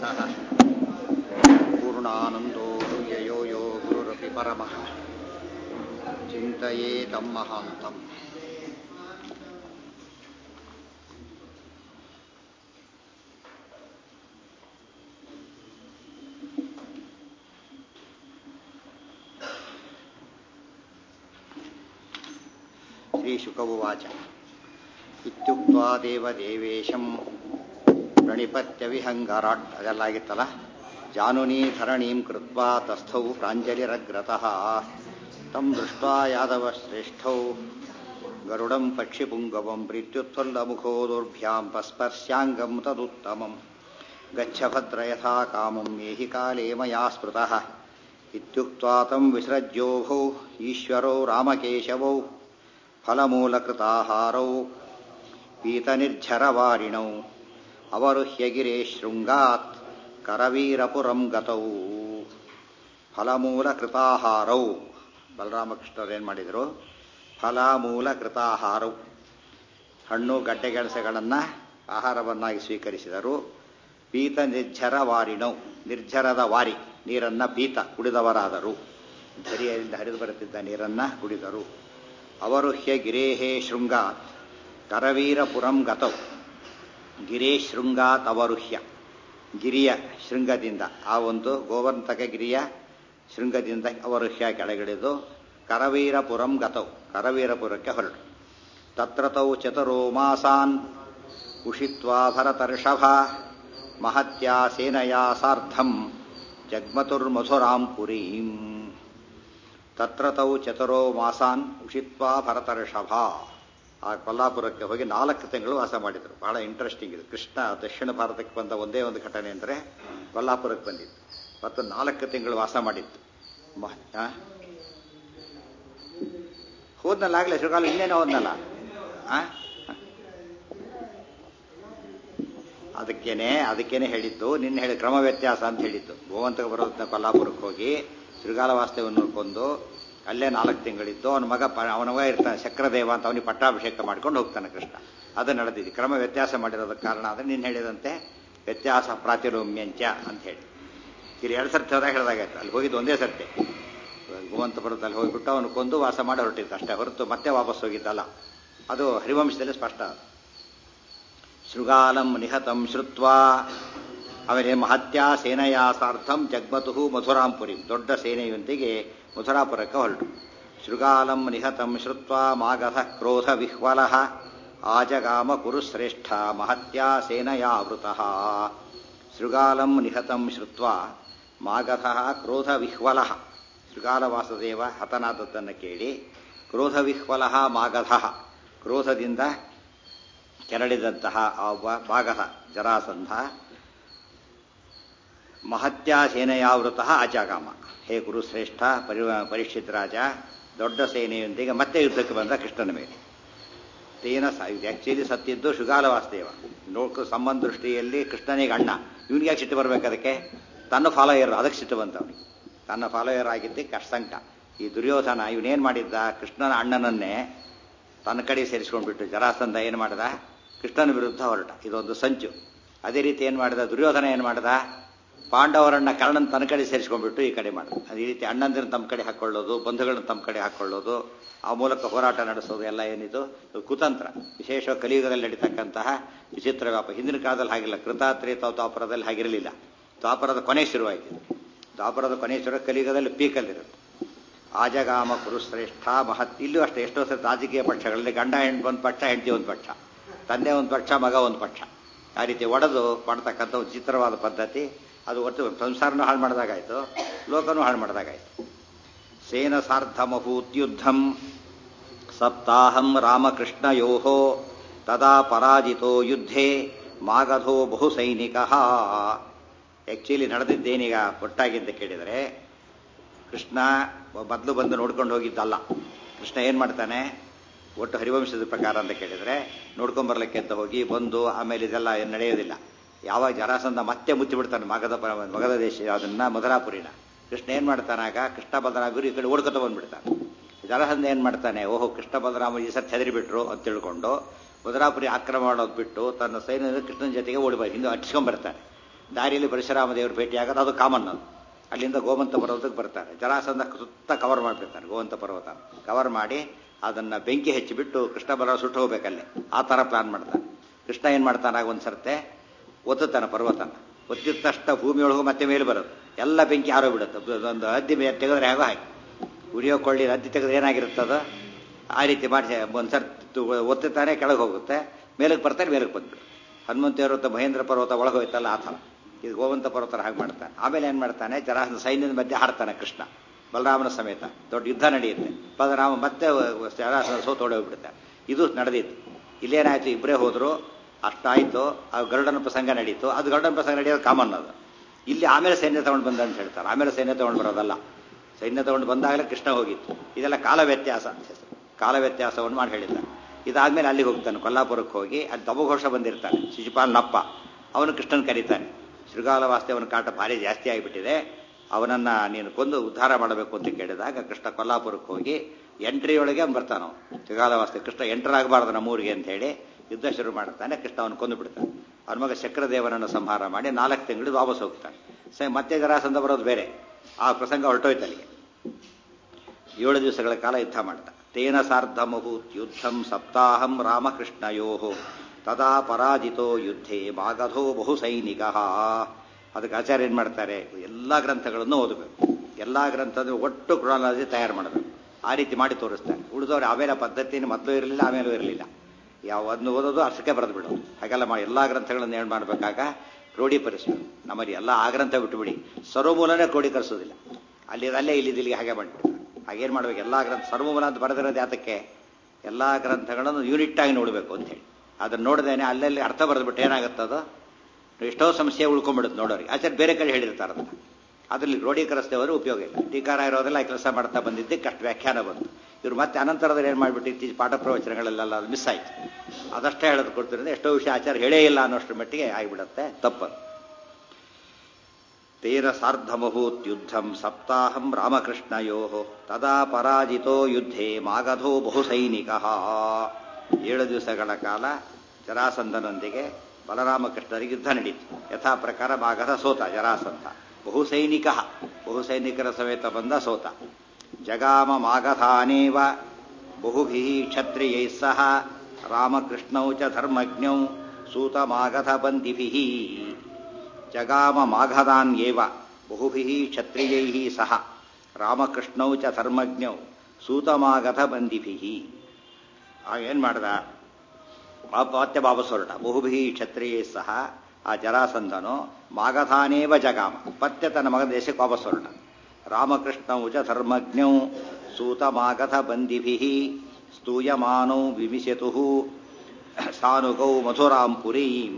नः पूर्णानन्दो ययो यो गुरुरपि परमः चिन्तयेतं महान्तम् श्रीशुक उवाच ಇತ್ಯುಕ್ತ್ವಾ ದೇವದೇವೇಶಂ ಪ್ರಣಿಪತ್ಯವಿಹಂಗರಾಟ್ ಅದೆಲ್ಲ ಆಗಿತ್ತಲ್ಲ ಜಾನುನೀ ಧರಣೀಂ ಕೃತ್ವಾ ತಸ್ಥೌ ಪ್ರಾಂಜಲಿರಗ್ರತಃ ತಂ ದೃಷ್ಟ್ವಾ ಯಾದವಶ್ರೇಷ್ಠೌ ಗರುಡಂ ಪಕ್ಷಿಪುಂಗವಂ ಪ್ರೀತ್ಯುತ್ಫುಲ್ಲಮುಖೋ ದುರ್ಭ್ಯಾಂ ಪಸ್ಪರ್ಶ್ಯಾಂಗಂ ತದುತ್ತಮಂ ಗಚ್ಚ ಭದ್ರ ಯಥಾ ಕಾಮಂ ಮೇಹಿ ಕಾಲೇ ಮಯಾ ಸ್ಮೃತಃ ಇತ್ಯುಕ್ತ್ವಾ ತಂ ವಿಸೃಜ್ಯೋಭೌ ಈಶ್ವರೌ ರಾಮಕೇಶವೌ ಫಲಮೂಲಕೃತಾಹಾರೌ ಪೀತನಿರ್झರವಾರಿಣೌ ಅವರುಹ್ಯ ಗಿರೇ ಶೃಂಗಾತ್ ಕರವೀರಪುರಂ ಗತೌ ಫಲಮೂಲಕೃತಾಹಾರೌ ಬಲರಾಮಕೃಷ್ಣರು ಏನು ಮಾಡಿದರು ಫಲಮೂಲಕೃತಾಹಾರೌ ಹಣ್ಣು ಗಡ್ಡೆ ಗೆಣಸೆಗಳನ್ನು ಆಹಾರವನ್ನಾಗಿ ಸ್ವೀಕರಿಸಿದರು ಪೀತ ನಿರ್ಝರ ವಾರಿಣೌ ನಿರ್ಝರದ ವಾರಿ ನೀರನ್ನು ಪೀತ ಕುಡಿದವರಾದರು ಧರಿಯಿಂದ ಹರಿದು ಬರುತ್ತಿದ್ದ ನೀರನ್ನು ಕುಡಿದರು ಅವರುಹ್ಯ ಗಿರೇಹೇ ಶೃಂಗಾತ್ ಕರವೀರಪುರಂ ಗತೌ ಗಿರೇ ಶೃಂಗಾತ್ ಅವರುಹ್ಯ ಗಿರಿಯ ಶೃಂಗದಿಂದ ಆ ಒಂದು ಗೋವಂತಕ ಗಿರಿಯ ಶೃಂಗದಿಂದ ಅವರುಹ್ಯ ಕೆಳಗಿಳಿದು ಕರವೀರಪುರಂ ಗತೌ ಕರವೀರಪುರಕ್ಕೆ ಹೊರಟು ತತ್ರ ತೌ ಚತುರೋ ಮಾಸಾನ್ ಉಷಿತ್ವಾ ಭರತರ್ಷಭ ಮಹತ್ಯಾ ಸೇನಯಾ ಸಾರ್ಧಂ ಜಗ್ಮತುರ್ಮಧುರಾಂ ಪುರೀಂ ತತ್ರ ತೌ ಚತುರೋ ಮಾಸಾನ್ ಉಷಿತ್ವಾ ಭರತರ್ಷಭ ಆ ಕೊಲ್ಲಾಪುರಕ್ಕೆ ಹೋಗಿ ನಾಲ್ಕು ತಿಂಗಳು ವಾಸ ಮಾಡಿದರು ಬಹಳ ಇಂಟ್ರೆಸ್ಟಿಂಗ್ ಇದು ಕೃಷ್ಣ ದಕ್ಷಿಣ ಭಾರತಕ್ಕೆ ಬಂದ ಒಂದೇ ಒಂದು ಘಟನೆ ಅಂದರೆ ಕೊಲ್ಲಾಪುರಕ್ಕೆ ಬಂದಿತ್ತು ಮತ್ತು ನಾಲ್ಕು ತಿಂಗಳು ವಾಸ ಮಾಡಿತ್ತು ಹೋದ್ನಲ್ಲ ಆಗ್ಲೇ ಶುರುಗಾಲ ಇನ್ನೇನೋ ಹೋದ್ನಲ್ಲ ಅದಕ್ಕೇನೆ ಅದಕ್ಕೇನೆ ಹೇಳಿದ್ದು ನಿನ್ನೆ ಹೇಳಿ ಕ್ರಮ ವ್ಯತ್ಯಾಸ ಅಂತ ಹೇಳಿದ್ದು ಗೋವಂತಕ ಬರೋದನ್ನ ಕೊಲ್ಲಾಪುರಕ್ಕೆ ಹೋಗಿ ಶೃಗಾಲ ವಾಸ್ತವ್ಯವನ್ನು ಕೊಂದು ಅಲ್ಲೇ ನಾಲ್ಕು ತಿಂಗಳಿದ್ದು ಅವನ ಮಗ ಅವನ ಮಗ ಇರ್ತಾನೆ ಚಕ್ರದೇವ ಅಂತ ಅವನಿಗೆ ಪಟ್ಟಾಭಿಷೇಕ ಮಾಡ್ಕೊಂಡು ಹೋಗ್ತಾನೆ ಕೃಷ್ಣ ಅದು ನಡೆದಿದೆ ಕ್ರಮ ವ್ಯತ್ಯಾಸ ಮಾಡಿರೋದಕ್ಕೆ ಕಾರಣ ಅಂದರೆ ನೀನು ಹೇಳಿದಂತೆ ವ್ಯತ್ಯಾಸ ಪ್ರಾತಿರೋಮ್ಯಂಚ ಅಂತ ಹೇಳಿ ಇಲ್ಲಿ ಎರಡು ಸರ್ತಿ ಹೋದಾಗ ಹೇಳಿದಾಗಾಯ್ತು ಅಲ್ಲಿ ಹೋಗಿದ್ದು ಒಂದೇ ಸರ್ತಿ ಗೋವಂತಪುರದಲ್ಲಿ ಹೋಗಿಬಿಟ್ಟು ಅವನು ಕೊಂದು ವಾಸ ಮಾಡಿ ಹೊರಟಿದ್ದು ಅಷ್ಟೇ ಹೊರತು ಮತ್ತೆ ವಾಪಸ್ ಹೋಗಿದ್ದಲ್ಲ ಅದು ಹರಿವಂಶದಲ್ಲಿ ಸ್ಪಷ್ಟ ಶೃಗಾಲಂ ನಿಹತಂ ಶ್ರುತ್ವಾ ಆಮೇಲೆ ಮಹತ್ಯಾ ಸೇನೆಯಾ ಸಾರ್ಥಂ ಜಗ್ಮತು ಮಥುರಾಂಪುರಿ ದೊಡ್ಡ ಸೇನೆಯೊಂದಿಗೆ ಮಥುರಾಪುರಕ್ಕೆ ಹೊರಟು ಶೃಗಾಲಂ ನಿಹತಂ ಶ್ರುತ್ವಾ ಮಾಗಧ ಕ್ರೋಧ ವಿಹ್ವಲ ಆಜಗಾಮ ಕುರುಶ್ರೇಷ್ಠ ಮಹತ್ಯಾ ಸೇನಯಾವೃತಃ ಶೃಗಾಲಂ ನಿಹತಂ ಶ್ರುತ್ವಾ ಮಾಗಧ ಕ್ರೋಧ ವಿಹ್ವಲ ಶೃಗಾಲ ವಾಸುದೇವ ಹತನಾದದ್ದನ್ನು ಕೇಳಿ ಕ್ರೋಧ ವಿಹ್ವಲ ಮಾಗಧ ಕ್ರೋಧದಿಂದ ಕೆರಳಿದಂತಹ ಆ ಮಾಗಧ ಜರಾಸಂಧ ಮಹತ್ಯಾ ಸೇನೆಯಾವೃತ ಆಚಾಗಾಮ ಹೇ ಗುರುಶ್ರೇಷ್ಠ ಪರಿ ಪರೀಕ್ಷಿತ್ ರಾಜ ದೊಡ್ಡ ಸೇನೆಯೊಂದಿಗೆ ಮತ್ತೆ ಯುದ್ಧಕ್ಕೆ ಬಂದ ಕೃಷ್ಣನ ಮೇಲೆ ತೇನ ಆಕ್ಚುಲಿ ಸತ್ತಿದ್ದು ಶುಗಾಲ ವಾಸುದೇವ ನೋಡ್ಕೊ ಸಂಬಂಧ ದೃಷ್ಟಿಯಲ್ಲಿ ಕೃಷ್ಣನಿಗೆ ಅಣ್ಣ ಇವನಿಗೆ ಯಾಕೆ ಸಿಟ್ಟು ಬರ್ಬೇಕು ಅದಕ್ಕೆ ತನ್ನ ಫಾಲೋಯರ್ ಅದಕ್ಕೆ ಸಿಟ್ಟು ಬಂತವನಿಗೆ ತನ್ನ ಫಾಲೋಯರ್ ಆಗಿದ್ದಕ್ಕೆ ಅಷ್ಟಂಕ ಈ ದುರ್ಯೋಧನ ಇವನೇನು ಮಾಡಿದ್ದ ಕೃಷ್ಣನ ಅಣ್ಣನನ್ನೇ ತನ್ನ ಕಡೆ ಸೇರಿಸ್ಕೊಂಡ್ಬಿಟ್ಟು ಜರಾಸಂಧ ಏನು ಮಾಡಿದ ಕೃಷ್ಣನ ವಿರುದ್ಧ ಹೊರಟ ಇದೊಂದು ಸಂಚು ಅದೇ ರೀತಿ ಏನು ಮಾಡಿದ ದುರ್ಯೋಧನ ಏನು ಮಾಡಿದ ಪಾಂಡವರನ್ನ ಕರ್ಣನ್ ತನ್ನ ಕಡೆ ಸೇರಿಸ್ಕೊಂಡ್ಬಿಟ್ಟು ಈ ಕಡೆ ಮಾಡಿದ ಅದೇ ರೀತಿ ಅಣ್ಣಂದಿನ ತಮ್ಮ ಕಡೆ ಹಾಕೊಳ್ಳೋದು ಬಂಧುಗಳನ್ನ ತಮ್ಮ ಕಡೆ ಹಾಕೊಳ್ಳೋದು ಆ ಮೂಲಕ ಹೋರಾಟ ನಡೆಸೋದು ಎಲ್ಲ ಏನಿದು ಕುತಂತ್ರ ವಿಶೇಷ ಕಲಿಯುಗದಲ್ಲಿ ನಡೀತಕ್ಕಂತಹ ವಿಚಿತ್ರ ವ್ಯಾಪಾರ ಹಿಂದಿನ ಕಾಲದಲ್ಲಿ ಹಾಗಿಲ್ಲ ಕೃತಾತ್ರಿ ದ್ವಾಪರದಲ್ಲಿ ಹಾಗಿರಲಿಲ್ಲ ದ್ವಾಪರದ ಕೊನೆ ಶುರುವಾಯಿತು ದ್ವಾಪರದ ಕೊನೆ ಶುರು ಕಲಿಯುಗದಲ್ಲಿ ಪೀಕಲ್ಲಿರುತ್ತೆ ಆಜಗಾಮ ಕುರುಶ್ರೇಷ್ಠ ಮಹತ್ ಇಲ್ಲೂ ಅಷ್ಟೇ ಎಷ್ಟೋ ಸರಿ ರಾಜಕೀಯ ಪಕ್ಷಗಳಲ್ಲಿ ಗಂಡ ಹೆಣ್ಣು ಒಂದು ಪಕ್ಷ ಹೆಂಡತಿ ಒಂದು ಪಕ್ಷ ತಂದೆ ಒಂದು ಪಕ್ಷ ಮಗ ಒಂದು ಪಕ್ಷ ಆ ರೀತಿ ಒಡೆದು ಮಾಡ್ತಕ್ಕಂಥ ಒಂದು ಚಿತ್ರವಾದ ಪದ್ಧತಿ ಅದು ಒಟ್ಟು ಸಂಸಾರನೂ ಹಾಳು ಮಾಡಿದಾಗಾಯ್ತು ಲೋಕನೂ ಹಾಳು ಮಾಡಿದಾಗಾಯ್ತು ಸೇನ ಸಾರ್ಧಮಭೂತ್ಯುದ್ಧಂ ಸಪ್ತಾಹಂ ರಾಮಕೃಷ್ಣಯೋ ತದಾ ಪರಾಜಿತೋ ಯುದ್ಧೇ ಮಾಗಧೋ ಬಹು ಸೈನಿಕ ಆ್ಯಕ್ಚುಲಿ ನಡೆದಿದ್ದೇನೀಗ ಒಟ್ಟಾಗಿದ್ದ ಕೇಳಿದರೆ ಕೃಷ್ಣ ಮೊದಲು ಬಂದು ನೋಡ್ಕೊಂಡು ಹೋಗಿದ್ದಲ್ಲ ಕೃಷ್ಣ ಏನು ಮಾಡ್ತಾನೆ ಒಟ್ಟು ಹರಿವಂಶದ ಪ್ರಕಾರ ಅಂತ ಕೇಳಿದರೆ ನೋಡ್ಕೊಂಬರ್ಲಿಕ್ಕೆ ಅಂತ ಹೋಗಿ ಬಂದು ಆಮೇಲೆ ಇದೆಲ್ಲ ಏನು ನಡೆಯೋದಿಲ್ಲ ಯಾವಾಗ ಜರಾಸಂಧ ಮತ್ತೆ ಮುಚ್ಚಿಬಿಡ್ತಾನೆ ಮಗದ ಮಗದ ದೇಶ ಅದನ್ನ ಮಧುರಾಪುರಿನ ಕೃಷ್ಣ ಏನು ಮಾಡ್ತಾನಾಗ ಕೃಷ್ಣ ಬಲರಾಮರು ಈ ಕಡೆ ಓಡ್ಕೊತ ಬಂದ್ಬಿಡ್ತಾನೆ ಜರಾಸಂಧ ಏನು ಮಾಡ್ತಾನೆ ಓಹೋ ಕೃಷ್ಣ ಬಲರಾಮ ಈ ಸತ್ ಹೆದರಿಬಿಟ್ರು ಅಂತ ತಿಳ್ಕೊಂಡು ಮಧುರಾಪುರಿ ಆಕ್ರಮಣ ಮಾಡೋದು ಬಿಟ್ಟು ತನ್ನ ಸೈನ್ಯದ ಕೃಷ್ಣನ ಜೊತೆಗೆ ಓಡಿ ಹಿಂದೆ ಹಚ್ಕೊಂಡ್ಬರ್ತಾನೆ ದಾರಿಯಲ್ಲಿ ಪರಶುರಾಮ ದೇವರು ಭೇಟಿಯಾಗೋದು ಅದು ಕಾಮನ್ ಅದು ಅಲ್ಲಿಂದ ಗೋವಂತ ಪರ್ವತಕ್ಕೆ ಬರ್ತಾರೆ ಜರಾಸಂಧ ಸುತ್ತ ಕವರ್ ಮಾಡಿಬಿಡ್ತಾರೆ ಗೋವಂತ ಪರ್ವತ ಕವರ್ ಮಾಡಿ ಅದನ್ನ ಬೆಂಕಿ ಹೆಚ್ಚಿಬಿಟ್ಟು ಕೃಷ್ಣ ಬಲ ಸುಟ್ಟು ಹೋಗ್ಬೇಕಲ್ಲೇ ಆ ಥರ ಪ್ಲಾನ್ ಮಾಡ್ತಾನೆ ಕೃಷ್ಣ ಏನು ಮಾಡ್ತಾನಾಗ ಒಂದು ಸರ್ತೆ ಒತ್ತುತ್ತಾನೆ ಪರ್ವತನ ಒತ್ತಿದ ತಕ್ಷಣ ಭೂಮಿಯೊಳಗೂ ಮತ್ತೆ ಮೇಲೆ ಬರೋದು ಎಲ್ಲ ಬೆಂಕಿ ಆರೋ ಬಿಡುತ್ತೆ ಒಂದು ಹದ್ದಿ ಮೇಲೆ ತೆಗೆದ್ರೆ ಹೇಗೋ ಹಾಕಿ ಉರಿಯೋ ಕೊಳ್ಳಿ ಹದ್ದಿ ತೆಗೆದ್ರೆ ಏನಾಗಿರುತ್ತದು ಆ ರೀತಿ ಮಾಡಿ ಒಂದ್ಸರ್ ಒತ್ತುತ್ತಾನೆ ಕೆಳಗೆ ಹೋಗುತ್ತೆ ಮೇಲಕ್ಕೆ ಬರ್ತಾರೆ ಮೇಲಕ್ಕೆ ಬಂದ್ಬಿಡು ಹನುಮಂತ ಮಹೇಂದ್ರ ಪರ್ವತ ಒಳಗೆ ಹೋಯ್ತಲ್ಲ ಆ ಥರ ಇದು ಗೋವಂತ ಪರ್ವತರ ಹಾಗೆ ಮಾಡ್ತಾನೆ ಆಮೇಲೆ ಏನು ಮಾಡ್ತಾನೆ ಜರಾಸನ ಸೈನ್ಯದ ಮಧ್ಯೆ ಹಾಡ್ತಾನೆ ಕೃಷ್ಣ ಬಲರಾಮನ ಸಮೇತ ದೊಡ್ಡ ಯುದ್ಧ ನಡೆಯುತ್ತೆ ಬಲರಾಮ ಮತ್ತೆ ಜರಾಸನ ಸೋತೋಡೆ ಹೋಗ್ಬಿಡುತ್ತೆ ಇದು ನಡೆದಿತ್ತು ಇಲ್ಲೇನಾಯ್ತು ಇಬ್ಬರೇ ಹೋದ್ರು ಅಷ್ಟಾಯ್ತು ಆ ಗರುಡನ ಪ್ರಸಂಗ ನಡೀತು ಅದು ಗರುಡನ ಪ್ರಸಂಗ ನಡೆಯೋದು ಕಾಮನ್ ಅದು ಇಲ್ಲಿ ಆಮೇಲೆ ಸೈನ್ಯ ತಗೊಂಡು ಬಂದ ಅಂತ ಹೇಳ್ತಾರೆ ಆಮೇಲೆ ಸೈನ್ಯ ತಗೊಂಡು ಬರೋದಲ್ಲ ಸೈನ್ಯ ತಗೊಂಡು ಬಂದಾಗಲೇ ಕೃಷ್ಣ ಹೋಗಿತ್ತು ಇದೆಲ್ಲ ಕಾಲ ವ್ಯತ್ಯಾಸ ಅಂತ ಹೆಸರು ಕಾಲ ವ್ಯತ್ಯಾಸವನ್ನು ಮಾಡಿ ಹೇಳಿದ್ದ ಇದಾದ್ಮೇಲೆ ಅಲ್ಲಿಗೆ ಹೋಗ್ತಾನೆ ಕೊಲ್ಲಾಪುರಕ್ಕೆ ಹೋಗಿ ಅಲ್ಲಿ ದಮಘೋಷ ಬಂದಿರ್ತಾನೆ ಶಿಶುಪಾಲ್ ನಪ್ಪ ಅವನು ಕೃಷ್ಣನ್ ಕರೀತಾನೆ ಶೃಗಾಲ ವಾಸ್ತವನ ಕಾಟ ಭಾರಿ ಜಾಸ್ತಿ ಆಗಿಬಿಟ್ಟಿದೆ ಅವನನ್ನ ನೀನು ಕೊಂದು ಉದ್ಧಾರ ಮಾಡಬೇಕು ಅಂತ ಕೇಳಿದಾಗ ಕೃಷ್ಣ ಕೊಲ್ಲಾಪುರಕ್ಕೆ ಹೋಗಿ ಎಂಟ್ರಿ ಒಳಗೆ ಅವ್ನು ಬರ್ತಾನ ಶೃಗಾಲ ವಾಸ್ತೆ ಕೃಷ್ಣ ಎಂಟರ್ ಆಗಬಾರ್ದು ನಮ್ಮೂರಿಗೆ ಅಂತ ಹೇಳಿ ಯುದ್ಧ ಶುರು ಮಾಡ್ತಾನೆ ಕೃಷ್ಣ ಅವನು ಕೊಂದು ಬಿಡ್ತಾನೆ ಅವನ ಮಗ ಚಕ್ರದೇವನನ್ನು ಸಂಹಾರ ಮಾಡಿ ನಾಲ್ಕು ತಿಂಗಳು ವಾಪಸ್ ಹೋಗ್ತಾನೆ ಸ ಮತ್ತೆ ಜರಾಸಂದ ಬರೋದು ಬೇರೆ ಆ ಪ್ರಸಂಗ ಹೊರಟೋಯ್ತು ಅಲ್ಲಿಗೆ ಏಳು ದಿವಸಗಳ ಕಾಲ ಯುದ್ಧ ಮಾಡ್ದ ತೇನ ಸಾರ್ಧಮಭೂತ್ ಯುದ್ಧಂ ಸಪ್ತಾಹಂ ರಾಮಕೃಷ್ಣಯೋ ತದಾ ಪರಾಜಿತೋ ಯುದ್ಧೇ ಮಾಗಧೋ ಬಹು ಸೈನಿಕ ಅದಕ್ಕೆ ಆಚಾರ್ಯ ಏನು ಮಾಡ್ತಾರೆ ಎಲ್ಲ ಗ್ರಂಥಗಳನ್ನು ಓದಬೇಕು ಎಲ್ಲ ಗ್ರಂಥದ ಒಟ್ಟು ಕ್ರಾಲಜಿ ತಯಾರು ಮಾಡಬೇಕು ಆ ರೀತಿ ಮಾಡಿ ತೋರಿಸ್ತಾರೆ ಉಳಿದವ್ರು ಆಮೇಲೆ ಪದ್ಧತಿನ ಮೊದಲು ಇರಲಿಲ್ಲ ಆಮೇಲೂ ಇರಲಿಲ್ಲ ಯಾವ ಅದನ್ನು ಓದೋದು ಅಷ್ಟಕ್ಕೆ ಬರೆದು ಬಿಡೋದು ಹಾಗೆಲ್ಲ ಮಾಡಿ ಎಲ್ಲ ಗ್ರಂಥಗಳನ್ನು ಏನು ಮಾಡಬೇಕಾಗ ಕ್ರೋಢೀಕರಿಸಬೇಕು ನಮ್ಮಲ್ಲಿ ಎಲ್ಲ ಆ ಗ್ರಂಥ ಬಿಟ್ಟುಬಿಡಿ ಸರ್ವಮೂಲನೇ ಕ್ರೋಢೀಕರಿಸೋದಿಲ್ಲ ಅಲ್ಲಿ ಅಲ್ಲೇ ಇಲ್ಲಿ ಇಲ್ಲಿಗೆ ಹಾಗೆ ಮಾಡಿಬಿಡ್ತಾರೆ ಹಾಗೇನು ಮಾಡ್ಬೇಕು ಎಲ್ಲ ಗ್ರಂಥ ಸರ್ವಮೂಲ ಅಂತ ಬರೆದಿರೋದು ಯಾತಕ್ಕೆ ಎಲ್ಲ ಗ್ರಂಥಗಳನ್ನು ಯೂನಿಟ್ ಆಗಿ ನೋಡಬೇಕು ಅಂತ ಹೇಳಿ ಅದನ್ನು ನೋಡ್ದೇನೆ ಅಲ್ಲಲ್ಲಿ ಅರ್ಥ ಬರೆದ್ಬಿಟ್ಟು ಏನಾಗುತ್ತದೋ ಎಷ್ಟೋ ಸಮಸ್ಯೆ ಉಳ್ಕೊಂಡ್ಬಿಡುತ್ತೆ ನೋಡೋರಿಗೆ ಆಚಾರ್ಯ ಬೇರೆ ಕಡೆ ಹೇಳಿರ್ತಾರೆ ಅದನ್ನು ಅದರಲ್ಲಿ ಕ್ರೋಢೀಕರಿಸಿದವರು ಉಪಯೋಗ ಇಲ್ಲ ಟೀಕಾರ ಇರೋದೆಲ್ಲ ಕೆಲಸ ಮಾಡ್ತಾ ಬಂದಿದ್ದಕ್ಕೆ ಅಷ್ಟು ವ್ಯಾಖ್ಯಾನ ಬಂತು ಇವರು ಮತ್ತೆ ಅನಂತರದಲ್ಲಿ ಏನು ಮಾಡಿಬಿಟ್ಟು ಇತ್ತೀಚೆ ಪಾಠ ಪ್ರವಚನಗಳೆಲ್ಲ ಅದು ಮಿಸ್ ಆಯ್ತು ಅದಷ್ಟೇ ಹೇಳೋದು ಕೊಡ್ತಿರೋದು ಎಷ್ಟೋ ವಿಷಯ ಆಚಾರ ಹೇಳೇ ಇಲ್ಲ ಅನ್ನೋಷ್ಟರ ಮಟ್ಟಿಗೆ ಆಗಿಬಿಡುತ್ತೆ ತಪ್ಪದು ತೇನ ಸಾರ್ಧಮಭೂತ್ ಯುದ್ಧಂ ಸಪ್ತಾಹಂ ರಾಮಕೃಷ್ಣಯೋ ತದಾ ಪರಾಜಿತೋ ಯುದ್ಧೇ ಮಾಗಧೋ ಬಹುಸೈನಿಕ ಏಳು ದಿವಸಗಳ ಕಾಲ ಜರಾಸಂಧನೊಂದಿಗೆ ಬಲರಾಮಕೃಷ್ಣರಿಗೆ ಯುದ್ಧ ನಡೀತು ಯಥಾ ಪ್ರಕಾರ ಮಾಗಧ ಸೋತ ಜರಾಸಂಧ ಬಹುಸೈನಿಕ ಬಹುಸೈನಿಕರ ಸಮೇತ ಬಂದ ಸೋತ ಜಗಾಮ ಮಾಗಧಾನೇವ ಬಹುಭಿ ಕ್ಷತ್ರಿಯೈ ಸಹ ರಾಮಕೃಷ್ಣೌ ಚ ಧರ್ಮಜ್ಞೌ ಸೂತಮಾಗಧ ಬಂದಿಭಿ ಜಗಾಮ ಮಾಘದಾನ್ಯೇವ ಬಹುಭಿ ಕ್ಷತ್ರಿಯೈ ಸಹ ರಾಮಕೃಷ್ಣೌ ಚ ಧರ್ಮಜ್ಞೌ ಸೂತಮಾಗಧ ಬಂದಿಭಿ ಏನು ಮಾಡ್ದ ಮತ್ತೆ ವಾಪಸ್ ಹೊರಟ ಬಹುಭಿ ಕ್ಷತ್ರಿಯೈ ಸಹ ಆ ಜರಾಸಂಧನು ಮಾಗಧಾನೇವ ಜಗಾಮ ಮತ್ತೆ ತನ್ನ ಮಗನ ದೇಶಕ್ಕೆ ವಾಪಸ್ ಹೊರಟ ರಾಮಕೃಷ್ಣೌ ಚ ಧರ್ಮಜ್ಞೌ ಸೂತಮಾಗಧ ಬಂದಿಭಿ ಸ್ತೂಯಮಾನೌ ವಿಮಿಸತು ಸಾನುಗೌ ಮಥುರಾಂಪುರೀಂ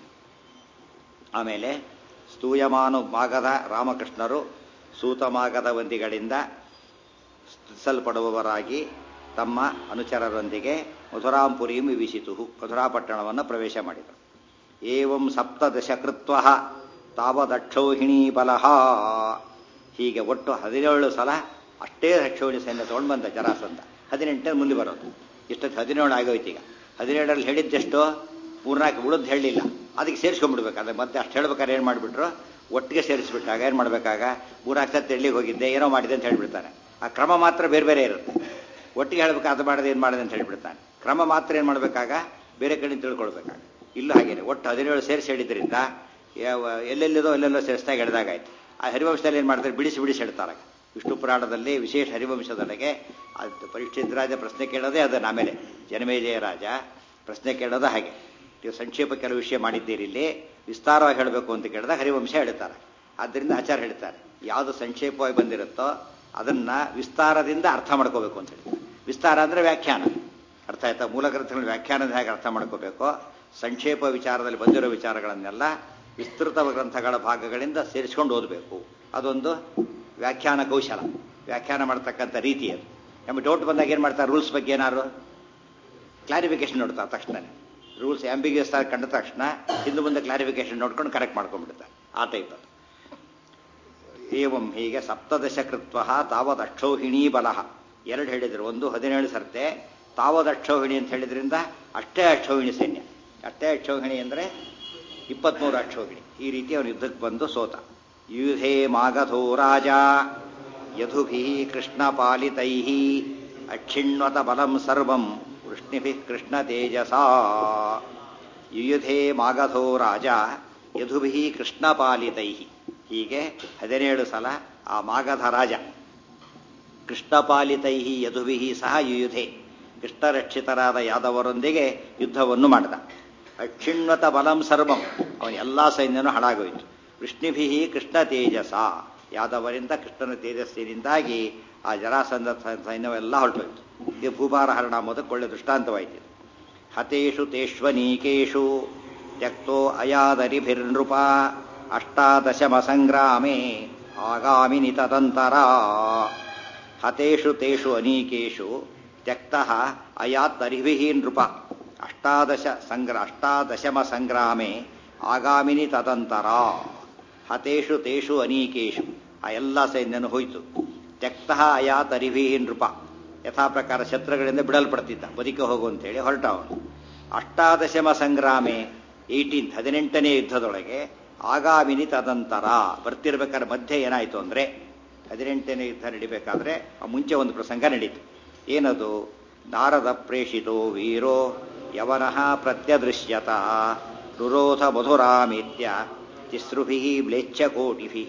ಆಮೇಲೆ ಸ್ತೂಯಮಾನು ಮಾಗಧ ರಾಮಕೃಷ್ಣರು ಸೂತಮಾಗಧ ವಂದಿಗಳಿಂದ ಸ್ತುತಿಸಲ್ಪಡುವವರಾಗಿ ತಮ್ಮ ಅನುಚರರೊಂದಿಗೆ ಮಥುರಾಂಪುರಿಂ ವಿವಿಸಿತು ಮಥುರಾಪಟ್ಟಣವನ್ನು ಪ್ರವೇಶ ಮಾಡಿದರು ಏವಂ ಸಪ್ತದಶ ಕೃತ್ವ ತಾವದಕ್ಷೌಹಿಣೀ ಬಲಹ ಹೀಗೆ ಒಟ್ಟು ಹದಿನೇಳು ಸಲ ಅಷ್ಟೇ ದಕ್ಷೌಣಿ ಸೈನ್ಯ ತಗೊಂಡು ಬಂದ ಜರಾಸಂಧ ಹದಿನೆಂಟನೇ ಮುಂದೆ ಬರೋದು ಇಷ್ಟೊತ್ತು ಹದಿನೇಳು ಆಗೋಯ್ತು ಈಗ ಹದಿನೇಳರಲ್ಲಿ ಹೇಳಿದ್ದೆಷ್ಟು ಮೂರ್ನಾಲ್ಕು ಉಳಿದು ಹೇಳಲಿಲ್ಲ ಅದಕ್ಕೆ ಸೇರಿಸ್ಕೊಂಡ್ಬಿಡ್ಬೇಕು ಅದಕ್ಕೆ ಮತ್ತೆ ಅಷ್ಟು ಹೇಳ್ಬೇಕಾದ್ರೆ ಏನು ಮಾಡಿಬಿಟ್ರು ಒಟ್ಟಿಗೆ ಸೇರಿಸ್ಬಿಟ್ಟಾಗ ಏನು ಮಾಡಬೇಕಾಗ ಮೂರ್ನಾಲ್ಕು ಸತ್ತು ಎಲ್ಲಿಗೆ ಹೋಗಿದ್ದೆ ಏನೋ ಮಾಡಿದೆ ಅಂತ ಹೇಳ್ಬಿಡ್ತಾನೆ ಆ ಕ್ರಮ ಮಾತ್ರ ಬೇರೆ ಬೇರೆ ಇರುತ್ತೆ ಒಟ್ಟಿಗೆ ಹೇಳ್ಬೇಕು ಅದು ಮಾಡಿದೆ ಏನು ಮಾಡಿದೆ ಅಂತ ಹೇಳ್ಬಿಡ್ತಾನೆ ಕ್ರಮ ಮಾತ್ರ ಏನು ಮಾಡಬೇಕಾಗ ಬೇರೆ ಕಡೆ ತಿಳ್ಕೊಳ್ಬೇಕಾಗ ಇಲ್ಲೂ ಹಾಗೇನೆ ಒಟ್ಟು ಹದಿನೇಳು ಸೇರಿಸಿ ಹೇಳಿದ್ರಿಂದ ಯಾವ ಎಲ್ಲೆಲ್ಲಿದೋ ಎಲ್ಲೆಲ್ಲೋ ಸೇರಿಸ್ದಾಗ ಹೇಳಿದಾಗಾಯ್ತು ಆ ಹರಿವಂಶದಲ್ಲಿ ಏನು ಮಾಡ್ತಾರೆ ಬಿಡಿಸಿ ಬಿಡಿಸಿ ಹೇಳ್ತಾರೆ ವಿಷ್ಣು ಪುರಾಣದಲ್ಲಿ ವಿಶೇಷ ಹರಿವಂಶದೊಳಗೆ ಅದು ಪರೀಕ್ಷಿತ್ ರಾಜ ಪ್ರಶ್ನೆ ಕೇಳೋದೇ ಅದನ್ನು ಆಮೇಲೆ ಜನಮೇಜಯ ರಾಜ ಪ್ರಶ್ನೆ ಕೇಳೋದು ಹಾಗೆ ನೀವು ಸಂಕ್ಷೇಪ ಕೆಲವು ವಿಷಯ ಮಾಡಿದ್ದೀರಿ ಇಲ್ಲಿ ವಿಸ್ತಾರವಾಗಿ ಹೇಳಬೇಕು ಅಂತ ಕೇಳಿದಾಗ ಹರಿವಂಶ ಹೇಳ್ತಾರೆ ಆದ್ದರಿಂದ ಆಚಾರ ಹೇಳ್ತಾರೆ ಯಾವುದು ಸಂಕ್ಷೇಪವಾಗಿ ಬಂದಿರುತ್ತೋ ಅದನ್ನ ವಿಸ್ತಾರದಿಂದ ಅರ್ಥ ಮಾಡ್ಕೋಬೇಕು ಅಂತ ಹೇಳ್ತಾರೆ ವಿಸ್ತಾರ ಅಂದರೆ ವ್ಯಾಖ್ಯಾನ ಅರ್ಥ ಆಯ್ತಾ ಮೂಲ ಗ್ರಂಥಗಳ ವ್ಯಾಖ್ಯಾನದ ಹೇಗೆ ಅರ್ಥ ಮಾಡ್ಕೋಬೇಕು ಸಂಕ್ಷೇಪ ವಿಚಾರದಲ್ಲಿ ಬಂದಿರೋ ವಿಚಾರಗಳನ್ನೆಲ್ಲ ವಿಸ್ತೃತ ಗ್ರಂಥಗಳ ಭಾಗಗಳಿಂದ ಸೇರಿಸ್ಕೊಂಡು ಓದಬೇಕು ಅದೊಂದು ವ್ಯಾಖ್ಯಾನ ಕೌಶಲ ವ್ಯಾಖ್ಯಾನ ಮಾಡ್ತಕ್ಕಂಥ ರೀತಿ ಅದು ನಮ್ಮ ಡೌಟ್ ಬಂದಾಗ ಏನು ಮಾಡ್ತಾರೆ ರೂಲ್ಸ್ ಬಗ್ಗೆ ಏನಾರು ಕ್ಲಾರಿಫಿಕೇಶನ್ ನೋಡ್ತಾರೆ ತಕ್ಷಣ ರೂಲ್ಸ್ ಆಂಬಿಗಿಯಸ್ ಆಗಿ ಕಂಡ ತಕ್ಷಣ ಹಿಂದೆ ಮುಂದೆ ಕ್ಲಾರಿಫಿಕೇಶನ್ ನೋಡ್ಕೊಂಡು ಕರೆಕ್ಟ್ ಮಾಡ್ಕೊಂಡ್ಬಿಡ್ತಾರೆ ಆ ಟೈಪ್ ಅದು ಏವಂ ಹೀಗೆ ಸಪ್ತದಶ ಕೃತ್ವ ತಾವದ್ ಅಕ್ಷೌಹಿಣೀ ಬಲಹ ಎರಡು ಹೇಳಿದ್ರು ಒಂದು ಹದಿನೇಳು ಸರ್ತೆ ತಾವದ್ ಅಕ್ಷೌಹಿಣಿ ಅಂತ ಹೇಳಿದ್ರಿಂದ ಅಷ್ಟೇ ಅಕ್ಷೌಹಿಣಿ ಸೈನ್ಯ ಅಷ್ಟೇ ಅಕ್ಷೌಹಿಣಿ ಅಂದರೆ ಇಪ್ಪತ್ಮೂರು ಅಕ್ಷೌಹಿಣಿ ಈ ರೀತಿ ಅವನು ಯುದ್ಧಕ್ಕೆ ಬಂದು ಸೋತ ಯುಧೇ ಮಾಗಧೋ ರಾಜ ಯಧುಭಿ ಕೃಷ್ಣ ಪಾಲಿತೈ ಅಕ್ಷಿಣ್ವತ ಬಲಂ ಸರ್ವಂ ವೃಷ್ಣಿಭಿ ಕೃಷ್ಣ ತೇಜಸಾ ಯುಯುಧೇ ಮಾಗಧೋ ರಾಜ ಯಧುಭಿ ಕೃಷ್ಣ ಪಾಲಿತೈ ಹೀಗೆ ಹದಿನೇಳು ಸಲ ಆ ಮಾಗಧ ರಾಜ ಕೃಷ್ಣಪಾಲಿತೈ ಯದುಭಿ ಸಹ ಯುಯುಧೆ ಕೃಷ್ಣರಕ್ಷಿತರಾದ ಯಾದವರೊಂದಿಗೆ ಯುದ್ಧವನ್ನು ಮಾಡಿದ ಅಕ್ಷಿಣ್ವತ ಬಲಂ ಸರ್ವಂ ಅವನ ಎಲ್ಲಾ ಸೈನ್ಯನೂ ಹಾಳಾಗೋಯಿತು ವಿಷ್ಣುಭಿ ಕೃಷ್ಣ ತೇಜಸ ಯಾದವರಿಂದ ಕೃಷ್ಣನ ತೇಜಸ್ಸಿನಿಂದಾಗಿ ಆ ಜರಾಸಂಧ ಸೈನ್ಯವೆಲ್ಲ ಹೊರಟೋಯ್ತು ಇದು ಭೂಭಾರ ಹರಣ ಮೊದಲು ಒಳ್ಳೆ ದೃಷ್ಟಾಂತವಾಯಿತು ಹತೇಷು ತೇಷ್ವನೀಕೇಶು ತ್ಯಕ್ತೋ ಅಯಾದರಿಭಿರ್ನೃಪ ಅಷ್ಟಾದಶಮ ಸಂಗ್ರಾಮೇ ಆಗಾಮಿನಿ ತದಂತರ ಹತೇಷು ತೇಷು ಅನೀಕೇಶು ತ್ಯಕ್ತ ಅಯಾತ್ ಅರಿಭಿ ನೃಪ ಅಷ್ಟಾದಶ ಸಂಗ್ರ ಅಷ್ಟಾದಶಮ ಸಂಗ್ರಾಮೆ ಆಗಾಮಿನಿ ತದಂತರ ಹತೇಷು ತೇಷು ಅನೀಕೇಶು ಆ ಎಲ್ಲ ಸೈನ್ಯನು ಹೋಯಿತು ತ್ಯಕ್ತ ಅಯಾತ್ ಅರಿಭಿ ನೃಪ ಯಥಾ ಪ್ರಕಾರ ಶತ್ರುಗಳಿಂದ ಬಿಡಲ್ಪಡ್ತಿದ್ದ ಬದುಕಿ ಹೋಗು ಅಂತೇಳಿ ಹೊರಟ ಅವನು ಅಷ್ಟಾದಶಮ ಸಂಗ್ರಾಮೆ ಏಯ್ಟೀನ್ತ್ ಹದಿನೆಂಟನೇ ಯುದ್ಧದೊಳಗೆ ಆಗಾಮಿನಿ ತದಂತರ ಬರ್ತಿರ್ಬೇಕಾದ್ರೆ ಮಧ್ಯೆ ಏನಾಯಿತು ಅಂದರೆ ಹದಿನೆಂಟನೇ ಯುದ್ಧ ನಡಿಬೇಕಾದ್ರೆ ಆ ಮುಂಚೆ ಒಂದು ಪ್ರಸಂಗ ನಡೀತು ಏನದು ನಾರದ ಪ್ರೇಷಿತೋ ವೀರೋ ಯವನಃ ಪ್ರತ್ಯದೃಶ್ಯತ ರುರೋಧ ಮಧುರಾಮೇತ್ಯ ತಿಸ್ರುಭಿ ಮ್ಲೇಚ್ಛಕೋಟಿಭಿ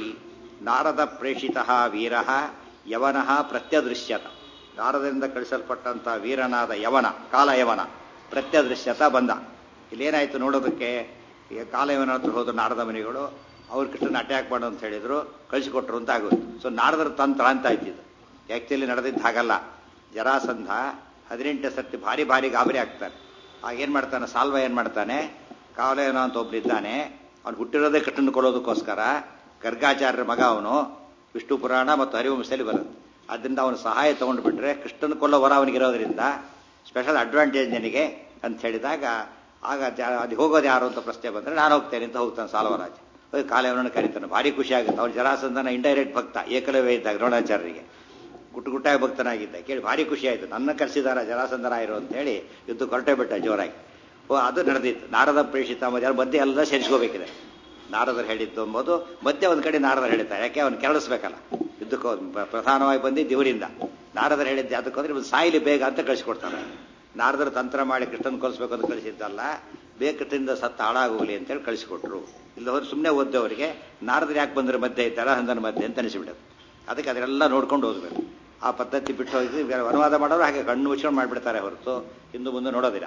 ನಾರದ ಪ್ರೇಷಿತ ವೀರ ಯವನಃ ಪ್ರತ್ಯದೃಶ್ಯತ ನಾರದರಿಂದ ಕಳಿಸಲ್ಪಟ್ಟಂಥ ವೀರನಾದ ಯವನ ಕಾಲಯವನ ಪ್ರತ್ಯದೃಶ್ಯತ ಬಂದ ಇಲ್ಲೇನಾಯ್ತು ನೋಡೋದಕ್ಕೆ ಈಗ ಕಾಲಯವನ ಹತ್ರ ಹೋದ್ರು ನಾರದ ಮನೆಗಳು ಅವ್ರ ಕೃಷ್ಣನ ಅಟ್ಯಾಕ್ ಮಾಡು ಅಂತ ಹೇಳಿದ್ರು ಕಳಿಸಿಕೊಟ್ರು ಅಂತ ಆಗೋದು ಸೊ ನಾರದರ ತಂತ್ರ ಅಂತ ಆಯ್ತಿದ್ದು ಆ್ಯಕ್ಚುಲಿ ನಡೆದಿದ್ದು ಹಾಗಲ್ಲ ಜರಾಸಂಧ ಹದಿನೆಂಟು ಸರ್ತಿ ಭಾರಿ ಭಾರಿ ಗಾಬರಿ ಆಗ್ತಾನೆ ಆಗ ಏನು ಮಾಡ್ತಾನೆ ಸಾಲ್ವ ಏನು ಮಾಡ್ತಾನೆ ಕಾವಲಯನ ಅಂತ ಒಬ್ಬನಿದ್ದಾನೆ ಅವ್ನು ಹುಟ್ಟಿರೋದೇ ಕೃಷ್ಣನ ಕೊಡೋದಕ್ಕೋಸ್ಕರ ಗರ್ಗಾಚಾರ್ಯರ ಮಗ ಅವನು ವಿಷ್ಣು ಪುರಾಣ ಮತ್ತು ಹರಿವಂಶದಲ್ಲಿ ಬರುತ್ತೆ ಅದರಿಂದ ಅವನು ಸಹಾಯ ತಗೊಂಡು ಬಿಟ್ರೆ ಕೃಷ್ಣನ ಕೊಲ್ಲೋ ವರ ಅವನಿಗಿರೋದ್ರಿಂದ ಸ್ಪೆಷಲ್ ಅಡ್ವಾಂಟೇಜ್ ನನಗೆ ಅಂತ ಹೇಳಿದಾಗ ಆಗ ಅದು ಹೋಗೋದು ಯಾರು ಅಂತ ಪ್ರಶ್ನೆ ಬಂದರೆ ನಾನು ಹೋಗ್ತೇನೆ ಅಂತ ಹೋಗ್ತಾನೆ ಸಾಲವರಾಜ ಹೋಗಿ ಕಾಲಯವನನ್ನು ಕರೀತಾನೆ ಭಾರಿ ಖುಷಿ ಆಗುತ್ತೆ ಅವ್ನು ಜರಾಸಂಧನ ಇಂಡೈರೆಕ್ಟ್ ಭಕ್ತ ಏಕಲವೇ ಇದ್ದಾಗ ದ್ರೋಣಾಚಾರ್ಯರಿಗೆ ಗುಟ್ಟು ಗುಟ್ಟಾಗಿ ಭಕ್ತನಾಗಿದ್ದ ಕೇಳಿ ಭಾರಿ ಖುಷಿ ಆಯಿತು ನನ್ನ ಕರೆಸಿದಾರ ಜರಾಸಂಧರಾಯರು ಅಂತ ಹೇಳಿ ಯುದ್ಧ ಹೊರಟೇ ಬಿಟ್ಟ ಜೋರಾಗಿ ಓ ಅದು ನಡೆದಿತ್ತು ನಾರದ ಪ್ರೇಷಿತ ಮಧ್ಯ ಮಧ್ಯೆ ಎಲ್ಲ ಸೇರಿಸ್ಕೋಬೇಕಿದೆ ನಾರದರು ಹೇಳಿದ್ದು ಎಂಬುದು ಮಧ್ಯೆ ಒಂದು ಕಡೆ ನಾರದರು ಹೇಳ್ತಾರೆ ಯಾಕೆ ಅವ್ನು ಕೆರಳಿಸ್ಬೇಕಲ್ಲ ಯುದ್ಧಕ್ಕೆ ಪ್ರಧಾನವಾಗಿ ಬಂದಿದ್ದು ಇವರಿಂದ ನಾರದರು ಹೇಳಿದ್ದು ಅದಕ್ಕೋದ್ರೆ ಒಂದು ಸಾಯಿಲಿ ಬೇಗ ಅಂತ ಕಳಿಸ್ಕೊಡ್ತಾನೆ ನಾರದರು ತಂತ್ರ ಮಾಡಿ ಕೃಷ್ಣನ್ ಕೊಲಿಸ್ಬೇಕು ಅಂತ ಕಳಿಸಿದ್ದಲ್ಲ ಬೇಗ ಕೃಷ್ಣದಿಂದ ಸತ್ತ ಹಾಳಾಗೋಗ್ಲಿ ಅಂತೇಳಿ ಕಳಿಸಿಕೊಟ್ರು ಇಲ್ಲ ಹೋದ್ರೆ ಸುಮ್ಮನೆ ಓದ್ದವರಿಗೆ ನಾರದರು ಯಾಕೆ ಬಂದ್ರೆ ಮಧ್ಯೆ ಜಲಹಂದನ ಮಧ್ಯೆ ಅಂತ ಅನಿಸಿಬಿಡೋದು ಅದಕ್ಕೆ ಅದರೆಲ್ಲ ನೋಡ್ಕೊಂಡು ಓದಬೇಕು ಆ ಪದ್ಧತಿ ಬಿಟ್ಟು ಹೋಗಿ ಅನುವಾದ ಮಾಡೋರು ಹಾಗೆ ಕಣ್ಣು ಮುಚ್ಕೊಂಡು ಮಾಡಿಬಿಡ್ತಾರೆ ಹೊರತು ಹಿಂದೆ ಮುಂದೆ ನೋಡೋದಿಲ್ಲ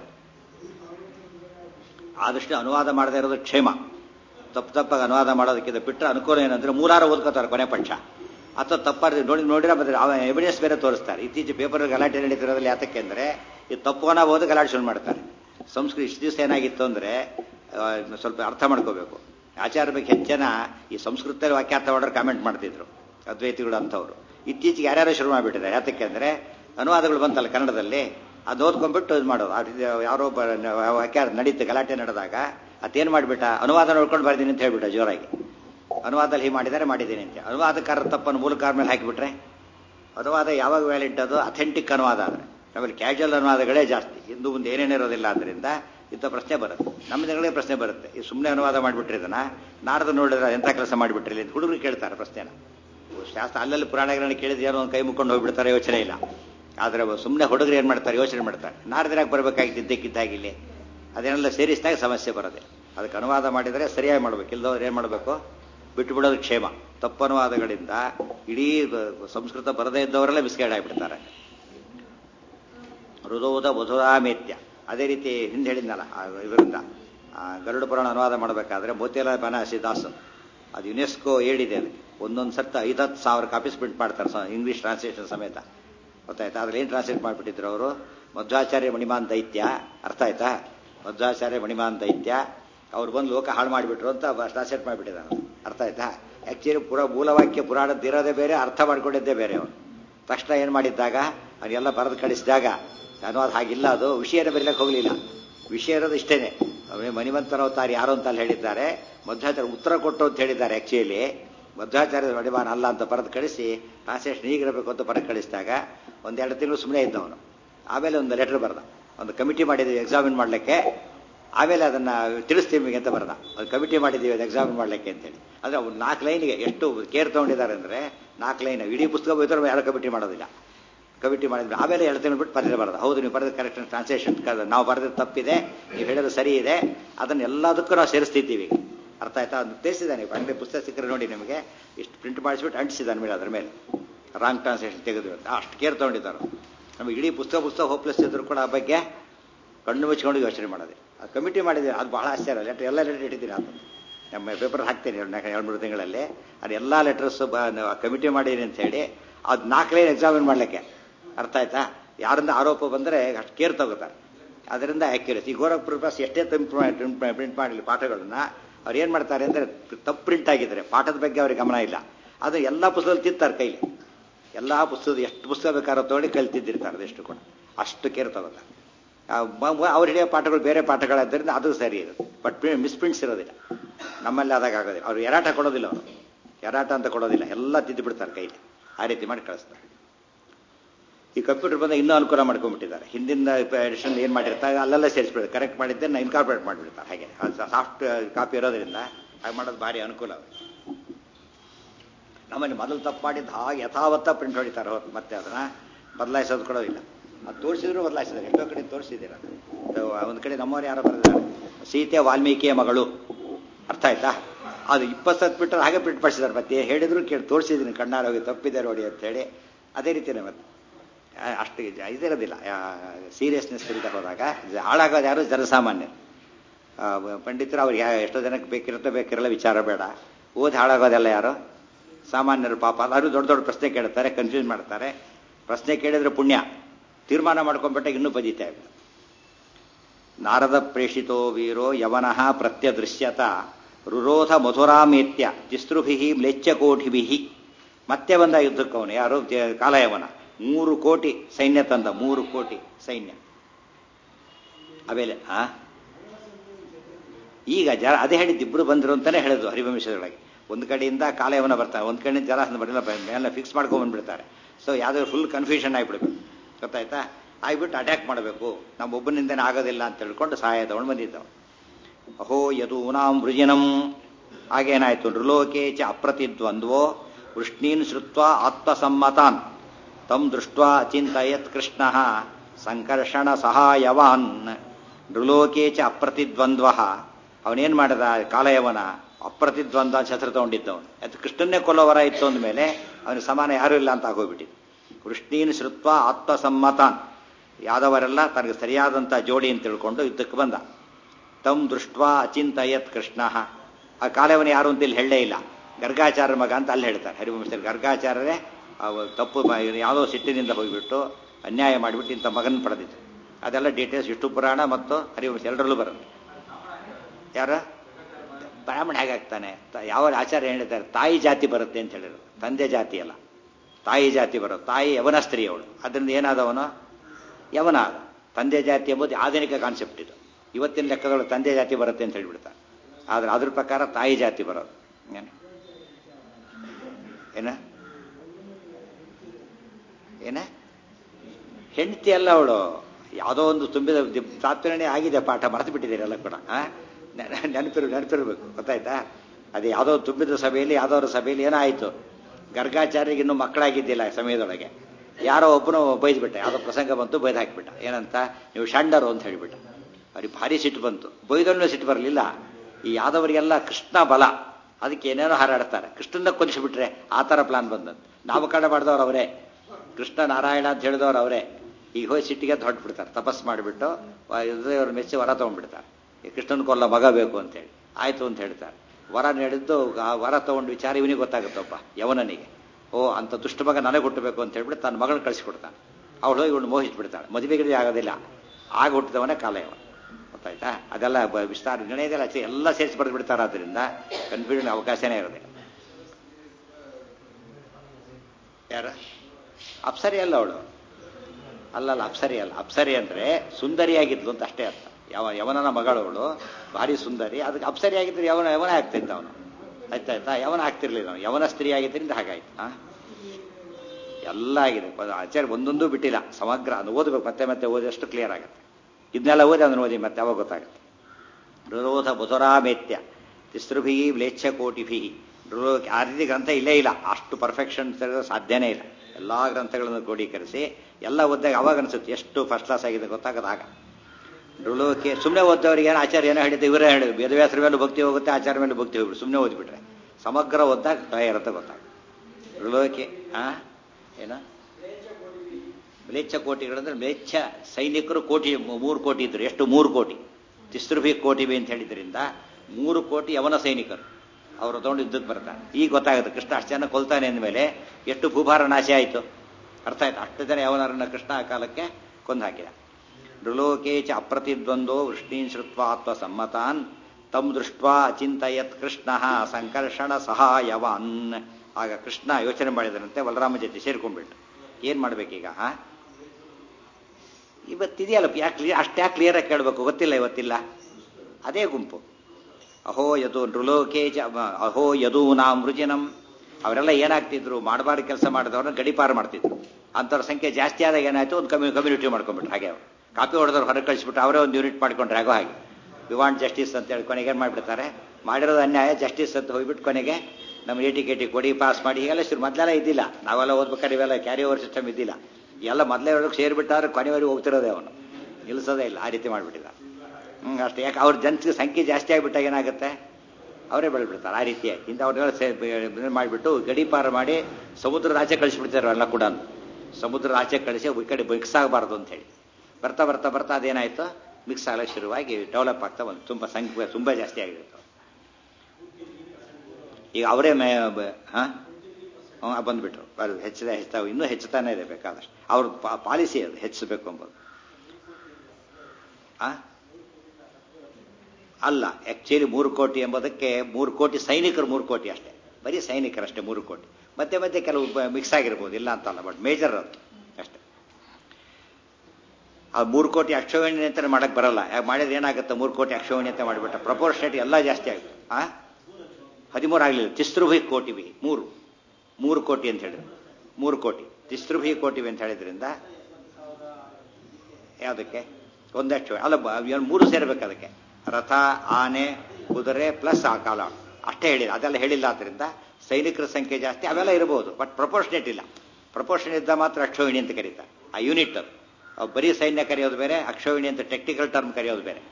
ಆದಷ್ಟು ಅನುವಾದ ಮಾಡದೇ ಇರೋದು ಕ್ಷೇಮ ತಪ್ಪು ತಪ್ಪಾಗಿ ಅನುವಾದ ಮಾಡೋದಕ್ಕಿಂತ ಬಿಟ್ಟರೆ ಅನುಕೂಲ ಏನಂದ್ರೆ ಮೂರಾರು ಓದ್ಕೋತಾರೆ ಕೊನೆ ಪಕ್ಷ ಅಥವಾ ತಪ್ಪಾರ್ದು ನೋಡಿ ನೋಡಿರ ಮತ್ತೆ ಅವ ಎವಿಡೆನ್ಸ್ ಬೇರೆ ತೋರಿಸ್ತಾರೆ ಇತ್ತೀಚೆ ಪೇಪರ್ ಗಲಾಟೆ ನಡೀತಿರೋದ್ರಲ್ಲಿ ಯಾತಕ್ಕೆ ಅಂದರೆ ಈ ತಪ್ಪುವನ್ನ ಓದಿ ಗಲಾಟೆ ಶುರು ಮಾಡ್ತಾರೆ ಸಂಸ್ಕೃತಿ ಇಷ್ಟು ದಿವಸ ಏನಾಗಿತ್ತು ಅಂದರೆ ಸ್ವಲ್ಪ ಅರ್ಥ ಮಾಡ್ಕೋಬೇಕು ಆಚಾರ್ಯ ಬಗ್ಗೆ ಹೆಚ್ಚನ ಈ ಸಂಸ್ಕೃತದಲ್ಲಿ ವಾಕ್ಯಾರ್ಥ ಮಾಡೋರು ಕಾಮೆಂಟ್ ಮಾಡ್ತಿದ್ರು ಅದ್ವೈತಿಗಳು ಅಂಥವ್ರು ಇತ್ತೀಚೆಗೆ ಯಾರ್ಯಾರು ಶುರು ಮಾಡಿಬಿಟ್ಟಿದ್ದಾರೆ ಯಾತಕ್ಕೆ ಅಂದರೆ ಅನುವಾದಗಳು ಬಂತಲ್ಲ ಕನ್ನಡದಲ್ಲಿ ಅದು ಓದ್ಕೊಂಡ್ಬಿಟ್ಟು ಇದು ಮಾಡೋದು ಯಾರೋ ವಾಕ್ಯ ನಡೀತು ಗಲಾಟೆ ನಡೆದಾಗ ಅದೇನು ಮಾಡಿಬಿಟ್ಟ ಅನುವಾದ ನೋಡ್ಕೊಂಡು ಬರ್ತೀನಿ ಅಂತ ಹೇಳ್ಬಿಟ್ಟ ಜೋರಾಗಿ ಅನುವಾದಲ್ಲಿ ಹೀಗೆ ಮಾಡಿದರೆ ಮಾಡಿದ್ದೀನಿ ಅಂತ ಅನುವಾದಕಾರರ ತಪ್ಪನ್ನು ಮೂಲಕಾರ ಮೇಲೆ ಹಾಕಿಬಿಟ್ರೆ ಅನುವಾದ ಯಾವಾಗ ವ್ಯಾಲಿಡ್ ಅದು ಅಥೆಂಟಿಕ್ ಅನುವಾದ ಆದರೆ ನಮ್ಮಲ್ಲಿ ಕ್ಯಾಶುವಲ್ ಅನುವಾದಗಳೇ ಜಾಸ್ತಿ ಹಿಂದೂ ಮುಂದೆ ಏನೇನಿರೋದಿಲ್ಲ ಆದ್ದರಿಂದ ಇಂಥ ಪ್ರಶ್ನೆ ಬರುತ್ತೆ ನಮ್ಮ ಜನಗಳಿಗೆ ಪ್ರಶ್ನೆ ಬರುತ್ತೆ ಈ ಸುಮ್ಮನೆ ಅನುವಾದ ಮಾಡಿಬಿಟ್ರಿ ಇದನ್ನ ನಾರದ ನೋಡಿದ್ರೆ ಎಂಥ ಕೆಲಸ ಮಾಡಿಬಿಟ್ರಿ ಅಂತ ಹುಡುಗರು ಕೇಳ್ತಾರೆ ಪ್ರಶ್ನೆನ ಶಾಸ್ತ್ರ ಅಲ್ಲಲ್ಲಿ ಪುರಾಣಗಳನ್ನು ಕೇಳಿದ್ರೆ ಏನೋ ಒಂದು ಕೈ ಮುಕ್ಕೊಂಡು ಹೋಗ್ಬಿಡ್ತಾರೆ ಯೋಚನೆ ಇಲ್ಲ ಆದರೆ ಸುಮ್ಮನೆ ಹುಡುಗರು ಏನು ಮಾಡ್ತಾರೆ ಯೋಚನೆ ಮಾಡ್ತಾರೆ ನಾರದಿರಾಗ ಬರಬೇಕಾಗಿತ್ತು ಇದ್ದಕ್ಕಿದ್ದಾಗಿಲ್ಲಿ ಅದನ್ನೆಲ್ಲ ಸೇರಿಸಿದಾಗ ಸಮಸ್ಯೆ ಬರೋದೆ ಅದಕ್ಕೆ ಅನುವಾದ ಮಾಡಿದರೆ ಸರಿಯಾಗಿ ಮಾಡಬೇಕು ಇಲ್ಲದವ್ರು ಏನು ಮಾಡಬೇಕು ಬಿಟ್ಟು ಬಿಡೋದು ಕ್ಷೇಮ ತಪ್ಪು ಅನುವಾದಗಳಿಂದ ಇಡೀ ಸಂಸ್ಕೃತ ಬರದೇ ಇದ್ದವರೆಲ್ಲ ಮಿಸ್ಗೈಡ್ ಆಗಿಬಿಡ್ತಾರೆ ಹೃದೋದ ಮಧುರಾಮೇತ್ಯ ಅದೇ ರೀತಿ ಹಿಂದೆ ಹೇಳಿದ್ನಲ್ಲ ಇದರಿಂದ ಗರುಡ ಪುರಾಣ ಅನುವಾದ ಮಾಡಬೇಕಾದ್ರೆ ಮೋತಿಲಾಲ್ ಬನಾಸಿ ದಾಸ್ ಅದು ಯುನೆಸ್ಕೋ ಹೇಳಿದೆ ಅದು ಒಂದೊಂದು ಸರ್ತ ಐದತ್ತು ಸಾವಿರ ಕಾಪೀಸ್ ಪ್ರಿಂಟ್ ಮಾಡ್ತಾರೆ ಇಂಗ್ಲೀಷ್ ಟ್ರಾನ್ಸ್ಲೇಷನ್ ಸಮೇತ ಗೊತ್ತಾಯ್ತಾ ಅದ್ರಲ್ಲಿ ಏನು ಟ್ರಾನ್ಸ್ಲೇಟ್ ಮಾಡಿಬಿಟ್ಟಿದ್ರು ಅವರು ಮಧ್ವಾಚಾರ್ಯ ಮಣಿಮಾನ್ ದೈತ್ಯ ಅರ್ಥ ಆಯ್ತಾ ಮಧ್ವಾಚಾರ್ಯ ಮಣಿಮಾನ್ ದೈತ್ಯ ಅವ್ರು ಬಂದು ಲೋಕ ಹಾಳು ಮಾಡಿಬಿಟ್ರು ಅಂತ ಟ್ರಾನ್ಸ್ಲೇಟ್ ಮಾಡಿಬಿಟ್ಟಿದ್ದಾನೆ ಅರ್ಥ ಆಯ್ತಾ ಆ್ಯಕ್ಚುಲಿ ಪುರ ಮೂಲವಾಕ್ಯ ಪುರಾಣದ್ದು ಇರೋದೇ ಬೇರೆ ಅರ್ಥ ಮಾಡ್ಕೊಂಡಿದ್ದೇ ಬೇರೆ ಅವನು ತಕ್ಷಣ ಏನು ಮಾಡಿದ್ದಾಗ ಅವನ್ನೆಲ್ಲ ಬರೆದು ಕಳಿಸಿದಾಗ ಅನುವಾದ ಹಾಗಿಲ್ಲ ಅದು ವಿಷಯನ ಬರೀಲಕ್ಕೆ ಹೋಗಲಿಲ್ಲ ವಿಷಯ ಇರೋದು ಇಷ್ಟೇನೆ ಮಣಿವಂತರವತಾರ ಯಾರು ಅಂತ ಅಲ್ಲಿ ಹೇಳಿದ್ದಾರೆ ಮಧ್ವಾಚಾರ್ಯ ಉತ್ತರ ಕೊಟ್ಟು ಅಂತ ಹೇಳಿದ್ದಾರೆ ಆ್ಯಕ್ಚುಲಿ ಮಧ್ವಾಚಾರ್ಯದ ಮಡಿಮಾನ ಅಲ್ಲ ಅಂತ ಬರೆದು ಕಳಿಸಿ ಟ್ರಾನ್ಸ್ಲೇಷನ್ ಹೀಗಿರಬೇಕು ಅಂತ ಬರೆದು ಕಳಿಸಿದಾಗ ಒಂದೆರಡು ತಿಂಗಳು ಸುಮ್ಮನೆ ಇದ್ದವನು ಆಮೇಲೆ ಒಂದು ಲೆಟರ್ ಬರೆದ ಒಂದು ಕಮಿಟಿ ಮಾಡಿದ್ವಿ ಎಕ್ಸಾಮಿನ್ ಮಾಡಲಿಕ್ಕೆ ಆಮೇಲೆ ಅದನ್ನು ತಿಳಿಸ್ತೀವಿ ಅಂತ ಬರ್ದ ಅದು ಕಮಿಟಿ ಮಾಡಿದ್ದೀವಿ ಅದು ಎಕ್ಸಾಮ್ ಮಾಡಲಿಕ್ಕೆ ಅಂತೇಳಿ ಅಂದರೆ ಅವ್ರು ನಾಲ್ಕು ಲೈನ್ಗೆ ಎಷ್ಟು ಕೇರ್ ತೊಗೊಂಡಿದ್ದಾರೆ ಅಂದರೆ ನಾಲ್ಕು ಲೈನ್ ಇಡೀ ಪುಸ್ತಕ ಬೋಯ್ತಾರೆ ಯಾರು ಕಮಿಟಿ ಮಾಡೋದಿಲ್ಲ ಕಮಿಟಿ ಮಾಡಿದ್ವಿ ಆಮೇಲೆ ಎರಡು ತಿಂಗಳು ಬಿಟ್ಟು ಬರೆದೇ ಬರೋದು ಹೌದು ನೀವು ಬರೆದ ಕರೆಕ್ಟ್ ಟ್ರಾನ್ಸ್ಲೇಷನ್ ನಾವು ಬರೆದ ತಪ್ಪಿದೆ ನೀವು ಹೇಳೋದು ಸರಿ ಇದೆ ಅದನ್ನು ಎಲ್ಲದಕ್ಕೂ ನಾವು ಸೇರಿಸ್ತಿದ್ದೀವಿ ಈಗ ಅರ್ಥ ಆಯ್ತಾ ಅದು ತಿಳಿಸಿದ್ದಾನೆ ಅಂಗಡಿ ಪುಸ್ತಕ ಸಿಕ್ಕರೆ ನೋಡಿ ನಿಮಗೆ ಇಷ್ಟು ಪ್ರಿಂಟ್ ಮಾಡಿಸ್ಬಿಟ್ಟು ಅಂಟಿಸಿದ್ದಾನೆ ಮೇಲೆ ಅದ್ರ ಮೇಲೆ ರಾಂಗ್ ಟ್ರಾನ್ಸ್ಲೇಷನ್ ತೆಗೆದು ಅಂತ ಅಷ್ಟು ಕೇರ್ ತೊಗೊಂಡಿದ್ದಾರೆ ನಮಗೆ ಇಡೀ ಪುಸ್ತಕ ಪುಸ್ತಕ ಹೋಪ್ಲೆಸ್ ಇದ್ರು ಕೂಡ ಆ ಬಗ್ಗೆ ಕಣ್ಣು ಮುಚ್ಕೊಂಡು ಯೋಚನೆ ಮಾಡೋದು ಅದು ಕಮಿಟಿ ಮಾಡಿದ್ದೀವಿ ಅದು ಬಹಳ ಆಶ್ಚರ್ಯ ಲೆಟರ್ ಎಲ್ಲ ಲೆಟರ್ ಇಟ್ಟಿದ್ದೀನಿ ಅದು ನಮ್ಮ ಪೇಪರ್ ಹಾಕ್ತೀನಿ ಎರಡು ಎರಡು ಮೂರು ತಿಂಗಳಲ್ಲಿ ಅದು ಎಲ್ಲ ಲೆಟರ್ಸ್ ಕಮಿಟಿ ಮಾಡೀನಿ ಅಂತ ಹೇಳಿ ಅದು ನಾಲ್ಕು ಲೈನ್ ಎಕ್ಸಾಮಿನ್ ಮಾಡಲಿಕ್ಕೆ ಅರ್ಥ ಆಯ್ತಾ ಯಾರಿಂದ ಆರೋಪ ಬಂದರೆ ಅಷ್ಟು ಕೇರ್ ತಗೋತಾರೆ ಅದರಿಂದ ಆ್ಯಕ್ಯುರೇಸಿ ಗೋರಖ್ಪುರ ಪ್ರೆಸ್ ಎಷ್ಟೇ ಪ್ರಿಂಟ್ ಮಾಡಲಿ ಪಾಠಗಳನ್ನ ಅವ್ರು ಏನು ಮಾಡ್ತಾರೆ ಅಂದರೆ ತಪ್ಪು ಪ್ರಿಂಟ್ ಆಗಿದ್ದಾರೆ ಪಾಠದ ಬಗ್ಗೆ ಅವ್ರಿಗೆ ಗಮನ ಇಲ್ಲ ಅದು ಎಲ್ಲ ಪುಸ್ತಕದಲ್ಲಿ ತಿಂತಾರೆ ಕೈಲಿ ಎಲ್ಲ ಪುಸ್ತಕದ ಎಷ್ಟು ಪುಸ್ತಕ ಬೇಕಾದ್ರೂ ತೊಗೊಂಡು ಕೈಲಿ ತಿದ್ದಿರ್ತಾರೆ ಅದೆಷ್ಟು ಕೂಡ ಅಷ್ಟು ಕೇರ್ ತಗೋತಾರೆ ಅವ್ರು ಹಿಡಿಯೋ ಪಾಠಗಳು ಬೇರೆ ಪಾಠಗಳಾದ್ದರಿಂದ ಅದು ಸರಿ ಇರುತ್ತೆ ಬಟ್ ಮಿಸ್ಪ್ರಿಂಟ್ಸ್ ಇರೋದಿಲ್ಲ ನಮ್ಮಲ್ಲಿ ಆದಾಗ ಆಗೋದಿಲ್ಲ ಅವ್ರು ಎರಾಟ ಕೊಡೋದಿಲ್ಲ ಅವರು ಎರಾಟ ಅಂತ ಕೊಡೋದಿಲ್ಲ ಎಲ್ಲ ತಿದ್ದು ಬಿಡ್ತಾರೆ ಕೈಲಿ ಆ ರೀತಿ ಮಾಡಿ ಕಳಿಸ್ತಾರೆ ಈ ಕಂಪ್ಯೂಟರ್ ಬಂದ ಇನ್ನೂ ಅನುಕೂಲ ಮಾಡ್ಕೊಂಡ್ಬಿಟ್ಟಿದ್ದಾರೆ ಹಿಂದಿನ ಎಡಿಷನ್ ಏನು ಮಾಡಿರ್ತಾರೆ ಅಲ್ಲೆಲ್ಲ ಸೇರಿಸ್ಬಿಡ್ತಾರೆ ಕರೆಕ್ಟ್ ಮಾಡಿದ್ದೆ ಇನ್ಕಾರ್ಪೊರೇಟ್ ಮಾಡಿಬಿಡ್ತಾರೆ ಹಾಗೆ ಸಾಫ್ಟ್ ಕಾಪಿ ಇರೋದ್ರಿಂದ ಹಾಗೆ ಮಾಡೋದು ಭಾರಿ ಅನುಕೂಲ ನಮ್ಮಲ್ಲಿ ಮೊದಲು ತಪ್ಪು ಮಾಡಿದ್ದು ಹಾಗೆ ಯಥಾವತ್ತ ಪ್ರಿಂಟ್ ಹೊಡಿತಾರೆ ಹೊತ್ತು ಮತ್ತೆ ಅದನ್ನು ಬದಲಾಯಿಸೋದು ಕೊಡೋದಿಲ್ಲ ಅದು ತೋರಿಸಿದ್ರು ಬದಲಾಯಿಸಿದ್ದಾರೆ ಎಷ್ಟೋ ಕಡೆ ತೋರಿಸಿದ್ದೀರ ಒಂದು ಕಡೆ ನಮ್ಮವ್ರು ಯಾರೋ ಬರೆದಿದ್ದಾರೆ ಸೀತೆ ವಾಲ್ಮೀಕಿಯ ಮಗಳು ಅರ್ಥ ಆಯ್ತಾ ಅದು ಇಪ್ಪತ್ತು ಸತ್ ಬಿಟ್ಟರೆ ಹಾಗೆ ಪ್ರಿಂಟ್ ಮಾಡಿಸಿದ್ದಾರೆ ಮತ್ತೆ ಹೇಳಿದ್ರು ಕೇಳಿ ತೋರಿಸಿದ್ದೀನಿ ಕಣ್ಣಾರ ಹೋಗಿ ತಪ್ಪಿದೆ ನೋಡಿ ಅಂತೇಳಿ ಅದೇ ರೀತಿಯೇ ಮತ್ತೆ ಅಷ್ಟು ಇದಿರೋದಿಲ್ಲ ಸೀರಿಯಸ್ನೆಸ್ ಇಲ್ಲದೆ ಹೋದಾಗ ಹಾಳಾಗೋದು ಯಾರು ಜನಸಾಮಾನ್ಯರು ಪಂಡಿತರು ಅವ್ರಿಗೆ ಎಷ್ಟೋ ಜನಕ್ಕೆ ಬೇಕಿರುತ್ತೋ ಬೇಕಿರಲ್ಲ ವಿಚಾರ ಬೇಡ ಓದಿ ಹಾಳಾಗೋದೆಲ್ಲ ಯಾರು ಸಾಮಾನ್ಯರು ಪಾಪ ಎಲ್ಲರೂ ದೊಡ್ಡ ದೊಡ್ಡ ಪ್ರಶ್ನೆ ಕೇಳ್ತಾರೆ ಕನ್ಫ್ಯೂಸ್ ಮಾಡ್ತಾರೆ ಪ್ರಶ್ನೆ ಕೇಳಿದ್ರೆ ಪುಣ್ಯ ತೀರ್ಮಾನ ಮಾಡ್ಕೊಂಡ್ಬಿಟ್ಟಾಗ ಇನ್ನೂ ಬದೀತಾ ಇಲ್ಲ ನಾರದ ಪ್ರೇಷಿತೋ ವೀರೋ ಯವನಃ ಪ್ರತ್ಯದೃಶ್ಯತ ರುರೋಧ ಮಧುರಾಮೇತ್ಯ ತಿಸ್ರುಭಿ ಮ್ಲೇಚ್ಛಕೋಟಿಭಿ ಮತ್ತೆ ಬಂದ ಯುದ್ಧಕ್ಕವನು ಯಾರು ಕಾಲಯವನ ಮೂರು ಕೋಟಿ ಸೈನ್ಯ ತಂದ ಮೂರು ಕೋಟಿ ಸೈನ್ಯ ಆಮೇಲೆ ಆ ಈಗ ಜರ ಅದೇ ಹೇಳಿದ್ದು ಇಬ್ರು ಬಂದರು ಅಂತಾನೆ ಹೇಳಿದ್ರು ಹರಿವಂಶದೊಳಗೆ ಒಂದು ಕಡೆಯಿಂದ ಕಾಲಯವನ ಬರ್ತಾರೆ ಒಂದು ಕಡೆಯಿಂದ ಜಲ ಬರಲಿಲ್ಲ ಎಲ್ಲ ಫಿಕ್ಸ್ ಮಾಡ್ಕೊಂಡು ಬಂದ್ಬಿಡ್ತಾರೆ ಸೊ ಯಾವುದೋ ಫುಲ್ ಕನ್ಫ್ಯೂಷನ್ ಆಗಿಬಿಡ್ಬೇಕು ಗೊತ್ತಾಯ್ತಾ ಆಗ್ಬಿಟ್ಟು ಅಟ್ಯಾಕ್ ಮಾಡಬೇಕು ನಮ್ಮ ಒಬ್ಬನಿಂದನೇ ಆಗೋದಿಲ್ಲ ಅಂತ ತಿಳ್ಕೊಂಡು ಸಹಾಯ ತಗೊಂಡು ಬಂದಿದ್ದವು ಅಹೋ ಯದೂನಾಂ ವೃಜಿನಂ ಹಾಗೇನಾಯ್ತು ನೃಲೋಕೆ ಚ ಅಪ್ರತಿದ್ವಂದ್ವೋ ವೃಷ್ಣೀನ್ ಶ್ರುತ್ವ ಆತ್ಮಸಮ್ಮತಾನ್ ತಂ ದೃಷ್ಟ ಅಚಿಂತಯತ್ ಕೃಷ್ಣ ಸಂಕರ್ಷಣ ಸಹಾಯವಾನ್ ನೃಲೋಕೆ ಚ ಅಪ್ರತಿದ್ವಂದ್ವ ಅವನೇನ್ ಮಾಡಿದ ಕಾಲಯವನ ಅಪ್ರತಿದ್ವಂದ್ವ ಶಸ್ತ್ರ ತಗೊಂಡಿದ್ದವನು ಅದು ಕೃಷ್ಣನ್ನೇ ಕೊಲ್ಲೋವರ ಇತ್ತು ಅಂದಮೇಲೆ ಅವನಿಗೆ ಸಮಾನ ಯಾರೂ ಇಲ್ಲ ಅಂತ ಆಗೋಗ್ಬಿಟ್ಟಿದ್ದು ವೃಷ್ಣೀನ್ ಶ್ರುತ್ವ ಆತ್ಮಸಮ್ಮತಾನ್ ಯಾದವರೆಲ್ಲ ತನಗೆ ಸರಿಯಾದಂಥ ಜೋಡಿ ಅಂತ ತಿಳ್ಕೊಂಡು ಯುದ್ಧಕ್ಕೆ ಬಂದ ತಂ ದೃಷ್ಟ ಅಚಿಂತಯತ್ ಕೃಷ್ಣ ಆ ಕಾಲಯವನ ಯಾರು ಅಂತ ಇಲ್ಲಿ ಹೇಳಲೇ ಇಲ್ಲ ಗರ್ಗಾಚಾರ್ಯ ಮಗ ಅಂತ ಅಲ್ಲಿ ಹೇಳ್ತಾರೆ ಹರಿವಂಶದಲ್ಲಿ ಗರ್ಗಾಚಾರ್ಯರೇ ತಪ್ಪು ಯಾವುದೋ ಸಿಟ್ಟಿನಿಂದ ಹೋಗಿಬಿಟ್ಟು ಅನ್ಯಾಯ ಮಾಡಿಬಿಟ್ಟು ಇಂಥ ಮಗನ ಪಡೆದಿತ್ತು ಅದೆಲ್ಲ ಡೀಟೇಲ್ಸ್ ವಿಷ್ಣು ಪುರಾಣ ಮತ್ತು ಹರಿವಂಶ ಎಲ್ಲರಲ್ಲೂ ಬರುತ್ತೆ ಯಾರ ಬ್ರಾಹ್ಮಣ ಹೇಗಾಗ್ತಾನೆ ಯಾವ ಆಚಾರ್ಯ ಹೇಳಿದ್ದಾರೆ ತಾಯಿ ಜಾತಿ ಬರುತ್ತೆ ಅಂತ ಹೇಳಿದ್ರು ತಂದೆ ಜಾತಿ ಅಲ್ಲ ತಾಯಿ ಜಾತಿ ಬರುತ್ತೆ ತಾಯಿ ಯವನ ಸ್ತ್ರೀ ಅವಳು ಅದರಿಂದ ಏನಾದವನು ಯವನ ಆದ ತಂದೆ ಜಾತಿ ಎಂಬುದು ಆಧುನಿಕ ಕಾನ್ಸೆಪ್ಟ್ ಇದು ಇವತ್ತಿನ ಲೆಕ್ಕಗಳು ತಂದೆ ಜಾತಿ ಬರುತ್ತೆ ಅಂತ ಹೇಳ್ಬಿಡ್ತಾರೆ ಆದ್ರೆ ಅದ್ರ ಪ್ರಕಾರ ತಾಯಿ ಜಾತಿ ಬರೋದು ಏನು ಏನ ಏನ ಹೆಂಡತಿ ಅಲ್ಲ ಅವಳು ಯಾವುದೋ ಒಂದು ತುಂಬಿದ ತಾತ್ಪರ್ಯಣೆ ಆಗಿದೆ ಪಾಠ ಮರೆತು ಬಿಟ್ಟಿದ್ದೀರಿ ಎಲ್ಲ ಕೂಡ ನೆನಪಿರು ನೆನಪಿರ್ಬೇಕು ಗೊತ್ತಾಯ್ತಾ ಅದು ಯಾವುದೋ ತುಂಬಿದ ಸಭೆಯಲ್ಲಿ ಯಾವುದೋ ಸಭೆಯಲ್ಲಿ ಏನಾಯಿತು ಗರ್ಗಾಚಾರ್ಯಗೆ ಇನ್ನೂ ಮಕ್ಕಳಾಗಿದ್ದಿಲ್ಲ ಸಮಯದೊಳಗೆ ಯಾರೋ ಒಬ್ಬನು ಬೈದ್ಬಿಟ್ಟ ಯಾವುದೋ ಪ್ರಸಂಗ ಬಂತು ಬೈದು ಹಾಕಿಬಿಟ್ಟ ಏನಂತ ನೀವು ಷಂಡರು ಅಂತ ಹೇಳಿಬಿಟ್ಟ ಅವ್ರಿಗೆ ಭಾರಿ ಸಿಟ್ಟು ಬಂತು ಬೈದಲ್ಲೂ ಸಿಟ್ಟು ಬರಲಿಲ್ಲ ಈ ಯಾದವರಿಗೆಲ್ಲ ಕೃಷ್ಣ ಬಲ ಅದಕ್ಕೆ ಏನೇನೋ ಹಾರಾಡ್ತಾರೆ ಕೃಷ್ಣನ ಕೊಲಿಸಿಬಿಟ್ರೆ ಆ ಥರ ಪ್ಲಾನ್ ಬಂದಂತ ನಾಮಕರಣ ಮಾಡಿದವ್ರು ಅವರೇ ಕೃಷ್ಣ ನಾರಾಯಣ ಅಂತ ಹೇಳಿದವ್ರು ಅವರೇ ಈಗ ಹೋಗಿ ಸಿಟ್ಟಿಗೆ ಹೊರಟ್ಬಿಡ್ತಾರೆ ತಪಸ್ ಮಾಡಿಬಿಟ್ಟು ಅವ್ರ ಮೆಚ್ಚಿ ವರ ತೊಗೊಂಡ್ಬಿಡ್ತಾರೆ ಈ ಕೃಷ್ಣನ ಕೊಲ್ಲ ಮಗ ಬೇಕು ಅಂತೇಳಿ ಆಯಿತು ಅಂತ ಹೇಳ್ತಾರೆ ವರ ನೀಡಿದ್ದು ಆ ವರ ತೊಗೊಂಡು ವಿಚಾರ ಇವನಿಗೆ ಗೊತ್ತಾಗುತ್ತಪ್ಪ ಯವನನಿಗೆ ಓ ಅಂತ ದುಷ್ಟ ಮಗ ನನಗೆ ಹುಟ್ಟಬೇಕು ಅಂತ ಹೇಳ್ಬಿಟ್ಟು ತನ್ನ ಮಗಳನ್ನ ಕಳಿಸಿಕೊಡ್ತಾನೆ ಅವಳು ಹೋಗಿ ಇವಳು ಮೋಹಿಸ್ಬಿಡ್ತಾಳೆ ಮದುವೆಗೆ ಆಗೋದಿಲ್ಲ ಆಗ ಹುಟ್ಟಿದವನೇ ಕಾಲಯವ ಗೊತ್ತಾಯ್ತಾ ಅದೆಲ್ಲ ವಿಸ್ತಾರ ನಿರ್ಣಯದೆಲ್ಲ ಎಲ್ಲ ಸೇರಿಸಿ ಬರೆದು ಬಿಡ್ತಾರೆ ಆದ್ದರಿಂದ ಕನ್ಫ್ಯೂಷನ್ ಅವಕಾಶನೇ ಇರೋದಿಲ್ಲ ಯಾರ ಅಪ್ಸರಿ ಅಲ್ಲ ಅವಳು ಅಲ್ಲಲ್ಲ ಅಪ್ಸರಿ ಅಲ್ಲ ಅಪ್ಸರಿ ಅಂದ್ರೆ ಸುಂದರಿಯಾಗಿದ್ಲು ಅಂತ ಅಷ್ಟೇ ಅರ್ಥ ಯಾವ ಯವನನ ಮಗಳವಳು ಭಾರಿ ಸುಂದರಿ ಅದಕ್ಕೆ ಅಪ್ಸರಿ ಆಗಿದ್ರೆ ಯವನ ಯವನ ಆಗ್ತಿದ್ದ ಅವನು ಆಯ್ತಾಯ್ತಾ ಯವನ ಆಗ್ತಿರ್ಲಿಲ್ಲ ಅವನು ಯವನ ಸ್ತ್ರೀ ಆಗಿದ್ದರಿಂದ ಹಾಗಾಯ್ತು ಆ ಎಲ್ಲ ಆಗಿದೆ ಆಚಾರ್ಯ ಒಂದೊಂದು ಬಿಟ್ಟಿಲ್ಲ ಸಮಗ್ರ ಅದು ಓದಬೇಕು ಮತ್ತೆ ಮತ್ತೆ ಓದಿದಷ್ಟು ಕ್ಲಿಯರ್ ಆಗುತ್ತೆ ಇದನ್ನೆಲ್ಲ ಓದಿ ಅದನ್ನು ಓದಿ ಮತ್ತೆ ಅವಾಗ ಗೊತ್ತಾಗುತ್ತೆ ರುರೋಧ ಬುಧರಾಮೇತ್ಯ ತಿಸ್ರುಭಿ ಮ್ಲೇಚ್ಛ ಕೋಟಿಭಿ ರುರೋ ಆ ರೀತಿ ಗ್ರಂಥ ಇಲ್ಲೇ ಇಲ್ಲ ಅಷ್ಟು ಪರ್ಫೆಕ್ಷನ್ ಸಾಧ್ಯನೇ ಇಲ್ಲ ಎಲ್ಲ ಗ್ರಂಥಗಳನ್ನು ಕ್ರೋಢೀಕರಿಸಿ ಎಲ್ಲ ಓದ್ದಾಗ ಅವಾಗ ಅನಿಸುತ್ತೆ ಎಷ್ಟು ಫಸ್ಟ್ ಕ್ಲಾಸ್ ಆಗಿದೆ ಗೊತ್ತಾಗದಾಗ ರುಲೋಕೆ ಸುಮ್ಮನೆ ಓದ್ದವ್ರಿಗೆ ಏನು ಆಚಾರ್ಯ ಏನೋ ಹೇಳಿದ್ದು ಇವರೇ ಹೇಳಿದ್ರು ವೇದವ್ಯಾಸರ ಮೇಲೂ ಭಕ್ತಿ ಹೋಗುತ್ತೆ ಆಚಾರ್ಯ ಮೇಲೂ ಭಕ್ತಿ ಹೋಗ್ಬಿಟ್ಟು ಸುಮ್ಮನೆ ಓದ್ಬಿಟ್ರೆ ಸಮಗ್ರ ಓದ್ದಾಗ ಭಯ ಇರುತ್ತೆ ಗೊತ್ತಾಗ ರುಲೋಕೆ ಆ ಏನ ಮ್ಲೇಚ್ಛ ಕೋಟಿಗಳಂದ್ರೆ ಮ್ಲೇಚ್ಛ ಸೈನಿಕರು ಕೋಟಿ ಮೂರು ಕೋಟಿ ಇದ್ರು ಎಷ್ಟು ಮೂರು ಕೋಟಿ ತಿಸ್ರುಭಿ ಕೋಟಿವಿ ಅಂತ ಹೇಳಿದ್ರಿಂದ ಮೂರು ಕೋಟಿ ಅವನ ಸೈನಿಕರು ಅವರು ತಗೊಂಡು ಯುದ್ಧಕ್ಕೆ ಬರ್ತಾರೆ ಈಗ ಗೊತ್ತಾಗುತ್ತೆ ಕೃಷ್ಣ ಅಷ್ಟು ಜನ ಕೊಲ್ತಾನೆ ಅಂದಮೇಲೆ ಎಷ್ಟು ಭೂಭಾರ ನಾಶ ಆಯಿತು ಅರ್ಥ ಆಯ್ತು ಅಷ್ಟು ಜನ ಯವನರನ್ನ ಕೃಷ್ಣ ಆ ಕಾಲಕ್ಕೆ ಕೊಂದು ಹಾಕಿದ ನೃಲೋಕೆ ಚ ಅಪ್ರತಿದ್ವಂದೋ ವೃಷ್ಣೀನ್ ಶ್ರುತ್ವ ಆತ್ಮ ಸಮ್ಮತಾನ್ ತಮ್ ದೃಷ್ಟ ಅಚಿಂತಯತ್ ಕೃಷ್ಣ ಸಂಕರ್ಷಣ ಸಹಾಯವಾನ್ ಆಗ ಕೃಷ್ಣ ಯೋಚನೆ ಮಾಡಿದರಂತೆ ಬಲರಾಮ ಜೊತೆ ಸೇರ್ಕೊಂಡ್ಬಿಟ್ಟು ಏನ್ ಮಾಡ್ಬೇಕೀಗ ಆ ಇವತ್ತಿದೆಯಲ್ಲ ಯಾಕೆ ಕ್ಲಿಯರ್ ಅಷ್ಟ್ಯಾಕೆ ಕ್ಲಿಯರಾಗಿ ಕೇಳಬೇಕು ಗೊತ್ತಿಲ್ಲ ಇವತ್ತಿಲ್ಲ ಅದೇ ಗುಂಪು ಅಹೋ ಯದು ನೃಲೋಕೆ ಚ ಅಹೋ ಯದೂನಾಂ ವೃಜಿನಂ ಅವರೆಲ್ಲ ಏನಾಗ್ತಿದ್ರು ಮಾಡಬಾರ್ದು ಕೆಲಸ ಮಾಡಿದವ್ರನ್ನ ಗಡಿಪಾರು ಮಾಡ್ತಿದ್ರು ಅಂಥವ್ರ ಸಂಖ್ಯೆ ಜಾಸ್ತಿ ಆದಾಗ ಏನಾಯ್ತು ಒಂದು ಕಮ್ಯೂ ಕಮ್ಯುನಿಟಿ ಮಾಡ್ಕೊಂಡ್ಬಿಟ್ರು ಹಾಗೆ ಅವರು ಕಾಪಿ ಹೊಡೆದವ್ರು ಹೊರಗೆ ಕಳಿಸ್ಬಿಟ್ಟು ಅವರೇ ಒಂದು ಯೂನಿಟ್ ಮಾಡ್ಕೊಂಡ್ರೆ ಆಗೋ ಹಾಗೆ ವಿ ವಾಂಟ್ ಜಸ್ಟಿಸ್ ಅಂತ ಹೇಳಿ ಕೊನೆಗೆ ಏನು ಮಾಡಿಬಿಡ್ತಾರೆ ಮಾಡಿರೋದು ಅನ್ಯಾಯ ಜಸ್ಟಿಸ್ ಅಂತ ಹೋಗ್ಬಿಟ್ಟು ಕೊನೆಗೆ ನಮ್ಮ ಎ ಟಿ ಕೆ ಟಿ ಕೊಡಿ ಪಾಸ್ ಮಾಡಿ ಹೀಗೆಲ್ಲ ಶುರು ಮೊದಲೆಲ್ಲ ಇದ್ದಿಲ್ಲ ನಾವೆಲ್ಲ ಓದ್ಬೇಕಾದ್ರೆ ಇವೆಲ್ಲ ಕ್ಯಾರಿ ಓವರ್ ಸಿಸ್ಟಮ್ ಇದ್ದಿಲ್ಲ ಎಲ್ಲ ಮೊದಲೇ ಒಳಗೆ ಸೇರಿಬಿಟ್ಟಾದ್ರೆ ಕೊನೆವರೆಗೆ ಹೋಗ್ತಿರೋದೇ ಅವನು ನಿಲ್ಲಿಸೋದೇ ಇಲ್ಲ ಆ ರೀತಿ ಮಾಡಿಬಿಟ್ಟಿಲ್ಲ ಹ್ಞೂ ಅಷ್ಟೇ ಯಾಕೆ ಅವ್ರ ಜನಕ್ಕೆ ಸಂಖ್ಯೆ ಜಾಸ್ತಿ ಆಗಿಬಿಟ್ಟಾಗ ಏನಾಗುತ್ತೆ ಅವರೇ ಬೆಳೆದ್ಬಿಡ್ತಾರೆ ಆ ರೀತಿಯಾಗಿ ಇಂಥ ಅವ್ರನ್ನೆಲ್ಲ ಮಾಡಿಬಿಟ್ಟು ಗಡೀಪಾರ ಮಾಡಿ ಸಮುದ್ರದ ಆಚೆ ಕಳಿಸ್ಬಿಡ್ತಾರೆ ಎಲ್ಲ ಕೂಡ ಸಮುದ್ರದ ಆಚೆ ಕಳಿಸಿ ಈ ಕಡೆ ಮಿಕ್ಸ್ ಆಗಬಾರ್ದು ಅಂತ ಹೇಳಿ ಬರ್ತಾ ಬರ್ತಾ ಬರ್ತಾ ಅದೇನಾಯ್ತು ಮಿಕ್ಸ್ ಆಗಲಿಕ್ಕೆ ಶುರುವಾಗಿ ಡೆವಲಪ್ ಆಗ್ತಾ ಬಂತು ತುಂಬ ಸಂಖ್ಯೆ ತುಂಬ ಜಾಸ್ತಿ ಆಗಿರುತ್ತೆ ಈಗ ಅವರೇ ಮೇ ಹಾಂ ಬಂದ್ಬಿಟ್ರು ಅದು ಹೆಚ್ಚಿದ ಹೆಚ್ಚುತ್ತಾ ಇನ್ನೂ ಹೆಚ್ಚುತ್ತಾನೆ ಇದೆ ಬೇಕಾದಷ್ಟು ಅವ್ರ ಪಾಲಿಸಿ ಅದು ಹೆಚ್ಚಿಸಬೇಕು ಎಂಬುದು ಆ ಅಲ್ಲ ಆಕ್ಚುಲಿ ಮೂರು ಕೋಟಿ ಎಂಬುದಕ್ಕೆ ಮೂರು ಕೋಟಿ ಸೈನಿಕರು ಮೂರು ಕೋಟಿ ಅಷ್ಟೇ ಬರೀ ಸೈನಿಕರಷ್ಟೇ ಮೂರು ಕೋಟಿ ಮತ್ತೆ ಮತ್ತೆ ಕೆಲವು ಮಿಕ್ಸ್ ಆಗಿರ್ಬೋದು ಇಲ್ಲ ಅಂತಲ್ಲ ಬಟ್ ಮೇಜರ್ ಅದು ಅಷ್ಟೇ ಆ ಮೂರು ಕೋಟಿ ಅಕ್ಷೋಹಿಣಿ ಅಂತ ಮಾಡಕ್ ಬರಲ್ಲ ಯಾಕೆ ಮಾಡಿದ್ರೆ ಏನಾಗುತ್ತೆ ಮೂರು ಕೋಟಿ ಅಕ್ಷೋಹಿಣಿ ಅಂತ ಮಾಡಿಬಿಟ್ಟ ಪ್ರಪೋರ್ಷನೇಟ್ ಎಲ್ಲ ಜಾಸ್ತಿ ಆಗುತ್ತೆ ಆ ಹದಿಮೂರು ಆಗಲಿಲ್ಲ ತಿಸ್ರುಭಿ ಕೋಟಿ ಬಿ ಮೂರು ಮೂರು ಕೋಟಿ ಅಂತ ಹೇಳಿದ್ರು ಮೂರು ಕೋಟಿ ತಿಸ್ರುಭಿ ಕೋಟಿವಿ ಅಂತ ಹೇಳಿದ್ರಿಂದ ಯಾವುದಕ್ಕೆ ಒಂದಷ್ಟು ಅಲ್ಲ ಮೂರು ಸೇರ್ಬೇಕು ಅದಕ್ಕೆ ರಥ ಆನೆ ಕುದುರೆ ಪ್ಲಸ್ ಆ ಕಾಲ ಅಷ್ಟೇ ಹೇಳಿಲ್ಲ ಅದೆಲ್ಲ ಹೇಳಿಲ್ಲ ಆದ್ದರಿಂದ ಸೈನಿಕರ ಸಂಖ್ಯೆ ಜಾಸ್ತಿ ಅವೆಲ್ಲ ಇರಬಹುದು ಬಟ್ ಪ್ರಪೋರ್ಷನೇಟ್ ಇಲ್ಲ ಪ್ರಪೋರ್ಷನ್ ಇದ್ದ ಮಾತ್ರ ಅಕ್ಷೋಹಿಣಿ ಅಂತ ಕರೀತಾರೆ ಆ ಯೂನಿಟ್ ಅದು ಬರೀ ಸೈನ್ಯ ಕರೆಯೋದು ಬೇರೆ ಅಕ್ಷೋಹಿಣಿ ಅಂತ ಟೆಕ್ನಿಕಲ್ ಟರ್ಮ್ ಕರೆಯೋದು ಬೇರೆ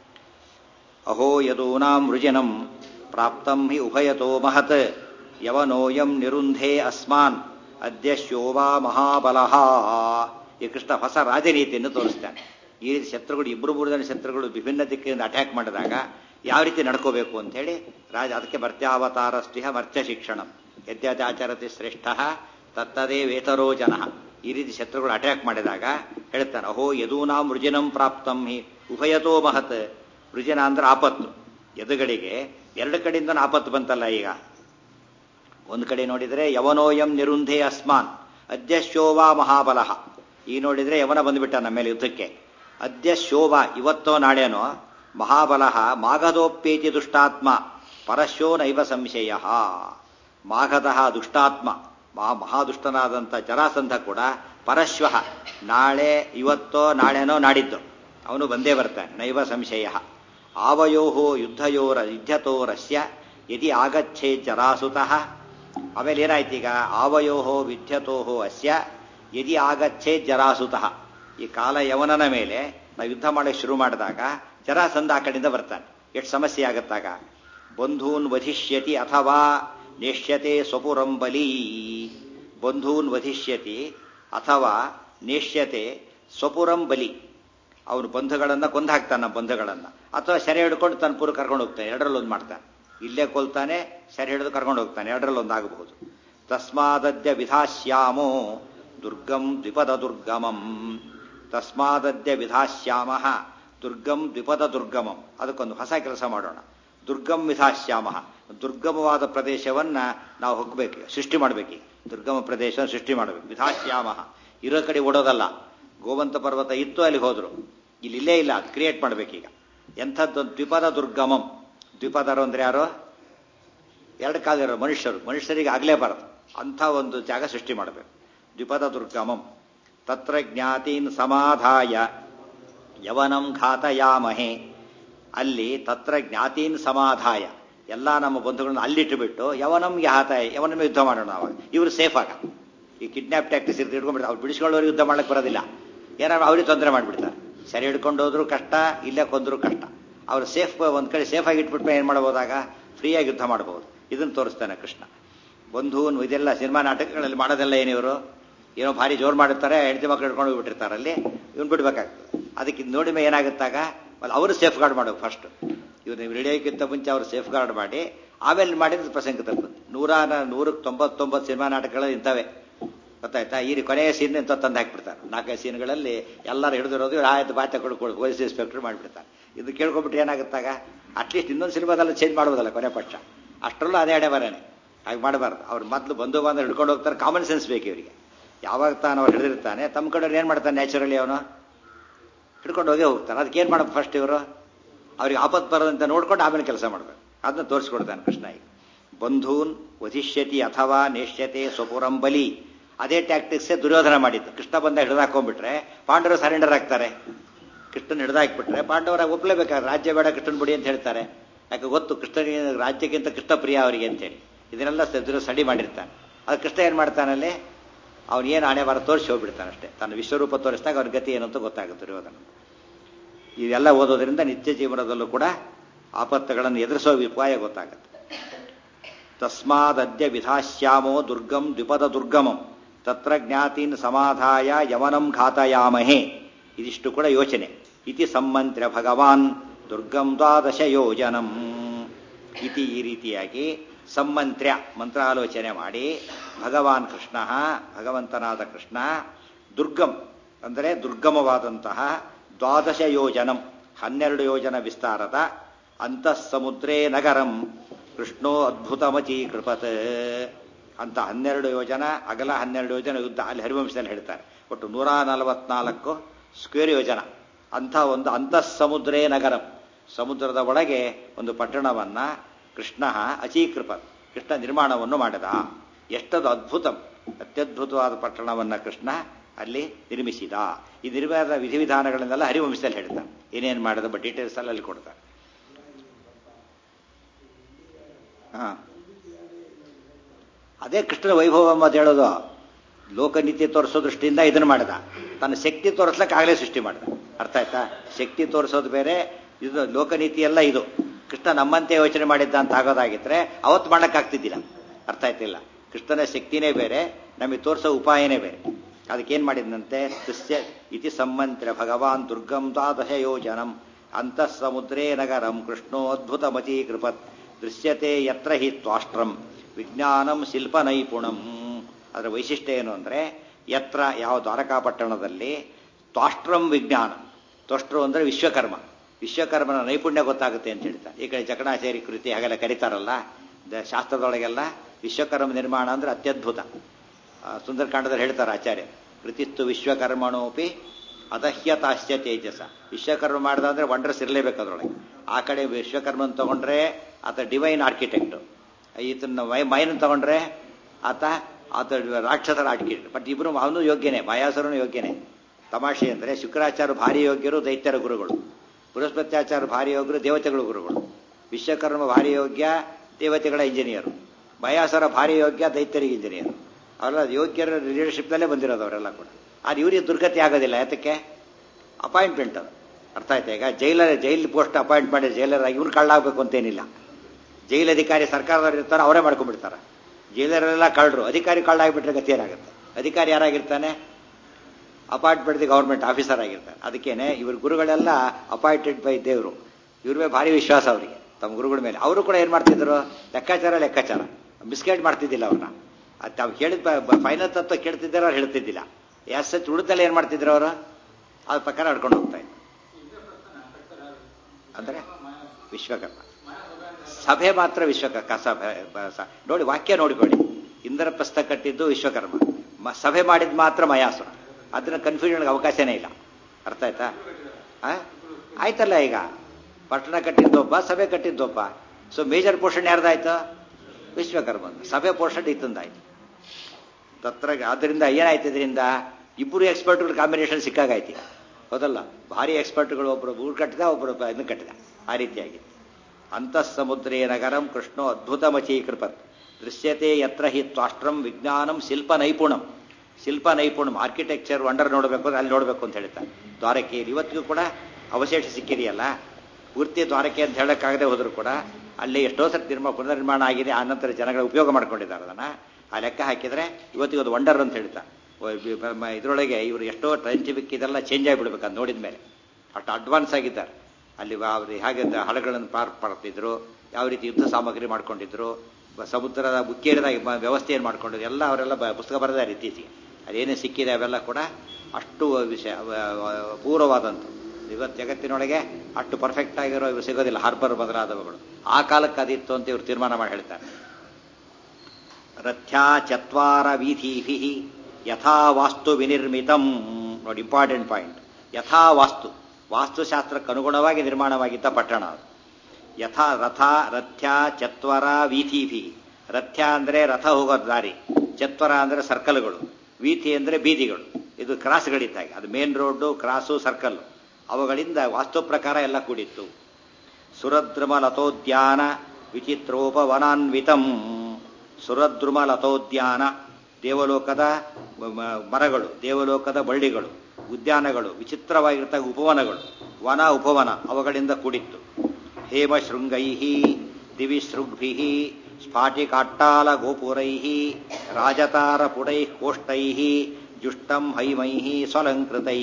ಅಹೋ ಯದೂನಾಂ ವೃಜಿನಂ ಪ್ರಾಪ್ತಂ ಹಿ ಉಭಯತೋ ಮಹತ್ ಯವನೋಯಂ ನಿರುಂಧೇ ಅಸ್ಮಾನ್ ಅದ್ಯ ಶೋಭಾ ಮಹಾಬಲಃ ಈ ಕೃಷ್ಣ ಹೊಸ ರಾಜನೀತಿಯನ್ನು ತೋರಿಸ್ತಾನೆ ಈ ರೀತಿ ಶತ್ರುಗಳು ಇಬ್ಬರು ಮೂರು ಜನ ಶತ್ರುಗಳು ವಿಭಿನ್ನ ದಿಕ್ಕಿನಿಂದ ಅಟ್ಯಾಕ್ ಮಾಡಿದಾಗ ಯಾವ ರೀತಿ ನಡ್ಕೋಬೇಕು ಅಂತ ಹೇಳಿ ರಾಜ ಅದಕ್ಕೆ ಮರ್ತ್ಯಾವತಾರಸ್ತಿಹ ಮರ್ತ್ಯ ಶಿಕ್ಷಣ ಯದ್ಯಾಚಾರತಿ ಶ್ರೇಷ್ಠ ತತ್ತದೇ ವೇತರೋ ಜನ ಈ ರೀತಿ ಶತ್ರುಗಳು ಅಟ್ಯಾಕ್ ಮಾಡಿದಾಗ ಹೇಳ್ತಾನೆ ಅಹೋ ಯದೂನಾಂ ವೃಜಿನಂ ಪ್ರಾಪ್ತಂ ಹಿ ಉಭಯತೋ ಮಹತ್ ವೃಜಿನ ಅಂದ್ರೆ ಆಪತ್ತು ಎದುಗಡೆಗೆ ಎರಡು ಕಡೆಯಿಂದ ಆಪತ್ತು ಬಂತಲ್ಲ ಈಗ ಒಂದು ಕಡೆ ನೋಡಿದರೆ ಯವನೋಯಂ ನಿರುಂಧೆ ಅಸ್ಮಾನ್ ಅದ್ಯ ಶೋಭಾ ಮಹಾಬಲಃ ಈ ನೋಡಿದ್ರೆ ಯವನ ಬಂದುಬಿಟ್ಟ ನಮ್ಮ ಮೇಲೆ ಯುದ್ಧಕ್ಕೆ ಅದ್ಯ ಶೋಭಾ ಇವತ್ತೋ ನಾಳೇನೋ ಮಹಾಬಲಃ ಮಾಘದೋಪ್ಯೇತಿ ದುಷ್ಟಾತ್ಮ ಪರಶೋ ನೈವ ಸಂಶಯ ಮಾಘದಃ ದುಷ್ಟಾತ್ಮ ಮಹಾ ಮಹಾದುಷ್ಟನಾದಂಥ ಜರಾಸಂಧ ಕೂಡ ಪರಶ್ವ ನಾಳೆ ಇವತ್ತೋ ನಾಳೆನೋ ನಾಡಿದ್ದು ಅವನು ಬಂದೇ ಬರ್ತಾನೆ ನೈವ ಸಂಶಯ ಆವಯೋ ಯುದ್ಧಯೋರ ಯುದ್ಧತೋರಸ್ಯ ಯದಿ ಆಗಚ್ಛೇ ಜರಾಸುತಃ ಆಮೇಲೆ ಏನಾಯ್ತು ಈಗ ಆವಯೋ ವಿದ್ಯತೋ ಅಸ್ಯ ಯದಿ ಆಗಚ್ಛೇ ಜರಾಸುತಃ ಈ ಕಾಲ ಯವನನ ಮೇಲೆ ನಾವು ಯುದ್ಧ ಮಾಡಕ್ಕೆ ಶುರು ಮಾಡಿದಾಗ ಜರಾಸಂಧ ಆ ಕಡೆಯಿಂದ ಬರ್ತಾನೆ ಎಷ್ಟು ಸಮಸ್ಯೆ ಆಗತ್ತಾಗ ಬಂಧೂನ್ ವಧಿಷ್ಯತಿ ಅಥವಾ ನೇಷ್ಯತೆ ಸ್ವಪುರಂಬಲಿ ಬಂಧೂನ್ ವಧಿಷ್ಯತಿ ಅಥವಾ ನೇಷ್ಯತೆ ಸ್ವಪುರಂ ಬಲಿ ಅವನು ಬಂಧುಗಳನ್ನ ಕೊಂದು ಹಾಕ್ತಾನೆ ನಮ್ಮ ಬಂಧುಗಳನ್ನ ಅಥವಾ ಸೆರೆ ಹಿಡ್ಕೊಂಡು ತನ್ನ ಪುರ ಕರ್ಕೊಂಡು ಹೋಗ್ತಾನೆ ಎರಡರಲ್ಲೊಂದು ಮಾಡ್ತಾನೆ ಇಲ್ಲೇ ಕೊಲ್ತಾನೆ ಸೆರೆ ಹಿಡಿದು ಕರ್ಕೊಂಡು ಹೋಗ್ತಾನೆ ಎರಡರಲ್ಲೊಂದು ಆಗಬಹುದು ತಸ್ಮಾದದ್ಯ ವಿಧಾಶ್ಯಾಮೋ ದುರ್ಗಂ ದ್ವಿಪದ ದುರ್ಗಮಂ ತಸ್ಮಾದದ್ಯ ವಿಧಾಶ್ಯಾಮ ದುರ್ಗಂ ದ್ವಿಪದ ದುರ್ಗಮಂ ಅದಕ್ಕೊಂದು ಹೊಸ ಕೆಲಸ ಮಾಡೋಣ ದುರ್ಗಂ ವಿಧಾಶ್ಯಾಮ ದುರ್ಗಮವಾದ ಪ್ರದೇಶವನ್ನ ನಾವು ಹೋಗ್ಬೇಕು ಸೃಷ್ಟಿ ಮಾಡಬೇಕು ದುರ್ಗಮ ಪ್ರದೇಶ ಸೃಷ್ಟಿ ಮಾಡಬೇಕು ವಿಧಾಶ್ಯಾಮ ಇರೋ ಕಡೆ ಓಡೋದಲ್ಲ ಗೋವಂತ ಪರ್ವತ ಇತ್ತು ಅಲ್ಲಿ ಹೋದ್ರು ಇಲ್ಲಿ ಇಲ್ಲೇ ಇಲ್ಲ ಅದು ಕ್ರಿಯೇಟ್ ಮಾಡ್ಬೇಕೀಗ ಎಂಥದ್ದು ದ್ವಿಪದ ದುರ್ಗಮಂ ದ್ವಿಪದರು ಅಂದ್ರೆ ಯಾರು ಎರಡು ಕಾಲಿರೋ ಮನುಷ್ಯರು ಮನುಷ್ಯರಿಗೆ ಆಗಲೇಬಾರದು ಅಂಥ ಒಂದು ಜಾಗ ಸೃಷ್ಟಿ ಮಾಡಬೇಕು ದ್ವಿಪದ ದುರ್ಗಮಂ ತತ್ರ ಜ್ಞಾತೀನ್ ಸಮಾಧಾಯ ಯವನಂ ಘಾತಯಾಮಹೆ ಅಲ್ಲಿ ತತ್ರ ಜ್ಞಾತೀನ್ ಸಮಾಧಾಯ ಎಲ್ಲ ನಮ್ಮ ಬಂಧುಗಳನ್ನ ಅಲ್ಲಿಟ್ಟು ಬಿಟ್ಟು ಯವನಂಗೆ ಹಾತ ಯವನಮ್ಮ ಯುದ್ಧ ಮಾಡೋಣ ಅವಾಗ ಇವರು ಸೇಫ್ ಆಗ ಈ ಕಿಡ್ನಾಪ್ ಟ್ಯಾಕ್ಟಿಸ್ ಇರ್ದು ಹಿಡ್ಕೊಂಡ್ಬಿಡ್ತಾರೆ ಅವ್ರು ಬಿಡಿಸ್ಕೊಳ್ಳೋರು ಯುದ್ಧ ಮಾಡಕ್ಕೆ ಬರೋದಿಲ್ಲ ಏನಾದ್ರು ಅವ್ರಿಗೆ ತೊಂದರೆ ಮಾಡಿಬಿಡ್ತಾರೆ ಸರಿ ಹಿಡ್ಕೊಂಡು ಹೋದ್ರು ಕಷ್ಟ ಇಲ್ಲೇ ಕೊಂದ್ರು ಕಷ್ಟ ಅವ್ರು ಸೇಫ್ ಒಂದ್ ಕಡೆ ಸೇಫ್ ಆಗಿ ಇಟ್ಬಿಟ್ರೆ ಏನು ಮಾಡ್ಬೋದಾಗ ಫ್ರೀಯಾಗಿ ಯುದ್ಧ ಮಾಡ್ಬೋದು ಇದನ್ನು ತೋರಿಸ್ತಾನೆ ಕೃಷ್ಣ ಬಂಧು ಇದೆಲ್ಲ ಸಿನಿಮಾ ನಾಟಕಗಳಲ್ಲಿ ಮಾಡೋದೆಲ್ಲ ಏನಿವರು ಏನೋ ಭಾರಿ ಜೋರು ಮಾಡಿರ್ತಾರೆ ಹೆಂಡತಿ ಮಕ್ಕಳು ಹಿಡ್ಕೊಂಡು ಹೋಗ್ಬಿಟ್ಟಿರ್ತಾರೆ ಅಲ್ಲಿ ಇವ್ನು ಬಿಡ್ಬೇಕಾಗ್ತದೆ ಅದಕ್ಕೆ ಇದ್ ನೋಡಿ ಮೇಲೆ ಏನಾಗುತ್ತಾಗ ಅವರು ಸೇಫ್ ಗಾರ್ಡ್ ಮಾಡೋದು ಫಸ್ಟ್ ಇವ್ರು ರೆಡಿಯೋಕ್ಕಿಂತ ಮುಂಚೆ ಅವರು ಸೇಫ್ ಗಾರ್ಡ್ ಮಾಡಿ ಆಮೇಲೆ ಮಾಡಿದ ಪ್ರಸಂಗ ತಪ್ಪುತ್ತೆ ನೂರ ನೂರಕ್ಕೆ ತೊಂಬತ್ತೊಂಬತ್ತು ಸಿನಿಮಾ ನಾಟಕಗಳು ಇಂಥವೆ ಗೊತ್ತಾಯ್ತಾ ಈ ಕೊನೆಯ ಸೀನ್ ಅಂತ ತಂದು ಹಾಕ್ಬಿಡ್ತಾರೆ ನಾಲ್ಕೈದು ಸೀನ್ಗಳಲ್ಲಿ ಎಲ್ಲರೂ ಹಿಡಿದಿರೋದು ಆಯ್ತು ಬಾತ ಕೊಡ್ಕೊಂಡು ವಯಸ್ಸು ಇನ್ಸ್ಪೆಕ್ಟರ್ ಮಾಡಿಬಿಡ್ತಾರೆ ಇದು ಕೇಳ್ಕೊಂಬಿಟ್ರೆ ಏನಾಗುತ್ತಾಗ ಅಟ್ಲೀಸ್ಟ್ ಇನ್ನೊಂದು ಸಿನಿಮಾದಲ್ಲ ಚೇಂಜ್ ಮಾಡ್ಬೋದಲ್ಲ ಕೊನೆ ಪಕ್ಷ ಅಷ್ಟರಲ್ಲೂ ಅದೇ ಅಡೆ ಬರೇನೆ ಹಾಗೆ ಮಾಡಬಾರ್ದು ಅವ್ರು ಮೊದಲು ಬಂದು ಬಂದು ಹಿಡ್ಕೊಂಡು ಹೋಗ್ತಾರೆ ಕಾಮನ್ ಸೆನ್ಸ್ ಬೇಕು ಇವರಿಗೆ ಯಾವಾಗ ತಾನು ಅವ್ರು ಹಿಡಿದಿರ್ತಾನೆ ತಮ್ಮ ಕಡೆ ಏನು ಮಾಡ್ತಾನೆ ನ್ಯಾಚುರಲಿ ಅವನು ಹಿಡ್ಕೊಂಡು ಹೋಗೇ ಹೋಗ್ತಾನೆ ಅದಕ್ಕೆ ಏನು ಮಾಡಬೇಕು ಫಸ್ಟ್ ಇವರು ಅವ್ರಿಗೆ ಆಪತ್ತು ಬರೋದಂತ ನೋಡ್ಕೊಂಡು ಆಮೇಲೆ ಕೆಲಸ ಮಾಡಬೇಕು ಅದನ್ನ ತೋರಿಸ್ಕೊಡ್ತಾನೆ ಕೃಷ್ಣ ಈಗ ಬಂಧೂನ್ ವಧಿಷ್ಯತಿ ಅಥವಾ ನೇಷ್ಯತೆ ಸ್ವಪುರಂ ಬಲಿ ಅದೇ ಟ್ಯಾಕ್ಟಿಕ್ಸೇ ದುರ್ಯೋಧನ ಮಾಡಿದ್ದು ಕೃಷ್ಣ ಬಂದ ಹಿಡಿದಾಕೊಂಡ್ಬಿಟ್ರೆ ಪಾಂಡವರು ಸರೆಂಡರ್ ಆಗ್ತಾರೆ ಕೃಷ್ಣನ್ ಹಿಡಿದಾಕ್ಬಿಟ್ರೆ ಪಾಂಡವರಾಗ ಒಪ್ಪಲೇಬೇಕಾದ್ರೆ ರಾಜ್ಯ ಬೇಡ ಕೃಷ್ಣನ್ ಬಿಡಿ ಅಂತ ಹೇಳ್ತಾರೆ ಯಾಕೆ ಗೊತ್ತು ಕೃಷ್ಣನಿಗೆ ರಾಜ್ಯಕ್ಕಿಂತ ಕೃಷ್ಣ ಪ್ರಿಯ ಅವರಿಗೆ ಅಂತೇಳಿ ಇದನ್ನೆಲ್ಲ ಸ್ಟಡಿ ಮಾಡಿರ್ತಾನೆ ಅದು ಕೃಷ್ಣ ಏನು ಮಾಡ್ತಾನಲ್ಲಿ ಅವನು ಏನು ಹಣೆ ಬಾರ ತೋರಿಸಿ ಹೋಗ್ಬಿಡ್ತಾನೆ ಅಷ್ಟೇ ತನ್ನ ವಿಶ್ವರೂಪ ತೋರಿಸಿದಾಗ ಅವ್ರ ಗತಿ ಏನು ಅಂತ ಗೊತ್ತಾಗುತ್ತೆ ದುರ್ಯೋಧನ ಇವೆಲ್ಲ ಓದೋದ್ರಿಂದ ನಿತ್ಯ ಜೀವನದಲ್ಲೂ ಕೂಡ ಆಪತ್ತುಗಳನ್ನು ಎದುರಿಸೋ ಉಪಾಯ ಗೊತ್ತಾಗುತ್ತೆ ತಸ್ಮಾದದ್ಯ ವಿಧಾಶ್ಯಾಮೋ ದುರ್ಗಂ ದ್ವಿಪದ ದುರ್ಗಮಂ ತತ್ರ ಜ್ಞಾತೀನ್ ಸಮಾಧಾಯ ಯವನಂ ಘಾತಯಾಮಹೇ ಇದಿಷ್ಟು ಕೂಡ ಯೋಚನೆ ಇತಿ ಸಮ್ಮಂತ್ರ ಭಗವಾನ್ ದುರ್ಗಂ ದ್ವಾದಶ ಯೋಜನಂ ಇತಿ ಈ ರೀತಿಯಾಗಿ ಸಮ್ಮಂತ್ರ್ಯ ಮಂತ್ರಾಲೋಚನೆ ಮಾಡಿ ಭಗವಾನ್ ಕೃಷ್ಣ ಭಗವಂತನಾದ ಕೃಷ್ಣ ದುರ್ಗಂ ಅಂದರೆ ದುರ್ಗಮವಾದಂತಹ ದ್ವಾದಶ ಯೋಜನಂ ಹನ್ನೆರಡು ಯೋಜನ ವಿಸ್ತಾರದ ಅಂತಃಸಮುದ್ರೇ ನಗರಂ ಕೃಷ್ಣೋ ಅದ್ಭುತಮಚಿ ಕೃಪತ್ ಅಂತ ಹನ್ನೆರಡು ಯೋಜನ ಅಗಲ ಹನ್ನೆರಡು ಯೋಜನ ಯುದ್ಧ ಅಲ್ಲಿ ಹರಿವಂಶದಲ್ಲಿ ಹೇಳ್ತಾರೆ ಒಟ್ಟು ನೂರ ನಲವತ್ನಾಲ್ಕು ಸ್ಕ್ವೇರ್ ಯೋಜನ ಅಂಥ ಒಂದು ಅಂತಃಸಮುದ್ರೇ ನಗರಂ ಸಮುದ್ರದ ಒಳಗೆ ಒಂದು ಪಟ್ಟಣವನ್ನ ಕೃಷ್ಣ ಅಚೀಕೃಪತ್ ಕೃಷ್ಣ ನಿರ್ಮಾಣವನ್ನು ಮಾಡಿದ ಎಷ್ಟದು ಅದ್ಭುತಂ ಅತ್ಯದ್ಭುತವಾದ ಪಟ್ಟಣವನ್ನ ಕೃಷ್ಣ ಅಲ್ಲಿ ನಿರ್ಮಿಸಿದ ಈ ನಿರ್ಮಾಣದ ವಿಧಿವಿಧಾನಗಳನ್ನೆಲ್ಲ ಹರಿವಂಶದಲ್ಲಿ ಹೇಳ್ತಾರೆ ಏನೇನು ಮಾಡಿದ ಬಟ್ ಡೀಟೇಲ್ಸ್ ಎಲ್ಲ ಅಲ್ಲಿ ಕೊಡ್ತಾರೆ ಹಾ ಅದೇ ಕೃಷ್ಣನ ವೈಭವ ಅಂತ ಹೇಳೋದು ಲೋಕನೀತಿ ತೋರಿಸೋ ದೃಷ್ಟಿಯಿಂದ ಇದನ್ನು ಮಾಡಿದ ತನ್ನ ಶಕ್ತಿ ತೋರಿಸ್ಲಕ್ಕೆ ಆಗಲೇ ಸೃಷ್ಟಿ ಮಾಡಿದ ಅರ್ಥ ಆಯ್ತಾ ಶಕ್ತಿ ತೋರಿಸೋದು ಬೇರೆ ಇದು ಲೋಕನೀತಿ ಎಲ್ಲ ಇದು ಕೃಷ್ಣ ನಮ್ಮಂತೆ ಯೋಚನೆ ಮಾಡಿದ್ದ ಅಂತ ಆಗೋದಾಗಿದ್ರೆ ಅವತ್ತು ಮಾಡಕ್ಕಾಗ್ತಿದ್ದಿಲ್ಲ ಅರ್ಥ ಆಯ್ತಿಲ್ಲ ಕೃಷ್ಣನ ಶಕ್ತಿನೇ ಬೇರೆ ನಮಗೆ ತೋರಿಸೋ ಉಪಾಯನೇ ಬೇರೆ ಅದಕ್ಕೇನು ಮಾಡಿದಂತೆ ದೃಶ್ಯ ಇತಿ ಸಮ್ಮಂತ್ರ ಭಗವಾನ್ ದುರ್ಗಂ ದ್ವಾದಶ ಯೋಜನಂ ಅಂತಃ ಸಮುದ್ರೇ ನಗರಂ ಕೃಷ್ಣೋದ್ಭುತಮತಿ ಕೃಪತ್ ದೃಶ್ಯತೆ ಯತ್ರ ಹಿ ತ್ವಾಷ್ಟ್ರಂ ವಿಜ್ಞಾನಂ ಶಿಲ್ಪ ನೈಪುಣಂ ಅದರ ವೈಶಿಷ್ಟ್ಯ ಏನು ಅಂದರೆ ಯತ್ರ ಯಾವ ದ್ವಾರಕಾಪಟ್ಟಣದಲ್ಲಿ ತ್ವಾಷ್ಟ್ರಂ ವಿಜ್ಞಾನ ತ್ವಷ್ಟ್ರು ಅಂದರೆ ವಿಶ್ವಕರ್ಮ ವಿಶ್ವಕರ್ಮನ ನೈಪುಣ್ಯ ಗೊತ್ತಾಗುತ್ತೆ ಅಂತ ಹೇಳ್ತಾರೆ ಈ ಕಡೆ ಜಕಣಾಚಾರಿ ಕೃತಿ ಹಾಗೆಲ್ಲ ಕರೀತಾರಲ್ಲ ಶಾಸ್ತ್ರದೊಳಗೆಲ್ಲ ವಿಶ್ವಕರ್ಮ ನಿರ್ಮಾಣ ಅಂದ್ರೆ ಅತ್ಯದ್ಭುತ ಸುಂದರಕಾಂಡದಲ್ಲಿ ಹೇಳ್ತಾರೆ ಆಚಾರ್ಯ ಕೃತಿಸ್ತು ವಿಶ್ವಕರ್ಮಣೋಪಿ ಅದಹ್ಯತಾಶ್ಯ ತೇಜಸ ವಿಶ್ವಕರ್ಮ ಮಾಡ್ದ ಅಂದ್ರೆ ವಂಡರ್ಸ್ ಇರಲೇಬೇಕು ಅದರೊಳಗೆ ಆ ಕಡೆ ವಿಶ್ವಕರ್ಮನ್ ತಗೊಂಡ್ರೆ ಆತ ಡಿವೈನ್ ಆರ್ಕಿಟೆಕ್ಟ್ ಈತನ ಮೈನ್ ತಗೊಂಡ್ರೆ ಆತ ಆತ ರಾಕ್ಷಸರ ಆರ್ಕಿಟೆಕ್ಟ್ ಬಟ್ ಇಬ್ರು ಅವನು ಯೋಗ್ಯನೇ ಮಾಯಾಸುರನು ಯೋಗ್ಯನೇ ತಮಾಷೆ ಅಂದರೆ ಶುಕ್ರಾಚಾರ್ಯ ಭಾರಿ ಯೋಗ್ಯರು ದೈತ್ಯರ ಗುರುಗಳು ಬೃಹಸ್ಪತ್ಯಾಚಾರ್ಯ ಭಾರಿ ಯೋಗ್ಯರು ದೇವತೆಗಳ ಗುರುಗಳು ವಿಶ್ವಕರ್ಮ ಭಾರಿ ಯೋಗ್ಯ ದೇವತೆಗಳ ಇಂಜಿನಿಯರು ಮಯಾಸರ ಭಾರಿ ಯೋಗ್ಯ ದೈತ್ಯರಿಗೆ ಇಂಜಿನಿಯರ್ ಅವರೆಲ್ಲ ಯೋಗ್ಯರ ಲೀಡರ್ಶಿಪ್ನಲ್ಲೇ ಬಂದಿರೋದು ಅವರೆಲ್ಲ ಕೂಡ ಆದ್ರೆ ಇವರಿಗೆ ದುರ್ಗತಿ ಆಗೋದಿಲ್ಲ ಯಾತಕ್ಕೆ ಅಪಾಯಿಂಟ್ಮೆಂಟ್ ಅದು ಅರ್ಥ ಆಯ್ತಾ ಈಗ ಜೈಲರ್ ಜೈಲ್ ಪೋಸ್ಟ್ ಅಪಾಯಿಂಟ್ ಮಾಡಿ ಜೈಲರ್ ಆಗಿ ಇವ್ರು ಕಳ್ಳಾಗಬೇಕು ಅಂತೇನಿಲ್ಲ ಜೈಲ್ ಅಧಿಕಾರಿ ಸರ್ಕಾರದವ್ರು ಇರ್ತಾರೆ ಅವರೇ ಮಾಡ್ಕೊಂಡ್ಬಿಡ್ತಾರೆ ಜೈಲರೆಲ್ಲ ಕಳ್ಳರು ಅಧಿಕಾರಿ ಕಳ್ಳಾಗಿಬಿಟ್ರೆ ಗತಿ ಏನಾಗುತ್ತೆ ಅಧಿಕಾರಿ ಯಾರಾಗಿರ್ತಾನೆ ಅಪಾಯಿಂಟ್ಮೆಂಟ್ ಗೌರ್ಮೆಂಟ್ ಆಫೀಸರ್ ಆಗಿರ್ತಾರೆ ಅದಕ್ಕೇನೆ ಇವ್ರ ಗುರುಗಳೆಲ್ಲ ಅಪಾಯಿಂಟೆಡ್ ಬೈ ದೇವರು ಇವ್ರ ಮೇಲೆ ಭಾರಿ ವಿಶ್ವಾಸ ಅವರಿಗೆ ತಮ್ಮ ಗುರುಗಳ ಮೇಲೆ ಅವರು ಕೂಡ ಏನು ಮಾಡ್ತಿದ್ರು ಲೆಕ್ಕಾಚಾರ ಲೆಕ್ಕಾಚಾರ ಮಿಸ್ಗೈಡ್ ಮಾಡ್ತಿದ್ದಿಲ್ಲ ಅವ್ರನ್ನ ಅದು ತಾವು ಕೇಳಿದ ಫೈನಲ್ ತತ್ವ ಕೇಳ್ತಿದ್ದಾರೆ ಅವ್ರು ಹೇಳ್ತಿದ್ದಿಲ್ಲ ಎಸ್ ಎಚ್ ಉಳಿದಲ್ಲ ಏನು ಮಾಡ್ತಿದ್ರು ಅವರು ಅದ್ರ ಪ್ರಕಾರ ನಡ್ಕೊಂಡು ಹೋಗ್ತಾ ಇದ್ರು ಅಂದ್ರೆ ವಿಶ್ವಕರ್ಮ ಸಭೆ ಮಾತ್ರ ವಿಶ್ವಕ ಸಭೆ ನೋಡಿ ವಾಕ್ಯ ನೋಡಿಕೊಳ್ಳಿ ಇಂದ್ರಪ್ರಸ್ಥ ಕಟ್ಟಿದ್ದು ವಿಶ್ವಕರ್ಮ ಸಭೆ ಮಾಡಿದ್ ಮಾತ್ರ ಮಯಾಸುರ ಅದನ್ನ ಕನ್ಫ್ಯೂಷನ್ಗೆ ಅವಕಾಶನೇ ಇಲ್ಲ ಅರ್ಥ ಆಯ್ತಾ ಆಯ್ತಲ್ಲ ಈಗ ಪಟ್ಟಣ ಕಟ್ಟಿದ್ದೊಬ್ಬ ಸಭೆ ಕಟ್ಟಿದ್ದೊಬ್ಬ ಸೊ ಮೇಜರ್ ಪೋರ್ಷನ್ ಯಾರ್ದಾಯ್ತು ವಿಶ್ವಕರ್ಮ ಸಭೆ ಪೋರ್ಷನ್ ಇತ್ತಂದಾಯ್ತು ತತ್ರ ಅದರಿಂದ ಏನಾಯ್ತು ಇದರಿಂದ ಇಬ್ಬರು ಎಕ್ಸ್ಪರ್ಟ್ಗಳ ಕಾಂಬಿನೇಷನ್ ಸಿಕ್ಕಾಗಾಯ್ತು ಹೌದಲ್ಲ ಭಾರಿ ಎಕ್ಸ್ಪರ್ಟ್ಗಳು ಒಬ್ಬರು ಊರು ಕಟ್ಟಿದ ಒಬ್ಬರು ಇದನ್ನ ಕಟ್ಟಿದ ಆ ರೀತಿಯಾಗಿದೆ ಅಂತಃಸಮುದ್ರೇ ನಗರಂ ಕೃಷ್ಣೋ ಅದ್ಭುತಮಚೀಕೃಪತ್ ದೃಶ್ಯತೆ ಯತ್ರ ಹಿ ತ್ವಾಷ್ಟ್ರಂ ವಿಜ್ಞಾನಂ ಶಿಲ್ಪ ನೈಪುಣಂ ಶಿಲ್ಪ ನೈಪುಣಂ ಆರ್ಕಿಟೆಕ್ಚರ್ ವಂಡರ್ ನೋಡಬೇಕು ಅಂದ್ರೆ ಅಲ್ಲಿ ನೋಡಬೇಕು ಅಂತ ಹೇಳ್ತಾರೆ ದ್ವಾರಕೆಯಲ್ಲಿ ಇವತ್ತಿಗೂ ಕೂಡ ಅವಶೇಷ ಸಿಕ್ಕಿದೆಯಲ್ಲ ಪೂರ್ತಿ ದ್ವಾರಕೆ ಅಂತ ಹೇಳಕ್ಕಾಗದೆ ಹೋದ್ರು ಕೂಡ ಅಲ್ಲಿ ಎಷ್ಟೋ ಸರಿ ನಿರ್ಮಾಣ ಪುನರ್ನಿರ್ಮಾಣ ಆಗಿದೆ ಆ ನಂತರ ಜನಗಳ ಉಪಯೋಗ ಮಾಡ್ಕೊಂಡಿದ್ದಾರೆ ಅದನ್ನ ಆ ಲೆಕ್ಕ ಹಾಕಿದ್ರೆ ಇವತ್ತಿಗೆ ಅದು ವಂಡರ್ ಅಂತ ಹೇಳ್ತಾ ಇದರೊಳಗೆ ಇವರು ಎಷ್ಟೋ ಸೈಂಟಿಫಿಕ್ ಇದೆಲ್ಲ ಚೇಂಜ್ ಆಗಿಬಿಡ್ಬೇಕು ಅದು ನೋಡಿದ ಮೇಲೆ ಅಷ್ಟು ಅಡ್ವಾನ್ಸ್ ಆಗಿದ್ದಾರೆ ಅಲ್ಲಿ ಅವರು ಹೇಗೆ ಹಡಗಳನ್ನು ಪಾರ್ಕ್ ಮಾಡ್ತಿದ್ರು ಯಾವ ರೀತಿ ಯುದ್ಧ ಸಾಮಗ್ರಿ ಮಾಡ್ಕೊಂಡಿದ್ರು ಸಮುದ್ರದ ಮುಕ್ಕೇರಿದ ವ್ಯವಸ್ಥೆ ಏನು ಮಾಡ್ಕೊಂಡಿದ್ರು ಎಲ್ಲ ಅವರೆಲ್ಲ ಪುಸ್ತಕ ಬರೆದಾರೆ ಇತ್ತೀಚೆಗೆ ಅದೇನೇ ಸಿಕ್ಕಿದೆ ಅವೆಲ್ಲ ಕೂಡ ಅಷ್ಟು ವಿಷಯ ಪೂರ್ವವಾದಂಥ ಇವತ್ತು ಜಗತ್ತಿನೊಳಗೆ ಅಷ್ಟು ಪರ್ಫೆಕ್ಟ್ ಆಗಿರೋ ಇವು ಸಿಗೋದಿಲ್ಲ ಹಾರ್ಬರ್ ಬದಲಾದವುಗಳು ಆ ಕಾಲಕ್ಕೆ ಅದಿತ್ತು ಅಂತ ಇವರು ತೀರ್ಮಾನ ಮಾಡಿ ಹೇಳ್ತಾರೆ ರಥ್ಯಾ ಚತ್ವಾರ ವೀಥೀಭಿ ಯಥಾ ವಾಸ್ತು ವಿನಿರ್ಮಿತಂ ನೋಡಿ ಇಂಪಾರ್ಟೆಂಟ್ ಪಾಯಿಂಟ್ ಯಥಾ ವಾಸ್ತು ವಾಸ್ತುಶಾಸ್ತ್ರಕ್ಕೆ ಅನುಗುಣವಾಗಿ ನಿರ್ಮಾಣವಾಗಿದ್ದ ಪಟ್ಟಣ ಅದು ಯಥಾ ರಥ ರಥ್ಯ ಚತ್ವರ ವೀಥೀಭಿ ರಥ್ಯ ಅಂದರೆ ರಥ ಹೋಗೋ ದಾರಿ ಚತ್ವರ ಅಂದರೆ ಸರ್ಕಲ್ಗಳು ವೀಥಿ ಅಂದರೆ ಬೀದಿಗಳು ಇದು ಕ್ರಾಸ್ಗಳಿದ್ದಾಗೆ ಅದು ಮೇನ್ ರೋಡು ಕ್ರಾಸು ಸರ್ಕಲ್ ಅವುಗಳಿಂದ ವಾಸ್ತು ಪ್ರಕಾರ ಎಲ್ಲ ಕೂಡಿತ್ತು ಸುರದ್ರುಮ ಲತೋದ್ಯಾನ ವಿಚಿತ್ರೋಪವನಾನ್ವಿತಂ ಸುರದ್ರುಮ ಲತೋದ್ಯಾನ ದೇವಲೋಕದ ಮರಗಳು ದೇವಲೋಕದ ಬಳ್ಳಿಗಳು ಉದ್ಯಾನಗಳು ವಿಚಿತ್ರವಾಗಿರ್ತಕ್ಕ ಉಪವನಗಳು ವನ ಉಪವನ ಅವುಗಳಿಂದ ಕೂಡಿತ್ತು ಹೇಮಶೃಂಗೈ ದಿವಿಸೃಗ್ಭಿ ಸ್ಫಾಟಿಕಾಟ್ಟಾಲ ಗೋಪುರೈ ರಾಜತಾರ ಪುಡೈ ಕೋಷ್ಟೈ ಜುಷ್ಟಂ ಹೈಮೈ ಸ್ವಲಂಕೃತೈ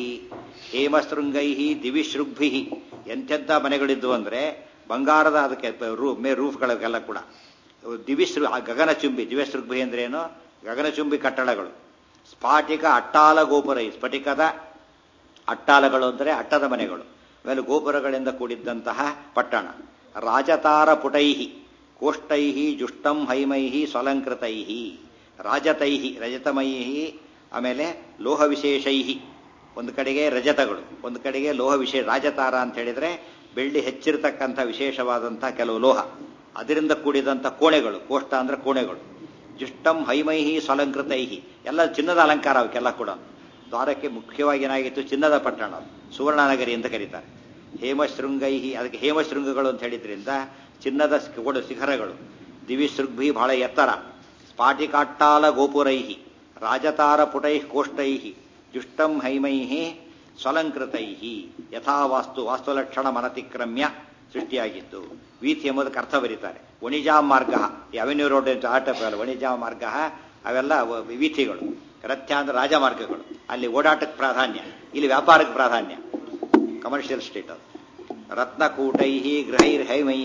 ಹೇಮಶೃಂಗೈ ದಿವಿಶೃಗ್ಭಿ ಎಂತೆಂಥ ಮನೆಗಳಿದ್ವು ಅಂದರೆ ಬಂಗಾರದ ಅದಕ್ಕೆ ರೂ ಮೇ ರೂಫ್ಗಳಿಗೆಲ್ಲ ಕೂಡ ದಿವಿಸೃ ಗಗನಚುಂಬಿ ದಿವ್ಯಸೃಗ್ಭಿ ಅಂದ್ರೇನು ಗಗನಚುಂಬಿ ಕಟ್ಟಡಗಳು ಸ್ಫಾಟಿಕ ಅಟ್ಟಾಲ ಗೋಪುರೈ ಸ್ಫಟಿಕದ ಅಟ್ಟಾಲಗಳು ಅಂದರೆ ಅಟ್ಟದ ಮನೆಗಳು ಆಮೇಲೆ ಗೋಪುರಗಳಿಂದ ಕೂಡಿದ್ದಂತಹ ಪಟ್ಟಣ ರಾಜತಾರ ಪುಟೈಹಿ ಕೋಷ್ಟೈಹಿ ಜುಷ್ಟಂ ಹೈಮೈಹಿ ಸ್ವಲಂಕೃತೈಹಿ ರಾಜತೈಹಿ ರಜತಮೈಹಿ ಆಮೇಲೆ ಲೋಹ ವಿಶೇಷೈಹಿ ಒಂದು ಕಡೆಗೆ ರಜತಗಳು ಒಂದು ಕಡೆಗೆ ಲೋಹ ವಿಶೇಷ ರಾಜತಾರ ಅಂತ ಹೇಳಿದ್ರೆ ಬೆಳ್ಳಿ ಹೆಚ್ಚಿರತಕ್ಕಂಥ ವಿಶೇಷವಾದಂತಹ ಕೆಲವು ಲೋಹ ಅದರಿಂದ ಕೂಡಿದಂಥ ಕೋಣೆಗಳು ಕೋಷ್ಟ ಅಂದ್ರೆ ಕೋಣೆಗಳು ಜುಷ್ಟಂ ಹೈಮೈಹಿ ಸ್ವಲಂಕೃತೈಹಿ ಎಲ್ಲ ಚಿನ್ನದ ಅಲಂಕಾರ ಅವಕ್ಕೆಲ್ಲ ಕೂಡ ದ್ವಾರಕ್ಕೆ ಮುಖ್ಯವಾಗಿ ಏನಾಗಿತ್ತು ಚಿನ್ನದ ಪಟ್ಟಣ ಸುವರ್ಣನಗರಿ ಅಂತ ಕರೀತಾರೆ ಹೇಮಶೃಂಗೈಹಿ ಅದಕ್ಕೆ ಹೇಮಶೃಂಗಗಳು ಅಂತ ಹೇಳಿದ್ರಿಂದ ಚಿನ್ನದ ಕೊಡು ಶಿಖರಗಳು ದಿವಿಶೃಗ್ಭಿ ಬಹಳ ಎತ್ತರ ಸ್ಫಾಟಿಕಾಟ್ಟಾಲ ಗೋಪುರೈಹಿ ರಾಜತಾರ ಪುಟೈ ಕೋಷ್ಟೈಹಿ ಜುಷ್ಟಂ ಹೈಮೈಹಿ ಸ್ವಲಂಕೃತೈಹಿ ಯಥಾವಾಸ್ತು ವಾಸ್ತುಲಕ್ಷಣ ಮನತಿಕ್ರಮ್ಯ ಸೃಷ್ಟಿಯಾಗಿತ್ತು ವೀಥಿ ಎಂಬುದಕ್ಕೆ ಅರ್ಥ ಬರೀತಾರೆ ವಣಿಜಾ ಮಾರ್ಗ ಈ ಅವೆನ್ಯೂ ರೋಡ್ ಅಂತ ಆಟ ವಣಿಜಾ ಮಾರ್ಗ ಅವೆಲ್ಲ ವೀಥಿಗಳು ರಥ್ಯ ಅಂದ್ರೆ ರಾಜಮಾರ್ಗಗಳು ಅಲ್ಲಿ ಓಡಾಟಕ್ಕೆ ಪ್ರಾಧಾನ್ಯ ಇಲ್ಲಿ ವ್ಯಾಪಾರಕ್ಕೆ ಪ್ರಾಧಾನ್ಯ ಕಮರ್ಷಿಯಲ್ ಸ್ಟೇಟ್ ಅದು ರತ್ನಕೂಟೈ ಗೃಹೈರ್ಹೈಮೈ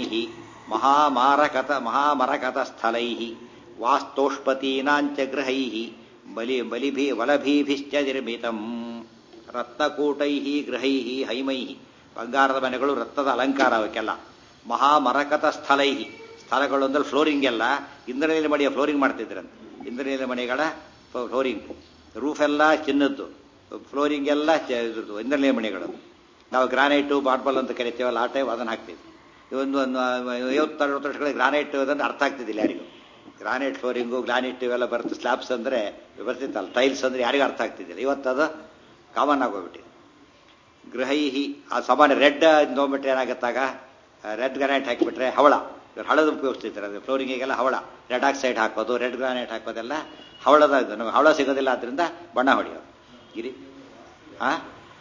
ಮಹಾಮಾರಕತ ಮಹಾಮರಕತ ಸ್ಥಳೈ ವಾಸ್ತೋಷ್ಪತೀನಾಂಚ ಗೃಹೈ ಬಲಿ ಬಲಿಭಿ ವಲಭೀಭಿಶ್ಚ ನಿರ್ಮಿತಂ ರತ್ನಕೂಟೈ ಗೃಹೈ ಹೈಮೈ ಬಂಗಾರದ ಮನೆಗಳು ರತ್ನದ ಅಲಂಕಾರ ಅವಕ್ಕೆಲ್ಲ ಮಹಾಮರಕತ ಸ್ಥಳೈ ಸ್ಥಳಗಳು ಅಂದ್ರೆ ಫ್ಲೋರಿಂಗ್ ಎಲ್ಲ ಇಂದ್ರನೀಲ ಮನೆಯ ಫ್ಲೋರಿಂಗ್ ಮಾಡ್ತಿದ್ರಂತೆ ಇಂದ್ರನೀಲ ಮನೆಗಳ ಫ್ಲೋರಿಂಗ್ ರೂಫ್ ಎಲ್ಲ ಚಿನ್ನದ್ದು ಫ್ಲೋರಿಂಗ್ ಎಲ್ಲ ಇದ್ರದ್ದು ಇಂದ್ರನೀಲ ಮನೆಗಳು ನಾವು ಗ್ರಾನೈಟು ಬಾಟ್ಬಲ್ ಅಂತ ಕರಿತೀವಲ್ಲ ಆ ಟೈಪ್ ಅದನ್ನು ಹಾಕ್ತೀವಿ ಒಂದು ಒಂದು ಐವತ್ತರವತ್ತು ವರ್ಷಗಳ ಗ್ರಾನೈಟ್ ಅದನ್ನು ಅರ್ಥ ಆಗ್ತಿದ್ದಿಲ್ಲ ಯಾರಿಗೂ ಗ್ರಾನೈಟ್ ಫ್ಲೋರಿಂಗು ಗ್ರಾನೈಟ್ ಇವೆಲ್ಲ ಬರುತ್ತೆ ಸ್ಲ್ಯಾಬ್ಸ್ ಅಂದರೆ ಬರ್ತಿತ್ತಲ್ಲ ಟೈಲ್ಸ್ ಅಂದರೆ ಯಾರಿಗೂ ಅರ್ಥ ಆಗ್ತಿದ್ದಿಲ್ಲ ಇವತ್ತು ಅದು ಕಾಮನ್ ಆಗೋಗ್ಬಿಟ್ಟಿದೆ ಗೃಹೈಹಿ ಆ ಸಾಮಾನ್ಯ ರೆಡ್ ನೋಡ್ಬಿಟ್ರೆ ಏನಾಗುತ್ತಾಗ ರೆಡ್ ಗ್ರಾನೈಟ್ ಹಾಕಿಬಿಟ್ರೆ ಹವಳ ಇವ್ರು ಹಳದ ಉಪಯೋಗಿಸ್ತಿರ್ತಾರೆ ಅದು ಫ್ಲೋರಿಂಗಿಗೆಲ್ಲ ಹವಳ ರೆಡ್ ಆಕ್ಸೈಡ್ ಹಾಕೋದು ರೆಡ್ ಗ್ರಾನೈಟ್ ಹಾಕೋದೆಲ್ಲ ಹವಳದ ನಮಗೆ ಹವಳ ಸಿಗೋದಿಲ್ಲ ಆದ್ರಿಂದ ಬಣ್ಣ ಹೊಡೆಯೋದು ಗಿರಿ ಹಾ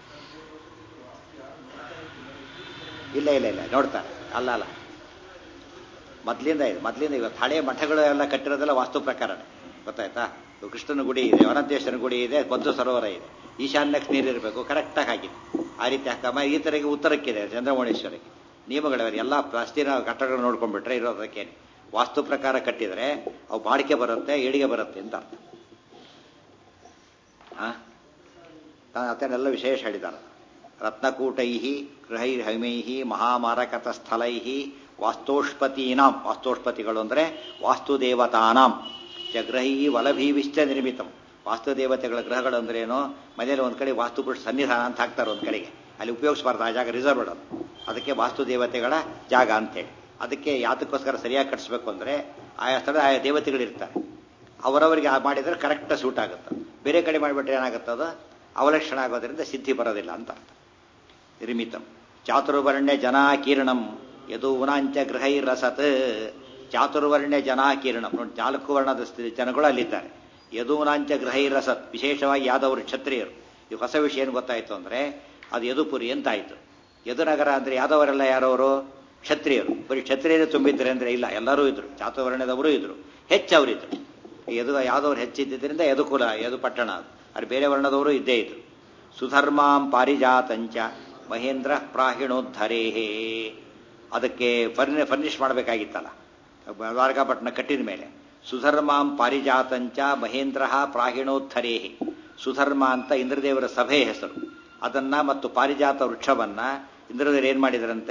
ಇಲ್ಲ ಇಲ್ಲ ಇಲ್ಲ ನೋಡ್ತಾರೆ ಅಲ್ಲ ಅಲ್ಲ ಮೊದಲಿಂದ ಇದೆ ಮೊದಲಿಂದ ಇವತ್ತು ಹಳೆಯ ಮಠಗಳು ಎಲ್ಲ ಕಟ್ಟಿರೋದೆಲ್ಲ ವಾಸ್ತು ಪ್ರಕಾರನೇ ಗೊತ್ತಾಯ್ತಾ ಕೃಷ್ಣನ ಗುಡಿ ಇದೆ ಅನಂತೇಶ್ವರನ ಗುಡಿ ಇದೆ ಬದ್ದು ಸರೋವರ ಇದೆ ಈಶಾನ್ಯಕ್ಕೆ ನೀರಿರಬೇಕು ಕರೆಕ್ಟಾಗಿ ಹಾಕಿದೆ ಆ ರೀತಿ ಹಾಕಮ್ಮ ಈ ತರಗೆ ಉತ್ತರಕ್ಕಿದೆ ಚಂದ್ರಮೌಳೇಶ್ವರಿಗೆ ನಿಯಮಗಳವರು ಎಲ್ಲ ಪ್ರಾಚೀನ ಕಟ್ಟಡಗಳು ನೋಡ್ಕೊಂಡ್ಬಿಟ್ರೆ ಇರೋದಕ್ಕೆ ವಾಸ್ತು ಪ್ರಕಾರ ಕಟ್ಟಿದರೆ ಅವು ಬಾಳಿಕೆ ಬರುತ್ತೆ ಏಳಿಗೆ ಬರುತ್ತೆ ಅಂತ ಅರ್ಥ ಅದನ್ನೆಲ್ಲ ವಿಶೇಷ ಹೇಳಿದ್ದಾನೆ ರತ್ನಕೂಟೈ ಗೃಹೈರ್ಹೈಮೈ ಮಹಾಮಾರಕತ ಸ್ಥಳೈ ವಾಸ್ತೋಷ್ಪತೀನಾಂ ವಾಸ್ತೋಷ್ಪತಿಗಳು ಅಂದರೆ ವಾಸ್ತುದೇವತಾನಾಂ ಜಗ್ರಹೈ ವಲಭೀವಿಶ್ಚ ನಿರ್ಮಿತಂ ವಾಸ್ತುದೇವತೆಗಳ ಗ್ರಹಗಳು ಅಂದ್ರೆ ಏನು ಮನೇಲಿ ಒಂದು ಕಡೆ ವಾಸ್ತುಪುರುಷ ಸನ್ನಿಧಾನ ಅಂತ ಹಾಕ್ತಾರೆ ಒಂದು ಕಡೆಗೆ ಅಲ್ಲಿ ಉಪಯೋಗಿಸಬಾರ್ದು ಆ ಜಾಗ ರಿಸರ್ವ್ಡ್ ಅದು ಅದಕ್ಕೆ ವಾಸ್ತುದೇವತೆಗಳ ಜಾಗ ಅಂತೇಳಿ ಅದಕ್ಕೆ ಯಾತಕ್ಕೋಸ್ಕರ ಸರಿಯಾಗಿ ಕಟ್ಟಿಸ್ಬೇಕು ಅಂದರೆ ಆಯಾ ಸ್ಥಳ ಆಯಾ ದೇವತೆಗಳಿರ್ತಾರೆ ಅವರವರಿಗೆ ಮಾಡಿದರೆ ಕರೆಕ್ಟ್ ಸೂಟ್ ಆಗುತ್ತೆ ಬೇರೆ ಕಡೆ ಮಾಡಿಬಿಟ್ರೆ ಏನಾಗುತ್ತೆ ಅದು ಅವಲಕ್ಷಣ ಆಗೋದ್ರಿಂದ ಸಿದ್ಧಿ ಬರೋದಿಲ್ಲ ಅಂತ ಅರ್ಥ ನಿರ್ಮಿತಂ ಚಾತುರ್ವರ್ಣ್ಯ ಜನಾಕೀರ್ಣಂ ಯದೂನಾಂಚ ಗೃಹೈರಸತ್ ಚಾತುರ್ವರ್ಣ್ಯ ಜನಾಕೀರ್ಣಂ ನೋಡಿ ನಾಲ್ಕು ವರ್ಣದ ಸ್ಥಿತಿ ಜನಗಳು ಅಲ್ಲಿದ್ದಾರೆ ಯದೂನಾಂಚ ಗೃಹೈರಸತ್ ವಿಶೇಷವಾಗಿ ಯಾದವರು ಕ್ಷತ್ರಿಯರು ಈ ಹೊಸ ವಿಷಯ ಏನು ಗೊತ್ತಾಯ್ತು ಅಂದ್ರೆ ಅದು ಯದುಪುರಿ ಅಂತಾಯ್ತು ಯದುನಗರ ಅಂದ್ರೆ ಯಾದವರೆಲ್ಲ ಯಾರವರು ಕ್ಷತ್ರಿಯರು ಬರೀ ಕ್ಷತ್ರಿಯರು ತುಂಬಿದ್ರೆ ಅಂದ್ರೆ ಇಲ್ಲ ಎಲ್ಲರೂ ಇದ್ರು ಚಾತುರ್ವರ್ಣ್ಯದವರು ಇದ್ರು ಹೆಚ್ಚು ಅವರಿದ್ರು ಯದು ಯಾದವರು ಹೆಚ್ಚಿದ್ದರಿಂದ ಯದುಕುಲ ಯದು ಪಟ್ಟಣ ಅದು ಅಲ್ಲಿ ಬೇರೆ ವರ್ಣದವರು ಇದ್ದೇ ಇದ್ರು ಸುಧರ್ಮಾಂ ಪಾರಿಜಾತಂಚ ಮಹೇಂದ್ರ ಪ್ರಾಹಿಣೋದ್ಧರೇಹೇ ಅದಕ್ಕೆ ಫರ್ನಿ ಫರ್ನಿಷ್ ಮಾಡಬೇಕಾಗಿತ್ತಲ್ಲ ದ್ವಾರಕಾಪಟ್ಟಣ ಕಟ್ಟಿದ ಮೇಲೆ ಸುಧರ್ಮಾಂ ಪಾರಿಜಾತಂಚ ಮಹೇಂದ್ರ ಪ್ರಾಹಿಣೋದ್ಧರೇಹಿ ಸುಧರ್ಮ ಅಂತ ಇಂದ್ರದೇವರ ಸಭೆ ಹೆಸರು ಅದನ್ನ ಮತ್ತು ಪಾರಿಜಾತ ವೃಕ್ಷವನ್ನ ಇಂದ್ರದೇವರು ಏನ್ ಮಾಡಿದ್ರಂತೆ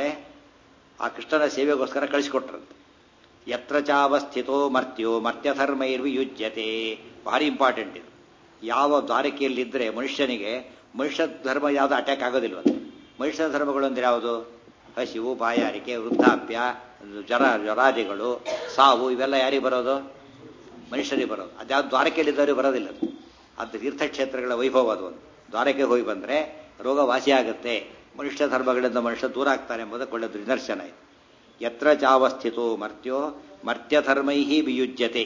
ಆ ಕೃಷ್ಣನ ಸೇವೆಗೋಸ್ಕರ ಕಳಿಸಿಕೊಟ್ರಂತೆ ಯತ್ರ ಚಾವಸ್ಥಿತೋ ಮರ್ತ್ಯೋ ಮರ್ತ್ಯಧರ್ಮೈರ್ವಿಯುಜ್ಯತೆ ಭಾರಿ ಇಂಪಾರ್ಟೆಂಟ್ ಇದು ಯಾವ ದ್ವಾರಕೆಯಲ್ಲಿದ್ದರೆ ಮನುಷ್ಯನಿಗೆ ಮನುಷ್ಯ ಧರ್ಮ ಯಾವುದು ಅಟ್ಯಾಕ್ ಆಗೋದಿಲ್ವ ಮನುಷ್ಯ ಧರ್ಮಗಳು ಅಂದ್ರೆ ಯಾವುದು ಹಸಿವು ಬಾಯಾರಿಕೆ ವೃದ್ಧಾಪ್ಯ ಜರ ಜ್ವರಾದಿಗಳು ಸಾವು ಇವೆಲ್ಲ ಯಾರಿಗೆ ಬರೋದು ಮನುಷ್ಯರಿಗೆ ಬರೋದು ಅದ್ಯಾವ್ದು ದ್ವಾರಕೆಯಲ್ಲಿದ್ದವರಿಗೆ ಬರೋದಿಲ್ಲ ಅದು ಅದು ತೀರ್ಥಕ್ಷೇತ್ರಗಳ ವೈಭವ ಅದು ಒಂದು ದ್ವಾರಕ್ಕೆ ಹೋಗಿ ಬಂದರೆ ರೋಗ ವಾಸಿಯಾಗುತ್ತೆ ಮನುಷ್ಯ ಧರ್ಮಗಳಿಂದ ಮನುಷ್ಯ ದೂರ ಆಗ್ತಾನೆ ಎಂಬುದಕ್ಕೆ ಒಳ್ಳೆಯದು ನಿದರ್ಶನ ಇದೆ ಯತ್ರ ಚಾವಸ್ಥಿತೋ ಮರ್ತ್ಯೋ ಮರ್ತ್ಯಧರ್ಮೈ ವಿಯುಜ್ಯತೆ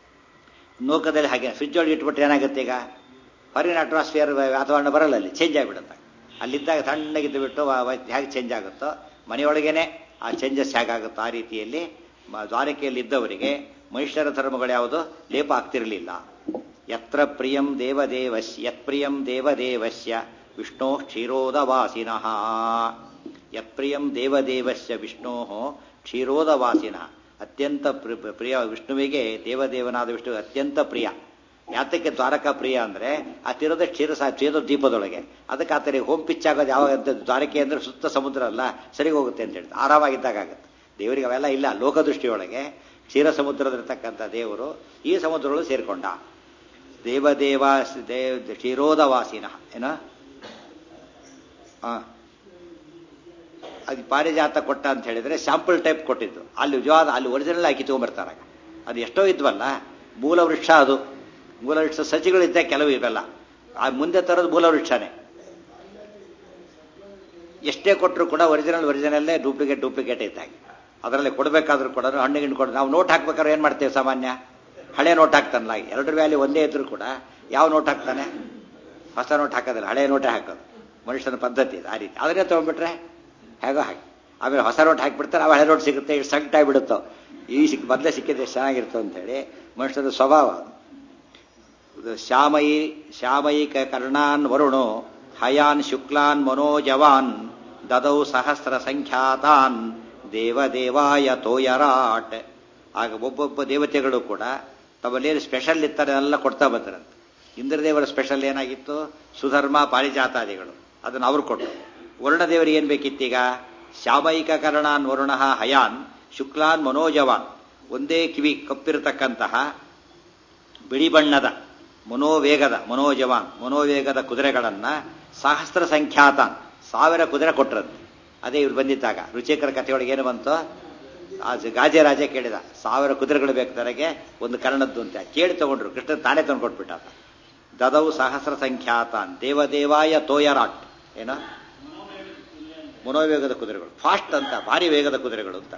ಲೋಕದಲ್ಲಿ ಹಾಗೆ ಫ್ರಿಜ್ ಒಳಗೆ ಇಟ್ಬಿಟ್ರೆ ಏನಾಗುತ್ತೆ ಈಗ ಹೊರಗಿನ ಅಟ್ಮಾಸ್ಫಿಯರ್ ವಾತಾವರಣ ಬರಲ್ಲ ಅಲ್ಲಿ ಚೇಂಜ್ ಆಗಿಬಿಡುತ್ತೆ ಅಲ್ಲಿದ್ದಾಗ ತಣ್ಣಗಿದ್ದು ಬಿಟ್ಟು ಹೇಗೆ ಚೇಂಜ್ ಆಗುತ್ತೋ ಮನೆಯೊಳಗೇನೆ ಆ ಚೇಂಜಸ್ ಹೇಗಾಗುತ್ತೋ ಆ ರೀತಿಯಲ್ಲಿ ದ್ವಾರಕೆಯಲ್ಲಿ ಇದ್ದವರಿಗೆ ಮನುಷ್ಯರ ಧರ್ಮಗಳು ಯಾವುದು ಲೇಪ ಆಗ್ತಿರಲಿಲ್ಲ ಯತ್ರ ಪ್ರಿಯಂ ದೇವದೇವಸ್ಯ ಯತ್ ಪ್ರಿಯಂ ದೇವದೇವಸ್ಯ ವಿಷ್ಣೋ ಕ್ಷೀರೋದವಾಸಿನಃ ಯತ್ಪ್ರಿಯಂ ದೇವದೇವಸ್ಯ ವಿಷ್ಣೋ ಕ್ಷೀರೋದವಾಸಿನಃ ಅತ್ಯಂತ ಪ್ರಿಯ ವಿಷ್ಣುವಿಗೆ ದೇವದೇವನಾದ ವಿಷ್ಣು ಅತ್ಯಂತ ಪ್ರಿಯ ಯಾತಕ್ಕೆ ದ್ವಾರಕಾ ಪ್ರಿಯ ಅಂದ್ರೆ ಆ ತಿರೋದ ಕ್ಷೀರ ಕ್ಷೀರ ದೀಪದೊಳಗೆ ಅದಕ್ಕೆ ಆತರಿ ಹೋಮ್ ಪಿಚ್ ಆಗೋದು ಯಾವಾಗ ದ್ವಾರಕೆ ಅಂದ್ರೆ ಸುತ್ತ ಸಮುದ್ರ ಅಲ್ಲ ಸರಿ ಹೋಗುತ್ತೆ ಅಂತ ಹೇಳ್ತಾರೆ ಆರಾಮಾಗಿದ್ದಾಗ ಆಗುತ್ತೆ ದೇವರಿಗೆ ಅವೆಲ್ಲ ಇಲ್ಲ ಲೋಕದೃಷ್ಟಿಯೊಳಗೆ ಕ್ಷೀರ ಸಮುದ್ರದಲ್ಲಿರ್ತಕ್ಕಂಥ ದೇವರು ಈ ಸಮುದ್ರಗಳು ಸೇರಿಕೊಂಡ ದೇವದೇವ ದೇವ್ ಕ್ಷೀರೋದವಾಸಿನ ಏನ ಅದು ಪಾರಿಜಾತ ಕೊಟ್ಟ ಅಂತ ಹೇಳಿದ್ರೆ ಸ್ಯಾಂಪಲ್ ಟೈಪ್ ಕೊಟ್ಟಿದ್ದು ಅಲ್ಲಿ ನಿಜವಾದ ಅಲ್ಲಿ ಒರಿಜಿನಲ್ ಹಾಕಿ ತಗೊಂಡ್ಬರ್ತಾರಾಗ ಅದು ಎಷ್ಟೋ ಇದ್ವಲ್ಲ ಮೂಲ ವೃಕ್ಷ ಅದು ಮೂಲ ವೃಕ್ಷ ಸಸಿಗಳಿದ್ದ ಕೆಲವು ಇವೆಲ್ಲ ಆ ಮುಂದೆ ತರೋದು ಮೂಲ ವೃಕ್ಷನೇ ಎಷ್ಟೇ ಕೊಟ್ಟರು ಕೂಡ ಒರಿಜಿನಲ್ ಒರಿಜಿನಲ್ಲೇ ಡೂಪ್ಲಿಕೇಟ್ ಡೂಪ್ಲಿಕೇಟ್ ಇದ್ದಾಗೆ ಅದರಲ್ಲಿ ಕೊಡಬೇಕಾದ್ರೂ ಕೂಡ ಹಣ್ಣಿಗಿಣ್ಣು ಕೊಡ ನಾವು ನೋಟ್ ಹಾಕ್ಬೇಕಾದ್ರೆ ಏನು ಮಾಡ್ತೇವೆ ಸಾಮಾನ್ಯ ಹಳೆ ನೋಟ್ ಹಾಕ್ತಾನಲ್ಲ ಎರಡರ ವ್ಯಾಲಿ ಒಂದೇ ಇದ್ರೂ ಕೂಡ ಯಾವ ನೋಟ್ ಹಾಕ್ತಾನೆ ಹೊಸ ನೋಟ್ ಹಾಕೋದಿಲ್ಲ ಹಳೆ ನೋಟೇ ಹಾಕೋದು ಮನುಷ್ಯನ ಪದ್ಧತಿ ಇದೆ ಆ ರೀತಿ ಅದನ್ನೇ ತೊಗೊಂಡ್ಬಿಟ್ರೆ ಹೇಗೋ ಹಾಕಿ ಆಮೇಲೆ ಹೊಸ ನೋಟ್ ಹಾಕಿಬಿಡ್ತಾರೆ ಅವ ಹಳೆ ನೋಟ್ ಸಿಗುತ್ತೆ ಇಷ್ಟು ಸಂಕಟ ಆಗಿಬಿಡುತ್ತೋ ಈ ಸಿಕ್ ಮೊದಲೇ ಸಿಕ್ಕಿದ್ರೆ ಚೆನ್ನಾಗಿರ್ತೋ ಅಂತೇಳಿ ಮನುಷ್ಯನ ಸ್ವಭಾವ ಅದು ಶ್ಯಾಮಯಿ ಶ್ಯಾಮಯಿಕ ಕರ್ಣಾನ್ ವರುಣೋ ಹಯಾನ್ ಶುಕ್ಲಾನ್ ಮನೋಜವಾನ್ ದದೌ ಸಹಸ್ರ ಸಂಖ್ಯಾತಾನ್ ದೇವದೇವಾಯ ತೋಯರಾಟ್ ಆಗ ಒಬ್ಬೊಬ್ಬ ದೇವತೆಗಳು ಕೂಡ ತಮ್ಮಲ್ಲೇನು ಸ್ಪೆಷಲ್ ಇರ್ತಾರೆ ಎಲ್ಲ ಕೊಡ್ತಾ ಬಂದ್ರಂತೆ ಇಂದ್ರದೇವರ ಸ್ಪೆಷಲ್ ಏನಾಗಿತ್ತು ಸುಧರ್ಮ ಪಾರಿಜಾತಾದಿಗಳು ಅದನ್ನು ಅವರು ಕೊಟ್ಟರು ವರುಣದೇವರಿಗೆ ಏನು ಬೇಕಿತ್ತೀಗ ಶ್ಯಾಮೈಕ ಕರ್ಣಾನ್ ವರುಣ ಹಯಾನ್ ಶುಕ್ಲಾನ್ ಮನೋಜವಾನ್ ಒಂದೇ ಕಿವಿ ಕಪ್ಪಿರತಕ್ಕಂತಹ ಬಿಳಿ ಬಣ್ಣದ ಮನೋವೇಗದ ಮನೋಜವಾನ್ ಮನೋವೇಗದ ಕುದುರೆಗಳನ್ನ ಸಹಸ್ರ ಸಂಖ್ಯಾತಾನ್ ಸಾವಿರ ಕುದುರೆ ಕೊಟ್ಟರಂತೆ ಅದೇ ಇವ್ರು ಬಂದಿದ್ದಾಗ ರುಚಿಕರ ಕಥೆಯೊಳಗೆ ಏನು ಬಂತು ಆ ಗಾಜೆ ರಾಜ ಕೇಳಿದ ಸಾವಿರ ಕುದುರೆಗಳು ಬೇಕು ತನಗೆ ಒಂದು ಕರ್ಣದ್ದು ಅಂತ ಕೇಳಿ ತಗೊಂಡ್ರು ಕೃಷ್ಣ ತಾನೇ ತಂದು ಕೊಟ್ಬಿಟ್ಟ ದದವು ಸಹಸ್ರ ಸಂಖ್ಯಾತಾನ್ ದೇವದೇವಾಯ ತೋಯರಾಟ್ ಏನೋ ಮನೋವೇಗದ ಕುದುರೆಗಳು ಫಾಸ್ಟ್ ಅಂತ ಭಾರಿ ವೇಗದ ಕುದುರೆಗಳು ಅಂತ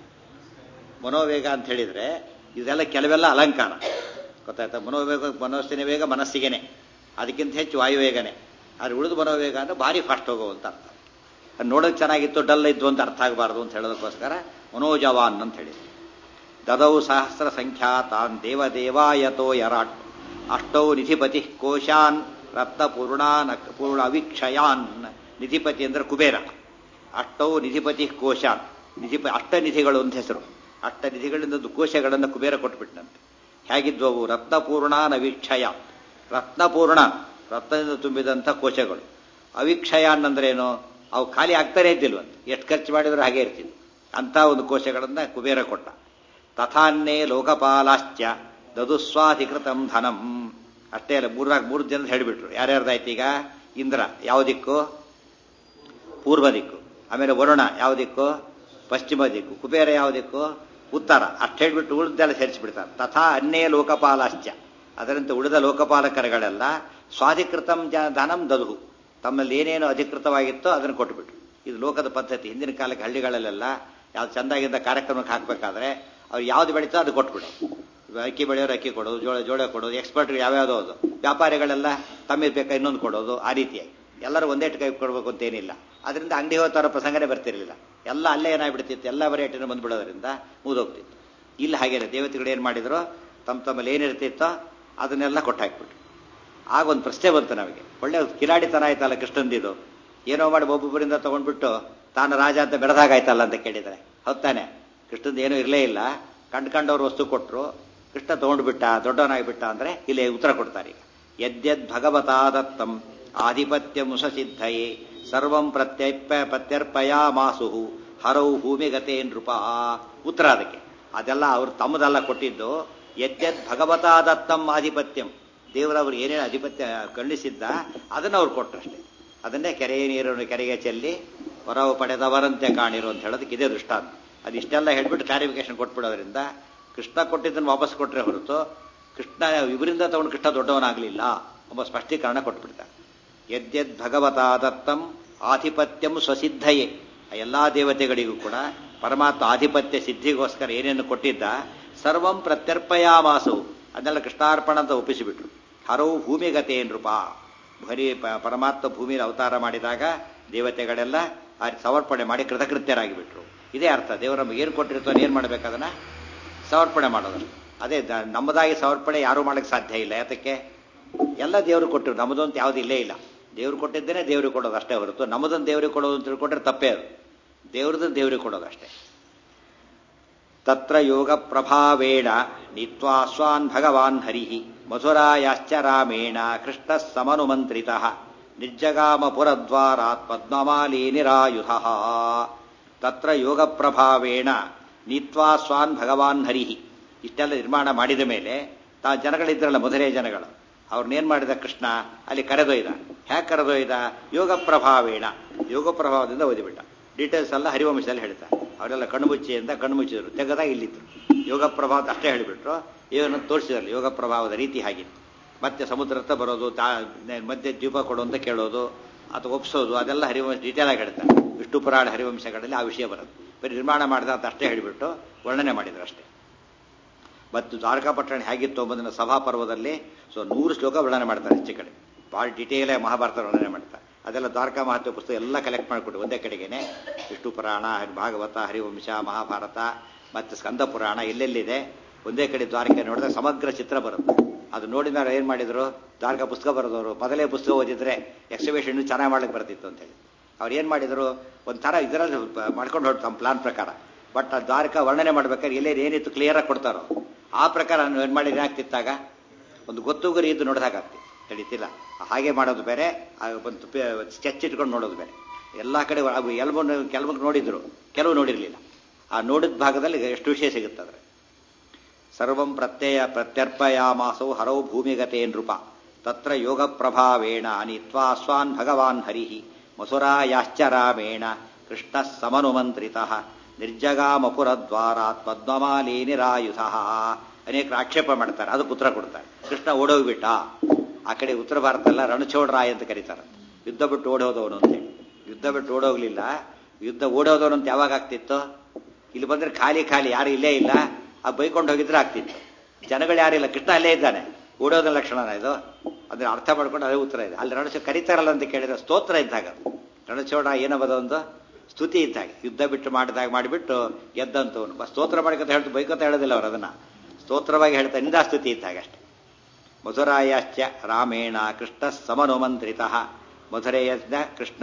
ಮನೋವೇಗ ಅಂತ ಹೇಳಿದ್ರೆ ಇದೆಲ್ಲ ಕೆಲವೆಲ್ಲ ಅಲಂಕಾರ ಗೊತ್ತಾಯ್ತಾ ಮನೋವೇಗ ಮನಸ್ಸಿನ ವೇಗ ಮನಸ್ಸಿಗೆನೆ ಅದಕ್ಕಿಂತ ಹೆಚ್ಚು ವಾಯುವೇಗನೆ ಆದ್ರೆ ಉಳಿದು ಮನೋವೇಗ ಅಂದ್ರೆ ಭಾರಿ ಫಾಸ್ಟ್ ಹೋಗುವಂತ ಅರ್ಥ ಅದು ನೋಡೋಕೆ ಚೆನ್ನಾಗಿತ್ತು ಡಲ್ ಇದ್ದು ಅಂತ ಅರ್ಥ ಆಗಬಾರ್ದು ಅಂತ ಹೇಳೋದಕ್ಕೋಸ್ಕರ ಮನೋಜವಾನ್ ಅಂತ ಹೇಳಿ ದದೌ ಸಹಸ್ರ ಸಂಖ್ಯಾತಾನ್ ದೇವದೇವಾಯತೋ ಯರಾಟ್ ಅಷ್ಟೌ ನಿಧಿಪತಿ ಕೋಶಾನ್ ರತ್ನಪೂರ್ಣಾನ್ ಪೂರ್ಣ ಅವಿಕ್ಷಯಾನ್ ನಿಧಿಪತಿ ಅಂದ್ರೆ ಕುಬೇರ ಅಷ್ಟೌ ನಿಧಿಪತಿ ಕೋಶಾನ್ ನಿಧಿಪ ಅಷ್ಟನಿಧಿಗಳು ಅಂತ ಹೆಸರು ಅಷ್ಟನಿಧಿಗಳಿಂದ ಒಂದು ಕೋಶಗಳನ್ನು ಕುಬೇರ ಕೊಟ್ಬಿಟ್ನಂತೆ ಹೇಗಿದ್ವವು ರತ್ನಪೂರ್ಣಾನ್ ಅವಿಕ್ಷಯ ರತ್ನಪೂರ್ಣ ರತ್ನದಿಂದ ತುಂಬಿದಂಥ ಕೋಶಗಳು ಅವಿಕ್ಷಯಾನ್ ಅಂದ್ರೇನು ಅವು ಖಾಲಿ ಆಗ್ತಾನೆ ಇದ್ದಿಲ್ವಂತ ಎಷ್ಟು ಖರ್ಚು ಮಾಡಿದ್ರು ಹಾಗೆ ಇರ್ತಿದ್ವು ಅಂತ ಒಂದು ಕೋಶಗಳನ್ನ ಕುಬೇರ ಕೊಟ್ಟ ತಥಾನ್ನೇ ಲೋಕಪಾಲಾಶ್ಚ ದದುಸ್ವಾಧಿಕೃತಂ ಧನಂ ಅಷ್ಟೇ ಅಲ್ಲ ಮೂರ್ನಾಗ ಮೂರು ಜನ ಹೇಳಿಬಿಟ್ರು ಯಾರ್ಯಾರ್ದಾಯ್ತು ಈಗ ಇಂದ್ರ ಯಾವ ದಿಕ್ಕು ಪೂರ್ವ ದಿಕ್ಕು ಆಮೇಲೆ ವರುಣ ಯಾವ ದಿಕ್ಕು ಪಶ್ಚಿಮ ದಿಕ್ಕು ಕುಬೇರ ಯಾವ ದಿಕ್ಕು ಉತ್ತರ ಅಷ್ಟು ಹೇಳ್ಬಿಟ್ಟು ಉಳಿದೆಲ್ಲ ಸೇರಿಸಿಬಿಡ್ತಾರೆ ತಥಾ ಅನ್ನೇ ಲೋಕಪಾಲಾಶ್ಚ ಅದರಂತೆ ಉಳಿದ ಲೋಕಪಾಲಕರುಗಳೆಲ್ಲ ಸ್ವಾಧಿಕೃತಂ ಧನಂ ದದುಹು ತಮ್ಮಲ್ಲಿ ಏನೇನು ಅಧಿಕೃತವಾಗಿತ್ತೋ ಅದನ್ನು ಕೊಟ್ಟುಬಿಟ್ರು ಇದು ಲೋಕದ ಪದ್ಧತಿ ಹಿಂದಿನ ಕಾಲಕ್ಕೆ ಹಳ್ಳಿಗಳಲ್ಲೆಲ್ಲ ಯಾವ್ದು ಚಂದಾಗಿದ್ದ ಕಾರ್ಯಕ್ರಮಕ್ಕೆ ಹಾಕಬೇಕಾದ್ರೆ ಅವ್ರು ಯಾವ್ದು ಬೆಳೀತೋ ಅದು ಕೊಟ್ಬಿಡು ಅಕ್ಕಿ ಬೆಳೆಯೋರು ಅಕ್ಕಿ ಕೊಡೋದು ಜೋಳ ಜೋಳ ಕೊಡೋದು ಎಕ್ಸ್ಪರ್ಟ್ಗೆ ಯಾವ್ಯಾವುದೋ ಅದು ವ್ಯಾಪಾರಿಗಳೆಲ್ಲ ತಮ್ಮಿಗೆ ಬೇಕಾ ಇನ್ನೊಂದು ಕೊಡೋದು ಆ ರೀತಿಯಾಗಿ ಎಲ್ಲರೂ ಒಂದೇ ಕೈ ಕೊಡಬೇಕು ಅಂತೇನಿಲ್ಲ ಅದರಿಂದ ಅಂಗಡಿ ಹೋಗ್ತಾರೋ ಪ್ರಸಂಗನೇ ಬರ್ತಿರಲಿಲ್ಲ ಎಲ್ಲ ಅಲ್ಲೇ ಏನಾಗ್ಬಿಡ್ತಿತ್ತು ಎಲ್ಲ ವೆರೈಟಿನೂ ಬಂದ್ಬಿಡೋದ್ರಿಂದ ಮುಗಿದೋಗ್ತಿತ್ತು ಇಲ್ಲಿ ಹಾಗೇನೆ ದೇವತೆಗಳು ಏನು ಮಾಡಿದ್ರು ತಮ್ಮ ತಮ್ಮಲ್ಲಿ ಏನಿರ್ತಿತ್ತೋ ಅದನ್ನೆಲ್ಲ ಕೊಟ್ಟಾಕ್ಬಿಟ್ರು ಆಗ ಒಂದು ಪ್ರಶ್ನೆ ಬಂತು ನಮಗೆ ಒಳ್ಳೆ ಕಿರಾಡಿತನ ಆಯ್ತಲ್ಲ ಕೃಷ್ಣಂದಿದು ಏನೋ ಮಾಡಿ ಒಬ್ಬೊಬ್ಬರಿಂದ ತಗೊಂಡ್ಬಿಟ್ಟು ತಾನು ರಾಜ ಅಂತ ಬೆಳೆದಾಗಾಯ್ತಲ್ಲ ಅಂತ ಕೇಳಿದರೆ ಹೊತ್ತಾನೆ ಕೃಷ್ಣಂದು ಏನೂ ಇರಲೇ ಇಲ್ಲ ಕಂಡ್ಕಂಡವ್ರು ವಸ್ತು ಕೊಟ್ಟರು ಕೃಷ್ಣ ತಗೊಂಡ್ಬಿಟ್ಟ ದೊಡ್ಡವನಾಗಿಬಿಟ್ಟ ಅಂದ್ರೆ ಇಲ್ಲಿ ಉತ್ತರ ಕೊಡ್ತಾರೆ ಈಗ ಯದ್ಯದ್ ಭಗವತಾ ದತ್ತಂ ಆಧಿಪತ್ಯ ಮುಸಸಿದ್ಧಯೇ ಸರ್ವಂ ಪ್ರತ್ಯರ್ಪ ಪ್ರತ್ಯರ್ಪಯಾಮಾಸು ಹರೌ ಭೂಮಿಗತೆ ನೃಪ ಉತ್ತರ ಅದಕ್ಕೆ ಅದೆಲ್ಲ ಅವ್ರು ತಮ್ಮದೆಲ್ಲ ಕೊಟ್ಟಿದ್ದು ಯದ್ಯದ್ ಭಗವತಾ ದತ್ತಂ ಆಧಿಪತ್ಯಂ ದೇವರವರು ಏನೇನು ಅಧಿಪತ್ಯ ಖಂಡಿಸಿದ್ದ ಅದನ್ನು ಅವ್ರು ಕೊಟ್ಟರಷ್ಟೇ ಅದನ್ನೇ ಕೆರೆಯ ನೀರನ್ನು ಕೆರೆಗೆ ಚೆಲ್ಲಿ ಹೊರವು ಪಡೆದವರಂತೆ ಕಾಣಿರು ಅಂತ ಹೇಳೋದಕ್ಕೆ ಇದೇ ದೃಷ್ಟಾಂತ ಅದಿಷ್ಟೆಲ್ಲ ಹೇಳ್ಬಿಟ್ಟು ಕ್ಲಾರಿಫಿಕೇಶನ್ ಕೊಟ್ಬಿಡೋದ್ರಿಂದ ಕೃಷ್ಣ ಕೊಟ್ಟಿದ್ದನ್ನು ವಾಪಸ್ ಕೊಟ್ಟರೆ ಹೊರತು ಕೃಷ್ಣ ಇವರಿಂದ ತಗೊಂಡು ಕೃಷ್ಣ ದೊಡ್ಡವನಾಗಲಿಲ್ಲ ಎಂಬ ಸ್ಪಷ್ಟೀಕರಣ ಕೊಟ್ಬಿಡ್ತಾರೆ ಯದ್ಯದ್ ಭಗವತಾ ದತ್ತಂ ಆಧಿಪತ್ಯಂ ಸ್ವಸಿದ್ಧಯೇ ಆ ಎಲ್ಲಾ ದೇವತೆಗಳಿಗೂ ಕೂಡ ಪರಮಾತ್ಮ ಆಧಿಪತ್ಯ ಸಿದ್ಧಿಗೋಸ್ಕರ ಏನೇನು ಕೊಟ್ಟಿದ್ದ ಸರ್ವಂ ಪ್ರತ್ಯರ್ಪಯಾಮಾಸು ಅದನ್ನೆಲ್ಲ ಕೃಷ್ಣಾರ್ಪಣ ಅಂತ ಒಪ್ಪಿಸಿಬಿಟ್ರು ಹರವು ಭೂಮಿಗತೆ ನೃಪ ಬರೀ ಪರಮಾತ್ಮ ಭೂಮಿಯಲ್ಲಿ ಅವತಾರ ಮಾಡಿದಾಗ ದೇವತೆಗಳೆಲ್ಲ ಆ ಸಮರ್ಪಣೆ ಮಾಡಿ ಕೃತಕೃತ್ಯರಾಗಿಬಿಟ್ರು ಇದೇ ಅರ್ಥ ದೇವರು ನಮಗೆ ಏನು ಕೊಟ್ಟಿರ್ತಾನೆ ಏನು ಮಾಡ್ಬೇಕು ಅದನ್ನ ಸಮರ್ಪಣೆ ಮಾಡೋದು ಅದೇ ನಮ್ಮದಾಗಿ ಸಮರ್ಪಣೆ ಯಾರೂ ಮಾಡಕ್ಕೆ ಸಾಧ್ಯ ಇಲ್ಲ ಯಾತಕ್ಕೆ ಎಲ್ಲ ದೇವರು ಕೊಟ್ಟರು ನಮ್ಮದು ಅಂತ ಯಾವುದು ಇಲ್ಲೇ ಇಲ್ಲ ದೇವ್ರು ಕೊಟ್ಟಿದ್ದೇನೆ ದೇವ್ರಿಗೆ ಕೊಡೋದು ಅಷ್ಟೇ ಹೊರತು ನಮ್ಮದನ್ನು ದೇವ್ರಿಗೆ ಕೊಡೋದು ಅಂತ ತಿಳ್ಕೊಂಡ್ರೆ ತಪ್ಪೇ ಅದು ದೇವ್ರದನ್ನು ದೇವ್ರಿಗೆ ಕೊಡೋದು ಅಷ್ಟೇ ತತ್ರ ಯೋಗ ಪ್ರಭಾವೇಣ ನಿತ್ವಾಸ್ವಾನ್ ಭಗವಾನ್ ಹರಿ ಮಧುರಾಯಾಶ್ಚ ರಾಮೇಣ ಕೃಷ್ಣ ಸಮನುಮಂತ್ರಿತ ನಿರ್ಜಗಾಮ ಪುರದ್ವಾರಾತ್ ಪದ್ಮಮಾಲಿ ನಿರಾಯುಧ ತತ್ರ ಯೋಗ ಪ್ರಭಾವೇಣ ನೀತ್ವಾಸ್ವಾನ್ ಭಗವಾನ್ ಹರಿ ಇಷ್ಟೆಲ್ಲ ನಿರ್ಮಾಣ ಮಾಡಿದ ಮೇಲೆ ತಾ ಜನಗಳಿದ್ರಲ್ಲ ಮಧುರೆ ಜನಗಳು ಅವ್ರನ್ನೇನ್ ಮಾಡಿದ ಕೃಷ್ಣ ಅಲ್ಲಿ ಕರೆದೊಯ್ದ ಹ್ಯಾಕ್ ಕರೆದೊಯ್ದ ಯೋಗ ಪ್ರಭಾವೇಣ ಯೋಗ ಪ್ರಭಾವದಿಂದ ಓದಿಬಿಟ್ಟ ಡೀಟೇಲ್ಸ್ ಎಲ್ಲ ಹರಿವಂಶದಲ್ಲಿ ಹೇಳ್ತಾರೆ ಅವರೆಲ್ಲ ಕಣ್ಣುಮುಚ್ಚಿಯಿಂದ ಕಣ್ಣು ಮುಚ್ಚಿದ್ರು ತೆಗೆದಾಗ ಇಲ್ಲಿದ್ರು ಯೋಗ ಪ್ರಭಾವದ ಅಷ್ಟೇ ಹೇಳಿಬಿಟ್ರು ಏನು ತೋರಿಸಿದ್ರಲ್ಲ ಯೋಗ ಪ್ರಭಾವದ ರೀತಿ ಹಾಗಿತ್ತು ಮತ್ತೆ ಸಮುದ್ರ ಹತ್ರ ಬರೋದು ತಾ ಮಧ್ಯೆ ದ್ವೀಪ ಕೊಡು ಅಂತ ಕೇಳೋದು ಅಥವಾ ಒಪ್ಸೋದು ಅದೆಲ್ಲ ಹರಿವಂಶ ಡೀಟೇಲ್ ಆಗಿ ಹೇಳ್ತಾರೆ ವಿಷ್ಣು ಪುರಾಣ ಹರಿವಂಶಗಳಲ್ಲಿ ಆ ವಿಷಯ ಬರುತ್ತೆ ಬರೀ ನಿರ್ಮಾಣ ಮಾಡಿದ ಅಂತ ಅಷ್ಟೇ ಹೇಳಿಬಿಟ್ಟು ವರ್ಣನೆ ಮಾಡಿದ್ರು ಅಷ್ಟೇ ಮತ್ತು ದ್ವಾರಕಾಪಟ್ಟಣ ಹೇಗಿತ್ತು ಎಂಬುದನ್ನು ಸಭಾಪರ್ವದಲ್ಲಿ ಸೊ ನೂರು ಶ್ಲೋಕ ವರ್ಣನೆ ಮಾಡ್ತಾರೆ ಹೆಚ್ಚು ಕಡೆ ಭಾಳ ಡೀಟೇಲ್ ಮಹಾಭಾರತ ವರ್ಣನೆ ಮಾಡ್ತಾರೆ ಅದೆಲ್ಲ ದ್ವಾರಕಾ ಮಹತ್ವ ಪುಸ್ತಕ ಎಲ್ಲ ಕಲೆಕ್ಟ್ ಮಾಡಿಕೊಟ್ಟು ಒಂದೇ ಕಡೆಗೇನೆ ವಿಷ್ಣು ಪುರಾಣ ಭಾಗವತ ಹರಿವಂಶ ಮಹಾಭಾರತ ಮತ್ತು ಸ್ಕಂದ ಪುರಾಣ ಎಲ್ಲೆಲ್ಲಿದೆ ಒಂದೇ ಕಡೆ ದ್ವಾರಕೆ ನೋಡಿದ್ರೆ ಸಮಗ್ರ ಚಿತ್ರ ಬರುತ್ತೆ ಅದು ನೋಡಿದ್ರೆ ಏನು ಮಾಡಿದ್ರು ದ್ವಾರಕಾ ಪುಸ್ತಕ ಬರೆದವರು ಮೊದಲೇ ಪುಸ್ತಕ ಓದಿದ್ರೆ ಎಕ್ಸಿಬಿಷನ್ ಚೆನ್ನಾಗಿ ಮಾಡ್ಲಿಕ್ಕೆ ಬರ್ತಿತ್ತು ಅಂತೇಳಿ ಅವ್ರು ಏನು ಮಾಡಿದ್ರು ಒಂಥರ ಇದರಲ್ಲಿ ಮಾಡ್ಕೊಂಡು ಹೊರಟು ತಮ್ಮ ಪ್ಲಾನ್ ಪ್ರಕಾರ ಬಟ್ ಆ ದ್ವಾರಕ ವರ್ಣನೆ ಮಾಡ್ಬೇಕಾದ್ರೆ ಎಲ್ಲೇ ಏನಿತ್ತು ಕ್ಲಿಯರಾಗಿ ಕೊಡ್ತಾರೋ ಆ ಪ್ರಕಾರ ನಾನು ಏನು ಮಾಡಿದ್ರೆ ಏನಾಗ್ತಿತ್ತಾಗ ಒಂದು ಗೊತ್ತುಗುರಿ ಇದ್ದು ನೋಡಿದಾಗ್ತಿ ತಿಳಿತಿಲ್ಲ ಹಾಗೆ ಮಾಡೋದು ಬೇರೆ ಒಂದು ಸ್ಕೆಚ್ ಇಟ್ಕೊಂಡು ನೋಡೋದು ಬೇರೆ ಎಲ್ಲ ಕಡೆ ಎಲ್ಲವೂ ಕೆಲವು ನೋಡಿದ್ರು ಕೆಲವು ನೋಡಿರಲಿಲ್ಲ ಆ ನೋಡಿದ ಭಾಗದಲ್ಲಿ ಎಷ್ಟು ವಿಷಯ ಸಿಗುತ್ತದ್ರೆ ಸರ್ವಂ ಪ್ರತ್ಯಯ ಪ್ರತ್ಯರ್ಪಯಾಮಾಸೌ ಹರೌ ಭೂಮಿಗತೆ ನೃಪ ತತ್ರ ಯೋಗ ಪ್ರಭಾವೇಣ ನೀತ್ವಾಸ್ವಾನ್ ಭಗವಾನ್ ಹರಿ ಮಸುರಾಯಾಶ್ಚ ರಾಮೇಣ ಕೃಷ್ಣ ಸಮನುಮಂತ್ರಿತ ನಿರ್ಜಗಾಮಪುರದ್ವಾರಾತ್ ಪದ್ಮಮಾಲಿ ನಿರಾಯುಧ ಅನೇಕರು ಆಕ್ಷೇಪ ಮಾಡ್ತಾರೆ ಅದು ಪುತ್ರ ಕೊಡ್ತಾರೆ ಕೃಷ್ಣ ಓಡೋಗ್ಬಿಟ್ಟ ಆ ಕಡೆ ಉತ್ತರ ಭಾರತ ಎಲ್ಲ ರಣಚೋಡ್ರಾಯ್ ಅಂತ ಕರೀತಾರೆ ಯುದ್ಧ ಬಿಟ್ಟು ಓಡೋದವನು ಅಂತೇಳಿ ಯುದ್ಧ ಬಿಟ್ಟು ಓಡೋಗ್ಲಿಲ್ಲ ಯುದ್ಧ ಓಡೋದವನು ಅಂತ ಯಾವಾಗ ಆಗ್ತಿತ್ತು ಇಲ್ಲಿ ಬಂದ್ರೆ ಖಾಲಿ ಖಾಲಿ ಯಾರು ಇಲ್ಲೇ ಇಲ್ಲ ಆ ಬೈಕೊಂಡು ಹೋಗಿದ್ರೆ ಆಗ್ತಿತ್ತು ಜನಗಳು ಯಾರಿಲ್ಲ ಕೃಷ್ಣ ಅಲ್ಲೇ ಇದ್ದಾನೆ ಓಡೋದ ಲಕ್ಷಣನ ಇದು ಅದನ್ನ ಅರ್ಥ ಮಾಡ್ಕೊಂಡು ಅದೇ ಉತ್ತರ ಇದೆ ಅಲ್ಲಿ ರಣಚೋ ಕರೀತಾರಲ್ಲ ಅಂತ ಕೇಳಿದ್ರೆ ಸ್ತೋತ್ರ ಇದ್ದಾಗ ರಣಚೋಡ ಏನಬದ ಒಂದು ಸ್ತುತಿ ಇದ್ದಾಗ ಯುದ್ಧ ಬಿಟ್ಟು ಮಾಡಿದಾಗ ಮಾಡಿಬಿಟ್ಟು ಗೆದ್ದಂತವನು ಸ್ತೋತ್ರ ಮಾಡಿಕಂತ ಹೇಳ್ತು ಬೈಕೋತ ಹೇಳೋದಿಲ್ಲ ಅವರು ಅದನ್ನ ಸ್ತೋತ್ರವಾಗಿ ಹೇಳ್ತಾ ನಿಂದಾಸ್ತುತಿ ಇದ್ದಾಗ ಅಷ್ಟೆ ಮಧುರಾಯಾಶ್ಚ ರಾಮೇಣ ಕೃಷ್ಣ ಸಮನುಮಂತ್ರಿತ ಮಧುರೆಯಜ್ಞ ಕೃಷ್ಣ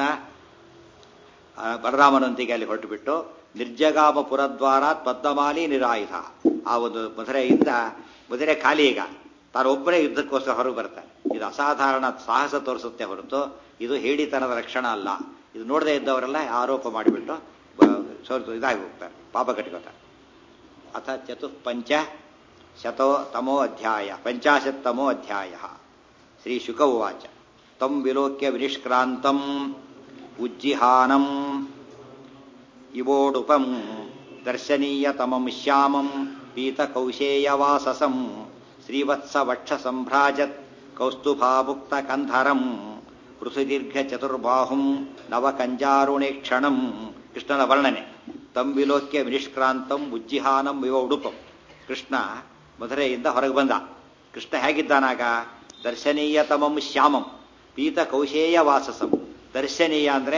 ಬಲರಾಮನೊಂದಿಗೆ ಅಲ್ಲಿ ಹೊರಟುಬಿಟ್ಟು ನಿರ್ಜಗಾಮ ಪುರದ್ವಾರ ಪದ್ಮಮಾಲಿ ನಿರಾಯುಧ ಆ ಒಂದು ಮಧುರೆಯಿಂದ ಮಧುರೆ ಖಾಲಿ ಈಗ ತಾನು ಒಬ್ಬರೇ ಯುದ್ಧಕ್ಕೋಸ್ಕರ ಹೊರಗೆ ಬರ್ತಾನೆ ಇದು ಅಸಾಧಾರಣ ಸಾಹಸ ತೋರಿಸುತ್ತೆ ಹೊರತು ಇದು ಹೇಳಿತನದ ಲಕ್ಷಣ ಅಲ್ಲ ಇದು ನೋಡದೇ ಇದ್ದವರೆಲ್ಲ ಆರೋಪ ಮಾಡಿಬಿಟ್ಟು ಸೋರ್ತು ಇದಾಗಿ ಹೋಗ್ತಾರೆ ಪಾಪ ಕಟ್ಕೋತಾರೆ ಅಥ ಚತುಃಪಂಚ ಶತೋ ತಮೋ ಅಧ್ಯಾಯ ಪಂಚಾಶತ್ತಮೋ ಅಧ್ಯಾಯ ಶ್ರೀ ಶುಕ ಉವಾಚ ತಂ ವಿಲೋಕ್ಯ ವಿನಿಷ್ಕ್ರಾಂತಂ ಉಜ್ಜಿಹಾನಂ ಇವೋಡುಪಂ ದರ್ಶನೀಯತಮಂ ಶ್ಯಾಮಂ ಪೀತಕೌಶೇಯವಾಸಸಂ ಶ್ರೀವತ್ಸ ವಕ್ಷ ಸಂಭ್ರಾಜತ್ ಕೌಸ್ತುಭಾಮುಕ್ತ ಕಂಧರಂ ಪೃಥುದೀರ್ಘ ಚತುರ್ಬಾಹುಂ ನವಕಂಜಾರುಣೆ ಕ್ಷಣಂ ಕೃಷ್ಣನ ವರ್ಣನೆ ತಂಬಿಲೋಕ್ಯ ವಿನಿಷ್ಕ್ರಾಂತಂ ಉಜ್ಜಿಹಾನಂ ಇವ ಉಡುಪಂ ಕೃಷ್ಣ ಮಧುರೆಯಿಂದ ಹೊರಗೆ ಬಂದ ಕೃಷ್ಣ ಹೇಗಿದ್ದಾನಾಗ ದರ್ಶನೀಯತಮಂ ಶ್ಯಾಮಂ ಪೀತ ಕೌಶೇಯ ವಾಸಸಂ ದರ್ಶನೀಯ ಅಂದ್ರೆ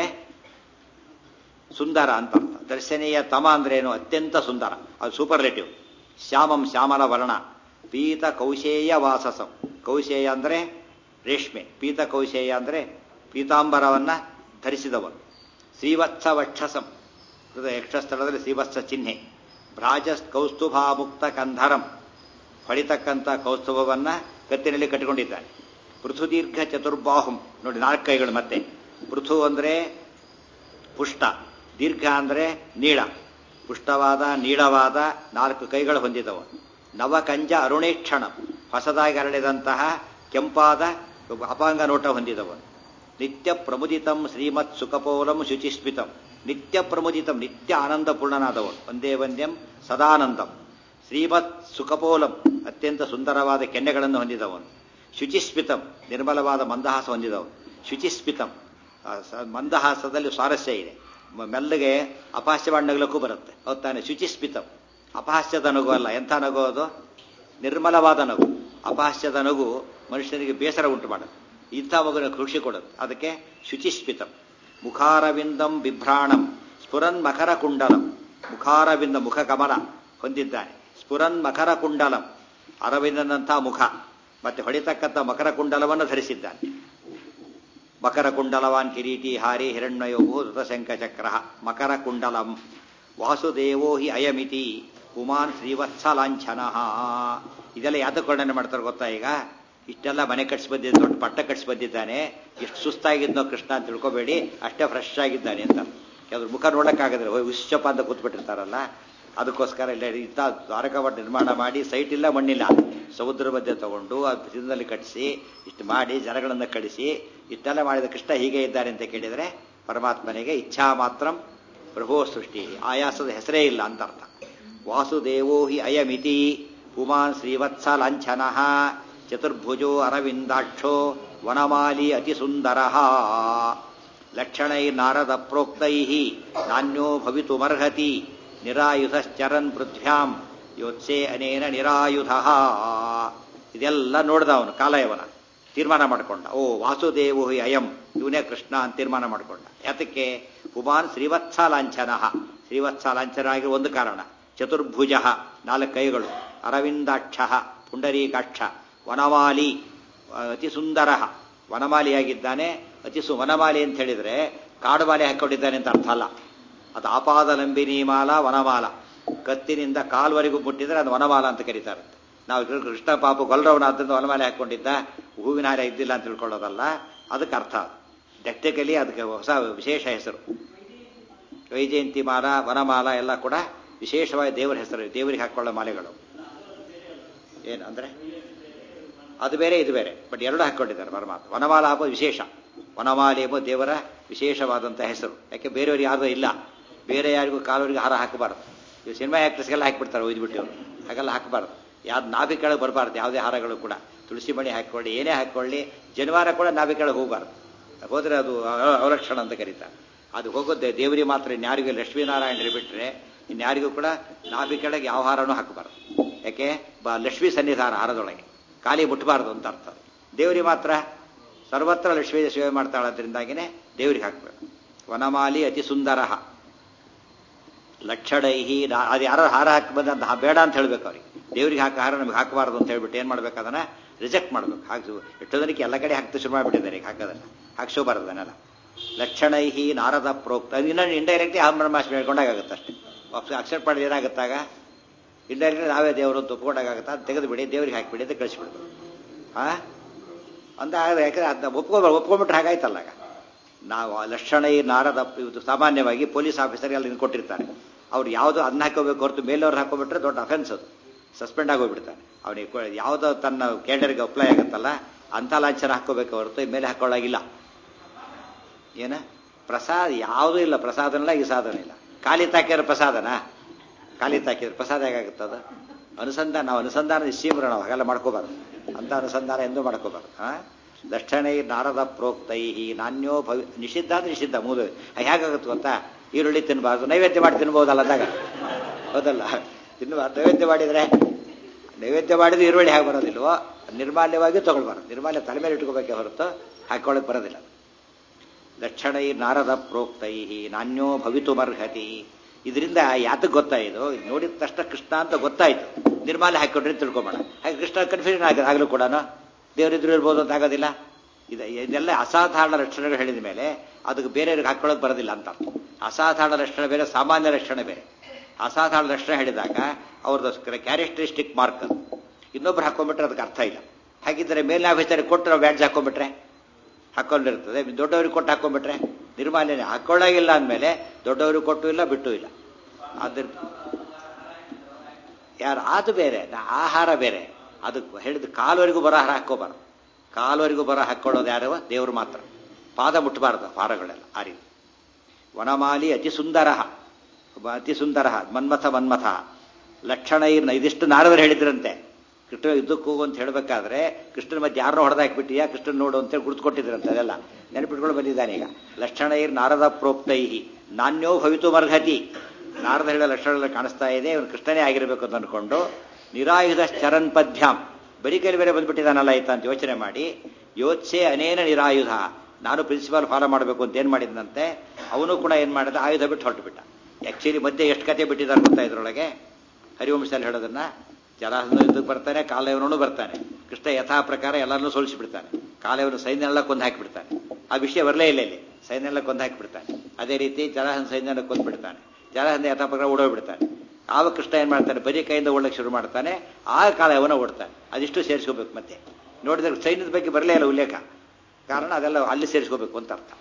ಸುಂದರ ಅಂತ ಅರ್ಥ ದರ್ಶನೀಯ ತಮ ಅಂದ್ರೆ ಏನು ಅತ್ಯಂತ ಸುಂದರ ಅದು ಸೂಪರ್ಲೇಟಿವ್ ಶ್ಯಾಮಂ ಶ್ಯಾಮಲ ವರ್ಣ ಪೀತ ಕೌಶೇಯ ವಾಸಸಂ ಕೌಶೇಯ ಅಂದ್ರೆ ರೇಷ್ಮೆ ಪೀತ ಕೌಶೇಯ ಅಂದ್ರೆ ಪೀತಾಂಬರವನ್ನ ಧರಿಸಿದವನು ಶ್ರೀವತ್ಸ ವಕ್ಷಸಂ ಯಕ್ಷಸ್ಥಳದಲ್ಲಿ ಶ್ರೀವತ್ಸ ಚಿಹ್ನೆ ಭ್ರಾಜಸ್ ಕೌಸ್ತುಭಾಮುಕ್ತ ಕಂಧರಂ ಹೊಳಿತಕ್ಕಂಥ ಕೌಸ್ತುಭವನ್ನ ಕತ್ತಿನಲ್ಲಿ ಕಟ್ಟಿಕೊಂಡಿದ್ದಾನೆ ಪೃಥುದೀರ್ಘ ಚತುರ್ಬಾಹುಂ ನೋಡಿ ನಾಲ್ಕು ಕೈಗಳು ಮತ್ತೆ ಪೃಥು ಅಂದ್ರೆ ಪುಷ್ಟ ದೀರ್ಘ ಅಂದ್ರೆ ನೀಳ ಪುಷ್ಟವಾದ ನೀಳವಾದ ನಾಲ್ಕು ಕೈಗಳು ಹೊಂದಿದವ ನವಕಂಜ ಅರುಣೇಕ್ಷಣ ಹೊಸದಾಗಿ ಹರಡಿದಂತಹ ಕೆಂಪಾದ ಅಪಾಂಗ ನೋಟ ಹೊಂದಿದವನು ನಿತ್ಯ ಪ್ರಮುದಿತಂ ಶ್ರೀಮತ್ ಸುಖಪೋಲಂ ಶುಚಿಸ್ಮಿತಂ ನಿತ್ಯ ಪ್ರಮುದಿತಂ ನಿತ್ಯ ಆನಂದಪೂರ್ಣನಾದವನು ಒಂದೇ ವಂದ್ಯಂ ಸದಾನಂದಂ ಶ್ರೀಮತ್ ಸುಖಪೋಲಂ ಅತ್ಯಂತ ಸುಂದರವಾದ ಕೆನ್ನೆಗಳನ್ನು ಹೊಂದಿದವನು ಶುಚಿಸ್ಮಿತಂ ನಿರ್ಮಲವಾದ ಮಂದಹಾಸ ಹೊಂದಿದವನು ಶುಚಿಸ್ಮಿತಂ ಮಂದಹಾಸದಲ್ಲಿ ಸ್ವಾರಸ್ಯ ಇದೆ ಮೆಲ್ಲಗೆ ಅಪಹಾಸ್ಯವಾದ ನಗಲಕ್ಕೂ ಬರುತ್ತೆ ಹೌದು ತಾನೆ ಶುಚಿಸ್ಮಿತಂ ಅಪಹಾಸ್ಯದ ನಗು ಅಲ್ಲ ಎಂಥ ನಗು ಅದು ನಿರ್ಮಲವಾದ ನಗು ಅಪಹಾಸ್ಯದ ನಗು ಮನುಷ್ಯನಿಗೆ ಬೇಸರ ಉಂಟು ಮಾಡುತ್ತೆ ಇಂಥ ಮಗುನ ಕೃಷಿ ಕೊಡುತ್ತೆ ಅದಕ್ಕೆ ಶುಚಿಸ್ಮಿತಂ ಮುಖಾರವಿಂದಂ ಬಿಭ್ರಾಣಂ ಸ್ಫುರನ್ ಮಕರ ಕುಂಡಲಂ ಮುಖಾರವಿಂದ ಮುಖ ಕಮಲ ಹೊಂದಿದ್ದಾನೆ ಸ್ಫುರನ್ ಮಕರ ಕುಂಡಲಂ ಅರವಿಂದನಂಥ ಮುಖ ಮತ್ತೆ ಹೊಡಿತಕ್ಕಂಥ ಮಕರ ಕುಂಡಲವನ್ನು ಧರಿಸಿದ್ದಾನೆ ಮಕರ ಕುಂಡಲವಾನ್ ಕಿರೀಟಿ ಹಾರಿ ಹಿರಣ್ಯಯೋಭೂ ಧೃತಶಂಕ ಚಕ್ರ ಮಕರ ಕುಂಡಲಂ ವಾಸುದೇವೋ ಹಿ ಅಯಮಿತಿ ಪುಮಾನ್ ಶ್ರೀವತ್ಸಲಾಂಛನ ಇದೆಲ್ಲ ಯಾತಕ್ಕೆ ವರ್ಣನೆ ಮಾಡ್ತಾರೆ ಗೊತ್ತಾ ಈಗ ಇಷ್ಟೆಲ್ಲ ಮನೆ ಕಟ್ಸಿ ಬಂದಿದ್ದ ದೊಡ್ಡ ಪಟ್ಟ ಕಟ್ಸಿ ಬಂದಿದ್ದಾನೆ ಎಷ್ಟು ಸುಸ್ತಾಗಿದ್ನೋ ಕೃಷ್ಣ ಅಂತ ತಿಳ್ಕೊಬೇಡಿ ಅಷ್ಟೇ ಫ್ರೆಶ್ ಆಗಿದ್ದಾನೆ ಅಂತ ಕೆಲವ್ರು ಮುಖ ನೋಡಕ್ಕಾಗದ್ರೆ ವಿಶ್ವಪ ಅಂತ ಕೂತ್ಬಿಟ್ಟಿರ್ತಾರಲ್ಲ ಅದಕ್ಕೋಸ್ಕರ ಇಲ್ಲ ಇಂಥ ದ್ವಾರಕವಾಡ ನಿರ್ಮಾಣ ಮಾಡಿ ಸೈಟ್ ಇಲ್ಲ ಮಣ್ಣಿಲ್ಲ ಸಮುದ್ರ ಮಧ್ಯೆ ತಗೊಂಡು ಆ ದಿನದಲ್ಲಿ ಕಟ್ಟಿಸಿ ಇಷ್ಟು ಮಾಡಿ ಜನಗಳನ್ನು ಕಳಿಸಿ ಇಷ್ಟೆಲ್ಲ ಮಾಡಿದ ಕೃಷ್ಣ ಹೀಗೆ ಇದ್ದಾರೆ ಅಂತ ಕೇಳಿದರೆ ಪರಮಾತ್ಮನಿಗೆ ಇಚ್ಛಾ ಮಾತ್ರ ಪ್ರಭೋ ಸೃಷ್ಟಿ ಆಯಾಸದ ಹೆಸರೇ ಇಲ್ಲ ಅಂತ ಅರ್ಥ ವಾಸುದೇವೋ ಹಿ ಅಯಮಿತಿ ಪುಮಾನ್ ಶ್ರೀವತ್ಸ ಲಾಂಛನ ಚತುರ್ಭುಜೋ ಅರವಿಂದಾಕ್ಷೋ ವನಮಾಲಿ ಅತಿ ಸುಂದರ ಲಕ್ಷಣೈ ನಾರದ ಪ್ರೋಕ್ತೈ ನಾನ್ಯೋ ಭವಿತುಮರ್ಹತಿ ನಿರಾಯುಧಶ್ಚರನ್ ಪೃಥ್ವ್ಯಾಂ ಯೋತ್ಸೆ ಅನೇನ ನಿರಾಯುಧ ಇದೆಲ್ಲ ನೋಡ್ದ ಅವನು ಕಾಲಯವನ ತೀರ್ಮಾನ ಮಾಡಿಕೊಂಡ ಓ ವಾಸುದೇವು ಹಿ ಅಯಂ ಇವನೇ ಕೃಷ್ಣ ಅಂತ ತೀರ್ಮಾನ ಮಾಡಿಕೊಂಡ ಯಾತಕ್ಕೆ ಪುಮಾನ್ ಶ್ರೀವತ್ಸ ಲಾಂಛನ ಶ್ರೀವತ್ಸ ಲಾಂಛನ ಆಗಿ ಒಂದು ಕಾರಣ ಚತುರ್ಭುಜ ನಾಲ್ಕು ಕೈಗಳು ಅರವಿಂದಾಕ್ಷ ಪುಂಡರೀಕಾಕ್ಷ ವನಮಾಲಿ ಅತಿ ಸುಂದರ ವನಮಾಲಿಯಾಗಿದ್ದಾನೆ ಅತಿ ಸು ವನಮಾಲಿ ಅಂತ ಹೇಳಿದ್ರೆ ಕಾಡುಮಾಲಿ ಹಾಕೊಂಡಿದ್ದಾನೆ ಅಂತ ಅರ್ಥ ಅಲ್ಲ ಅದು ಆಪಾದಲಂಬಿನಿ ಮಾಲ ವನಮಾಲ ಕತ್ತಿನಿಂದ ಕಾಲ್ವರೆಗೂ ಮುಟ್ಟಿದ್ರೆ ಅದು ವನಮಾಲ ಅಂತ ಕರೀತಾರೆ ನಾವು ಕೃಷ್ಣ ಪಾಪ ಗೊಲ್ಲರವನಾದ್ರಿಂದ ವನಮಾಲೆ ಹಾಕೊಂಡಿದ್ದ ಹೂವಿನ ಹಾರ ಇದ್ದಿಲ್ಲ ಅಂತ ತಿಳ್ಕೊಳ್ಳೋದಲ್ಲ ಅದಕ್ಕೆ ಅರ್ಥ ಟೆಕ್ನಿಕಲಿ ಅದಕ್ಕೆ ಹೊಸ ವಿಶೇಷ ಹೆಸರು ವೈಜಯಂತಿ ಮಾಲ ವನಮಾಲ ಎಲ್ಲ ಕೂಡ ವಿಶೇಷವಾಗಿ ದೇವರ ಹೆಸರು ದೇವರಿಗೆ ಹಾಕೊಳ್ಳೋ ಮಾಲೆಗಳು ಏನು ಅಂದ್ರೆ ಅದು ಬೇರೆ ಇದು ಬೇರೆ ಬಟ್ ಎರಡು ಹಾಕೊಂಡಿದ್ದಾರೆ ಪರಮಾತ್ಮ ವನಮಾಲ ಹಬ್ಬ ವಿಶೇಷ ವನಮಾಲೆ ಎಂಬ ದೇವರ ವಿಶೇಷವಾದಂಥ ಹೆಸರು ಯಾಕೆ ಬೇರೆಯವ್ರಿಗೆ ಯಾರು ಇಲ್ಲ ಬೇರೆ ಯಾರಿಗೂ ಕಾಲವರಿಗೆ ಹಾರ ಹಾಕಬಾರ್ದು ಇವು ಸಿನಿಮಾ ಆ್ಯಕ್ಟ್ರೆಸ್ಗೆಲ್ಲ ಹಾಕಿಬಿಡ್ತಾರೆ ಒಯ್ದುಬಿಟ್ಟು ಅವರು ಹಾಗೆಲ್ಲ ಹಾಕಬಾರ್ದು ಯಾವ್ದು ನಾಭಿ ಕೆಳಗೆ ಬರಬಾರ್ದು ಯಾವುದೇ ಹಾರಗಳು ಕೂಡ ತುಳಸಿ ಮಣಿ ಹಾಕೊಳ್ಳಿ ಏನೇ ಹಾಕೊಳ್ಳಿ ಜನಿವಾರ ಕೂಡ ನಾಭಿ ಕೆಳಗೆ ಹೋಗಬಾರ್ದು ಹೋದರೆ ಅದು ಅವಲಕ್ಷಣ ಅಂತ ಕರೀತಾರೆ ಅದು ಹೋಗೋದೇ ದೇವರಿಗೆ ಮಾತ್ರ ಇನ್ಯಾರಿಗೂ ಲಕ್ಷ್ಮೀನಾರಾಯಣರು ಬಿಟ್ಟರೆ ಇನ್ಯಾರಿಗೂ ಕೂಡ ನಾಭಿ ಕೆಳಗೆ ಯಾವ ಹಾರನೂ ಹಾಕಬಾರ್ದು ಯಾಕೆ ಬ ಲಕ್ಷ್ಮೀ ಸನ್ನಿಧಾನ ಹಾರದೊಳಗೆ ಖಾಲಿ ಮುಟ್ಟಬಾರ್ದು ಅಂತ ಅರ್ಥ ದೇವರಿಗೆ ಮಾತ್ರ ಸರ್ವತ್ರ ಲಕ್ಷ್ಮೀ ಸೇವೆ ಮಾಡ್ತಾಳದ್ರಿಂದಾಗಿನೇ ದೇವರಿಗೆ ಹಾಕಬೇಕು ವನಮಾಲಿ ಅತಿ ಸುಂದರ ಲಕ್ಷಣೈಹಿ ಅದು ಯಾರು ಹಾರ ಹಾಕಿ ಬಂದಂತ ಬೇಡ ಅಂತ ಹೇಳ್ಬೇಕು ಅವ್ರಿಗೆ ದೇವರಿಗೆ ಹಾಕೋ ಹಾರ ನಮಗೆ ಹಾಕಬಾರ್ದು ಅಂತ ಹೇಳ್ಬಿಟ್ಟು ಏನು ಮಾಡ್ಬೇಕು ಅದನ್ನ ರಿಜೆಕ್ಟ್ ಮಾಡ್ಬೇಕು ಹಾಕಿ ಎಷ್ಟೋದನಿಗೆ ಎಲ್ಲ ಕಡೆ ಹಾಕ್ತಾ ಶುರು ಮಾಡಿಬಿಟ್ಟಿದ್ದಾರೆ ಈಗ ಹಾಕೋದನ್ನ ಹಾಕ್ಸೋಬಾರ್ದು ಅದನ್ನೆಲ್ಲ ಲಕ್ಷಣೈಹಿ ನಾರದ ಪ್ರೋಕ್ತ ಇನ್ನೊಂದು ಇಂಡೈರೆಕ್ಟ್ಲಿ ಬ್ರಹ್ಮಾಸ್ಮಿ ಹೇಳ್ಕೊಂಡಾಗುತ್ತೆ ಅಷ್ಟೇ ಅಕ್ಸೆಪ್ಟ್ ಮಾಡಿದ್ರೆ ಏನಾಗುತ್ತಾಗ ಇಂಡೈರೆಕ್ಟ್ಲಿ ನಾವೇ ದೇವರು ಅಂತ ಒಪ್ಕೊಂಡಾಗತ್ತಾ ಅದು ತೆಗೆದು ಬಿಡಿ ದೇವ್ರಿಗೆ ಹಾಕಿಬಿಡಿ ಅಂತ ಕಳಿಸ್ಬಿಡ್ತು ಹಾ ಅಂತ ಯಾಕಂದ್ರೆ ಅದನ್ನ ಒಪ್ಕೊ ಒಪ್ಕೊಂಡ್ಬಿಟ್ರೆ ಹಾಗಾಯ್ತಲ್ಲ ಆಗ ನಾವು ಲಕ್ಷಣ ನಾರದ ಇದು ಸಾಮಾನ್ಯವಾಗಿ ಪೊಲೀಸ್ ಆಫೀಸರ್ಗೆ ಅಲ್ಲಿ ಕೊಟ್ಟಿರ್ತಾರೆ ಅವ್ರು ಯಾವುದು ಅದನ್ನ ಹಾಕೋಬೇಕು ಹೊರತು ಮೇಲವ್ರು ಹಾಕೋಬಿಟ್ರೆ ದೊಡ್ಡ ಅಫೆನ್ಸ್ ಅದು ಸಸ್ಪೆಂಡ್ ಆಗೋಗ್ಬಿಡ್ತಾನೆ ಅವನಿಗೆ ಯಾವುದೋ ತನ್ನ ಕೇಡರಿಗೆ ಅಪ್ಲೈ ಆಗುತ್ತಲ್ಲ ಅಂಥ ಲಾಂಛನ ಹಾಕೋಬೇಕು ಹೊರತು ಮೇಲೆ ಹಾಕೊಳ್ಳಾಗಿಲ್ಲ ಏನ ಪ್ರಸಾದ ಯಾವುದೂ ಇಲ್ಲ ಪ್ರಸಾದನಿಲ್ಲ ಈ ಸಾಧನ ಇಲ್ಲ ಖಾಲಿ ತಾಕಿದ್ರೆ ಪ್ರಸಾದನ ಖಾಲಿ ತಾಕಿದ್ರೆ ಪ್ರಸಾದ ಹೇಗಾಗುತ್ತದ ಅನುಸಂಧಾನ ನಾವು ಅನುಸಂಧಾನ ಸೀಮ್ರ ನಾವು ಹಾಗೆಲ್ಲ ಮಾಡ್ಕೋಬಾರ್ದು ಅಂತ ಅನುಸಂಧಾನ ಎಂದೂ ಮಾಡ್ಕೋಬಾರ್ದು ಹಾ ದಕ್ಷಿಣೈ ನಾರದ ಪ್ರೋಕ್ತೈ ನಾಣ್ಯೋ ಭವಿ ನಿಷಿದ್ಧ ಅಂದ್ರೆ ನಿಷಿದ್ಧ ಮೂದು ಹೇಗಾಗುತ್ತೆ ಗೊತ್ತಾ ಈರುಳ್ಳಿ ತಿನ್ನಬಾರ್ದು ನೈವೇದ್ಯ ಮಾಡಿ ತಿನ್ಬೋದಲ್ಲ ಅಂದಾಗ ಹೌದಲ್ಲ ತಿನ್ನಬಾರ್ದು ನೈವೇದ್ಯ ಮಾಡಿದರೆ ನೈವೇದ್ಯ ಮಾಡಿದ್ರೆ ಈರುಳ್ಳಿ ಹೇಗೆ ಬರೋದಿಲ್ವೋ ನಿರ್ಮಾಲ್ಯವಾಗಿ ತಗೊಳ್ಬಾರ್ದು ನಿರ್ಮಾಲ್ಯ ತಲೆ ಮೇಲೆ ಇಟ್ಕೋಬೇಕೇ ಹೊರತು ಹಾಕೊಳ್ಳೋಕೆ ಬರೋದಿಲ್ಲ ದಕ್ಷಿಣೈ ನಾರದ ಪ್ರೋಕ್ತೈ ನಾಣ್ಯೋ ಭವಿತುಮರ್ಹತಿ ಇದರಿಂದ ಯಾತಕ್ಕೆ ಗೊತ್ತಾಯಿತು ಇದು ನೋಡಿದ ತಕ್ಷಣ ಕೃಷ್ಣ ಅಂತ ಗೊತ್ತಾಯ್ತು ನಿರ್ಮಾಲ್ಯ ಹಾಕಿಕೊಂಡ್ರೆ ತಿಳ್ಕೊಬೇಡ ಹಾಗೆ ಕೃಷ್ಣ ಕನ್ಫ್ಯೂಷನ್ ಆಗ ಆಗಲೂ ಕೂಡ ದೇವರಿದ್ರು ಇರ್ಬೋದು ಅಂತ ಆಗೋದಿಲ್ಲ ಇದು ಇದೆಲ್ಲ ಅಸಾಧಾರಣ ಲಕ್ಷಣಗಳು ಹೇಳಿದ ಮೇಲೆ ಅದಕ್ಕೆ ಬೇರೆಯವ್ರಿಗೆ ಹಾಕೊಳ್ಳೋಕೆ ಬರೋದಿಲ್ಲ ಅಂತ ಅಸಾಧಾರಣ ಲಕ್ಷಣ ಬೇರೆ ಸಾಮಾನ್ಯ ಲಕ್ಷಣ ಬೇರೆ ಅಸಾಧಾರಣ ಲಕ್ಷಣ ಹೇಳಿದಾಗ ಅವ್ರದ್ದು ಕ್ಯಾರೆಕ್ಟರಿಸ್ಟಿಕ್ ಮಾರ್ಕ್ ಅದು ಇನ್ನೊಬ್ರು ಹಾಕೊಂಡ್ಬಿಟ್ರೆ ಅದಕ್ಕೆ ಅರ್ಥ ಇಲ್ಲ ಹಾಗಿದ್ದರೆ ಮೇಲಿನ ಆಫೀಸರಿಗೆ ಕೊಟ್ಟು ನಾವು ಬ್ಯಾಡ್ಜ್ ಹಾಕೊಂಡ್ಬಿಟ್ರೆ ಹಾಕೊಂಡಿರ್ತದೆ ದೊಡ್ಡವ್ರಿಗೆ ಕೊಟ್ಟು ಹಾಕೊಂಡ್ಬಿಟ್ರೆ ನಿರ್ಮಾಲ್ಯನೇ ಹಾಕೊಳ್ಳೋಗಿಲ್ಲ ಅಂದಮೇಲೆ ದೊಡ್ಡವ್ರಿಗೆ ಕೊಟ್ಟು ಇಲ್ಲ ಬಿಟ್ಟು ಇಲ್ಲ ಅದ್ರ ಯಾರು ಅದು ಬೇರೆ ಆಹಾರ ಬೇರೆ ಅದು ಹೇಳಿದ ಕಾಲವರೆಗೂ ಬರ ಹಾಕೋಬಾರ್ದು ಕಾಲವರೆಗೂ ಬರ ಹಾಕೊಳ್ಳೋದು ಯಾರು ದೇವರು ಮಾತ್ರ ಪಾದ ಮುಟ್ಟಬಾರ್ದು ಪಾರಗಳೆಲ್ಲ ಆ ರೀತಿ ವನಮಾಲಿ ಅತಿ ಸುಂದರ ಅತಿ ಸುಂದರ ಮನ್ಮಥ ಮನ್ಮಥ ಲಕ್ಷಣ ಇರ್ನ ಇದಿಷ್ಟು ನಾರದರು ಹೇಳಿದ್ರಂತೆ ಕೃಷ್ಣ ಯುದ್ಧಕ್ಕೆ ಹೋಗು ಅಂತ ಹೇಳಬೇಕಾದ್ರೆ ಕೃಷ್ಣನ ಮಧ್ಯೆ ಯಾರನ್ನೋ ಹೊಡೆದಾಕ್ಬಿಟ್ಟಿಯಾ ಕೃಷ್ಣನ್ ನೋಡು ಅಂತೇಳಿ ಗುರುತ್ಕೊಟ್ಟಿದ್ರಂತೆ ಅದೆಲ್ಲ ನೆನಪಿಟ್ಕೊಂಡು ಬಂದಿದ್ದಾನೆ ಈಗ ಲಕ್ಷಣ ಇರ್ ನಾರದ ಪ್ರೋಕ್ತೈಹಿ ನಾಣ್ಯೋ ಭವಿತು ಮರ್ಹತಿ ನಾರದ ಹೇಳೋ ಲಕ್ಷಣಗಳು ಕಾಣಿಸ್ತಾ ಇದೆ ಇವನು ಕೃಷ್ಣನೇ ಆಗಿರಬೇಕು ಅಂತ ಅನ್ಕೊಂಡು ನಿರಾಯುಧ ಚರನ್ ಪದ್ಯಾಂ ಬರೀ ಕೈಲಿ ಬೇರೆ ಬಂದ್ಬಿಟ್ಟಿದ್ದಾನಲ್ಲ ಆಯ್ತಾ ಅಂತ ಯೋಚನೆ ಮಾಡಿ ಯೋಚ್ಛೆ ಅನೇನ ನಿರಾಯುಧ ನಾನು ಪ್ರಿನ್ಸಿಪಾಲ್ ಫಾಲೋ ಮಾಡಬೇಕು ಅಂತ ಏನು ಮಾಡಿದ್ನಂತೆ ಅವನು ಕೂಡ ಏನು ಮಾಡಿದ ಆಯುಧ ಬಿಟ್ಟು ಹೊರಟು ಬಿಟ್ಟ ಆ್ಯಕ್ಚುಲಿ ಮಧ್ಯೆ ಎಷ್ಟು ಕತೆ ಬಿಟ್ಟಿದ್ದಾರೆ ಗೊತ್ತಾ ಇದ್ರೊಳಗೆ ಹರಿವಂಶದಲ್ಲಿ ಹೇಳೋದನ್ನ ಜಲಾಸನ ಯುದ್ಧಕ್ಕೆ ಬರ್ತಾನೆ ಕಾಲಯವನೂ ಬರ್ತಾನೆ ಕೃಷ್ಣ ಯಥಾ ಪ್ರಕಾರ ಎಲ್ಲರನ್ನೂ ಸೋಲಿಸಿಬಿಡ್ತಾನೆ ಕಾಲಯವನು ಸೈನ್ಯನೆಲ್ಲ ಕೊಂದು ಹಾಕಿಬಿಡ್ತಾನೆ ಆ ವಿಷಯ ಬರಲೇ ಇಲ್ಲ ಇಲ್ಲಿ ಸೈನ್ಯನೆಲ್ಲ ಕೊಂದು ಹಾಕಿಬಿಡ್ತಾನೆ ಅದೇ ರೀತಿ ಜಲಾಸನ ಸೈನ್ಯನ ಕೊಂದು ಬಿಡ್ತಾನೆ ಜಲಾಸನ ಯಥಾ ಪ್ರಕಾರ ಓಡೋಗ್ಬಿಡ್ತಾನೆ ಆವಾಗ ಕೃಷ್ಣ ಏನು ಮಾಡ್ತಾನೆ ಬರೀ ಕೈಯಿಂದ ಓಡಕ್ಕೆ ಶುರು ಮಾಡ್ತಾನೆ ಆ ಕಾಲಯವನ ಓಡ್ತಾನೆ ಅದಿಷ್ಟು ಸೇರಿಸ್ಕೋಬೇಕು ಮತ್ತೆ ನೋಡಿದ್ರೆ ಸೈನ್ಯದ ಬಗ್ಗೆ ಬರಲೇ ಇಲ್ಲ ಉಲ್ಲೇಖ ಕಾರಣ ಅದೆಲ್ಲ ಅಲ್ಲಿ ಸೇರಿಸ್ಕೋಬೇಕು ಅಂತ ಅರ್ಥ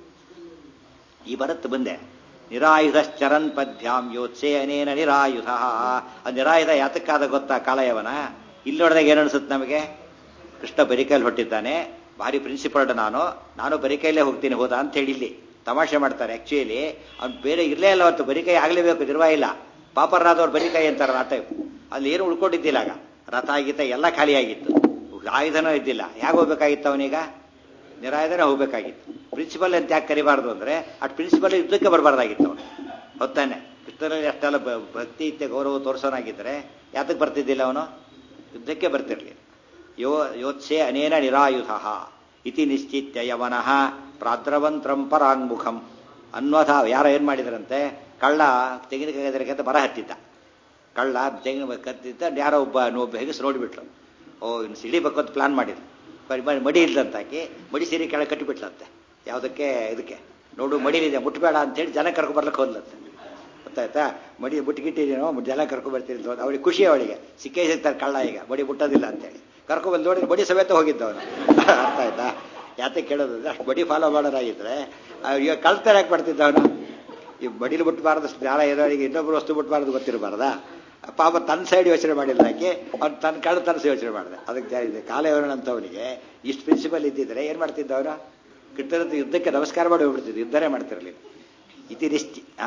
ಈ ಬರತ್ತು ಬಂದೆ ನಿರಾಯುಧ ಚರನ್ ಪದ್ಯಾಂ ಯೋತ್ಸೆ ಅನೇನ ನಿರಾಯುಧ ಆ ನಿರಾಯುಧ ಯಾತಕ್ಕಾದ ಗೊತ್ತಾ ಕಾಲಯವನ ಇಲ್ಲಿ ನೋಡಿದಾಗ ಏನು ಅನಿಸುತ್ತೆ ನಮಗೆ ಕೃಷ್ಣ ಬರಿಕೈಲಿ ಹೊಟ್ಟಿದ್ದಾನೆ ಭಾರಿ ಪ್ರಿನ್ಸಿಪಲ್ಡ್ ನಾನು ನಾನು ಬರಿಕೈಲೇ ಹೋಗ್ತೀನಿ ಹೋದ ಅಂತ ಹೇಳಿ ಇಲ್ಲಿ ತಮಾಷೆ ಮಾಡ್ತಾರೆ ಆಕ್ಚುಲಿ ಅವ್ನು ಬೇರೆ ಇರಲೇ ಇಲ್ಲ ಅವತ್ತು ಬರಿಕೈ ಆಗಲೇಬೇಕು ನಿರ್ವಾ ಇಲ್ಲ ಪಾಪರಾದವ್ರು ಬರಿಕೈ ಅಂತಾರೆ ರಥ ಅಲ್ಲಿ ಏನು ಉಳ್ಕೊಂಡಿದ್ದಿಲ್ಲ ಆಗ ರಥ ಆಗಿತ್ತ ಎಲ್ಲ ಖಾಲಿಯಾಗಿತ್ತು ಆಯುಧನೂ ಇದ್ದಿಲ್ಲ ಹೇಗೆ ಹೋಗ್ಬೇಕಾಗಿತ್ತು ಅವನೀಗ ನಿರಾಯುಧನೇ ಹೋಗ್ಬೇಕಾಗಿತ್ತು ಪ್ರಿನ್ಸಿಪಲ್ ಅಂತ ಯಾಕೆ ಕರಿಬಾರ್ದು ಅಂದ್ರೆ ಅಟ್ ಪ್ರಿನ್ಸಿಪಲ್ ಯುದ್ಧಕ್ಕೆ ಬರಬಾರ್ದಾಗಿತ್ತು ಅವನು ಹೊತ್ತಾನೆ ಕೃಷ್ಣನಲ್ಲಿ ಅಷ್ಟೆಲ್ಲ ಭಕ್ತಿ ಇತ್ಯ ಗೌರವ ತೋರಿಸೋನಾಗಿದ್ದರೆ ಯಾತಕ್ಕೆ ಬರ್ತಿದ್ದಿಲ್ಲ ಅವನು ಯುದ್ಧಕ್ಕೆ ಬರ್ತಿರ್ಲಿಲ್ಲ ಯೋ ಯೋತ್ಸೆ ಅನೇನ ನಿರಾಯುಧ ಇತಿ ನಿಶ್ಚಿತ್ಯ ಯವನಃ ಪ್ರಾದ್ರವಂತ್ರಂ ಪರಾಂಗುಖಂ ಅನ್ವಥ ಯಾರೋ ಏನು ಮಾಡಿದ್ರಂತೆ ಕಳ್ಳ ತೆಂಗಿನಕಾಯಿ ಅಂತ ಬರ ಹತ್ತಿದ್ದ ಕಳ್ಳ ತೆಂಗಿನ ಕತ್ತಿದ್ದ ಯಾರೋ ಒಬ್ಬ ಒಬ್ಬ ಹೆಗಸ್ ನೋಡಿಬಿಟ್ಲು ಓ ಇನ್ನು ಸಿಡಿಬೇಕು ಅಂತ ಪ್ಲಾನ್ ಮಾಡಿದ್ರು ಮಡಿ ಇಲ್ದಂತಾಕಿ ಮಡಿ ಸೀರೆ ಕೆಳಗೆ ಕಟ್ಟಿಬಿಟ್ಲಂತೆ ಯಾವುದಕ್ಕೆ ಇದಕ್ಕೆ ನೋಡು ಮಡಿಲಿದೆ ಮುಟ್ಬೇಡ ಅಂತೇಳಿ ಜನ ಕರ್ಕೊ ಬರ್ಲಿಕ್ಕೆ ಹೋದ್ಲಂತೆ ಗೊತ್ತಾಯ್ತಾ ಮಡಿ ಮುಟ್ಟಿಗಿಟ್ಟಿದ್ದೀನೋ ಜನ ಕರ್ಕೊ ಬರ್ತೀನಿ ಅವಳಿಗೆ ಖುಷಿ ಅವಳಿಗೆ ಸಿಕ್ಕೇ ಸಿಗ್ತಾರೆ ಕಳ್ಳ ಈಗ ಮಡಿ ಮುಟ್ಟೋದಿಲ್ಲ ಅಂತೇಳಿ ಕರ್ಕೊಬಂದು ನೋಡಿ ಮಡಿ ಸಮೇತ ಹೋಗಿದ್ದ ಅವನು ಅರ್ಥ ಆಯ್ತಾ ಯಾತೆ ಕೇಳೋದು ಅಷ್ಟು ಬಡಿ ಫಾಲೋ ಮಾಡೋರಾಗಿದ್ರೆ ಈಗ ಕಳ್ತಾರೆ ಯಾಕೆ ಮಾಡ್ತಿದ್ದ ಅವನು ಈ ಬಡಿಲಿ ಮುಟ್ಟಬಾರ್ದು ಜ್ಞಾನ ಇರೋರಿಗೆ ಇನ್ನೊಬ್ರು ವಸ್ತು ಮುಟ್ಟಬಾರ್ದು ಗೊತ್ತಿರಬಾರ್ದ ಪಾಪ ತನ್ನ ಸೈಡ್ ಯೋಚನೆ ಮಾಡಿಲ್ಲ ಯಾಕೆ ಅವ್ನು ತನ್ನ ಕಳ್ಳ ತನಸ ಯೋಚನೆ ಮಾಡಿದೆ ಅದಕ್ಕೆ ಜಾರಿದೆ ಕಾಲಯವನಂತವನಿಗೆ ಇಷ್ಟು ಪ್ರಿನ್ಸಿಪಲ್ ಇದ್ದಿದ್ರೆ ಏನು ಮಾಡ್ತಿದ್ದ ಅವನು ಕೃಷ್ಣನ ಯುದ್ಧಕ್ಕೆ ನಮಸ್ಕಾರ ಮಾಡಿ ಹೋಗ್ಬಿಡ್ತಿದ್ದು ಯುದ್ಧನೇ ಮಾಡ್ತಿರಲಿಲ್ಲ ಇತಿ ನಿಶ್ಚಿ ಆ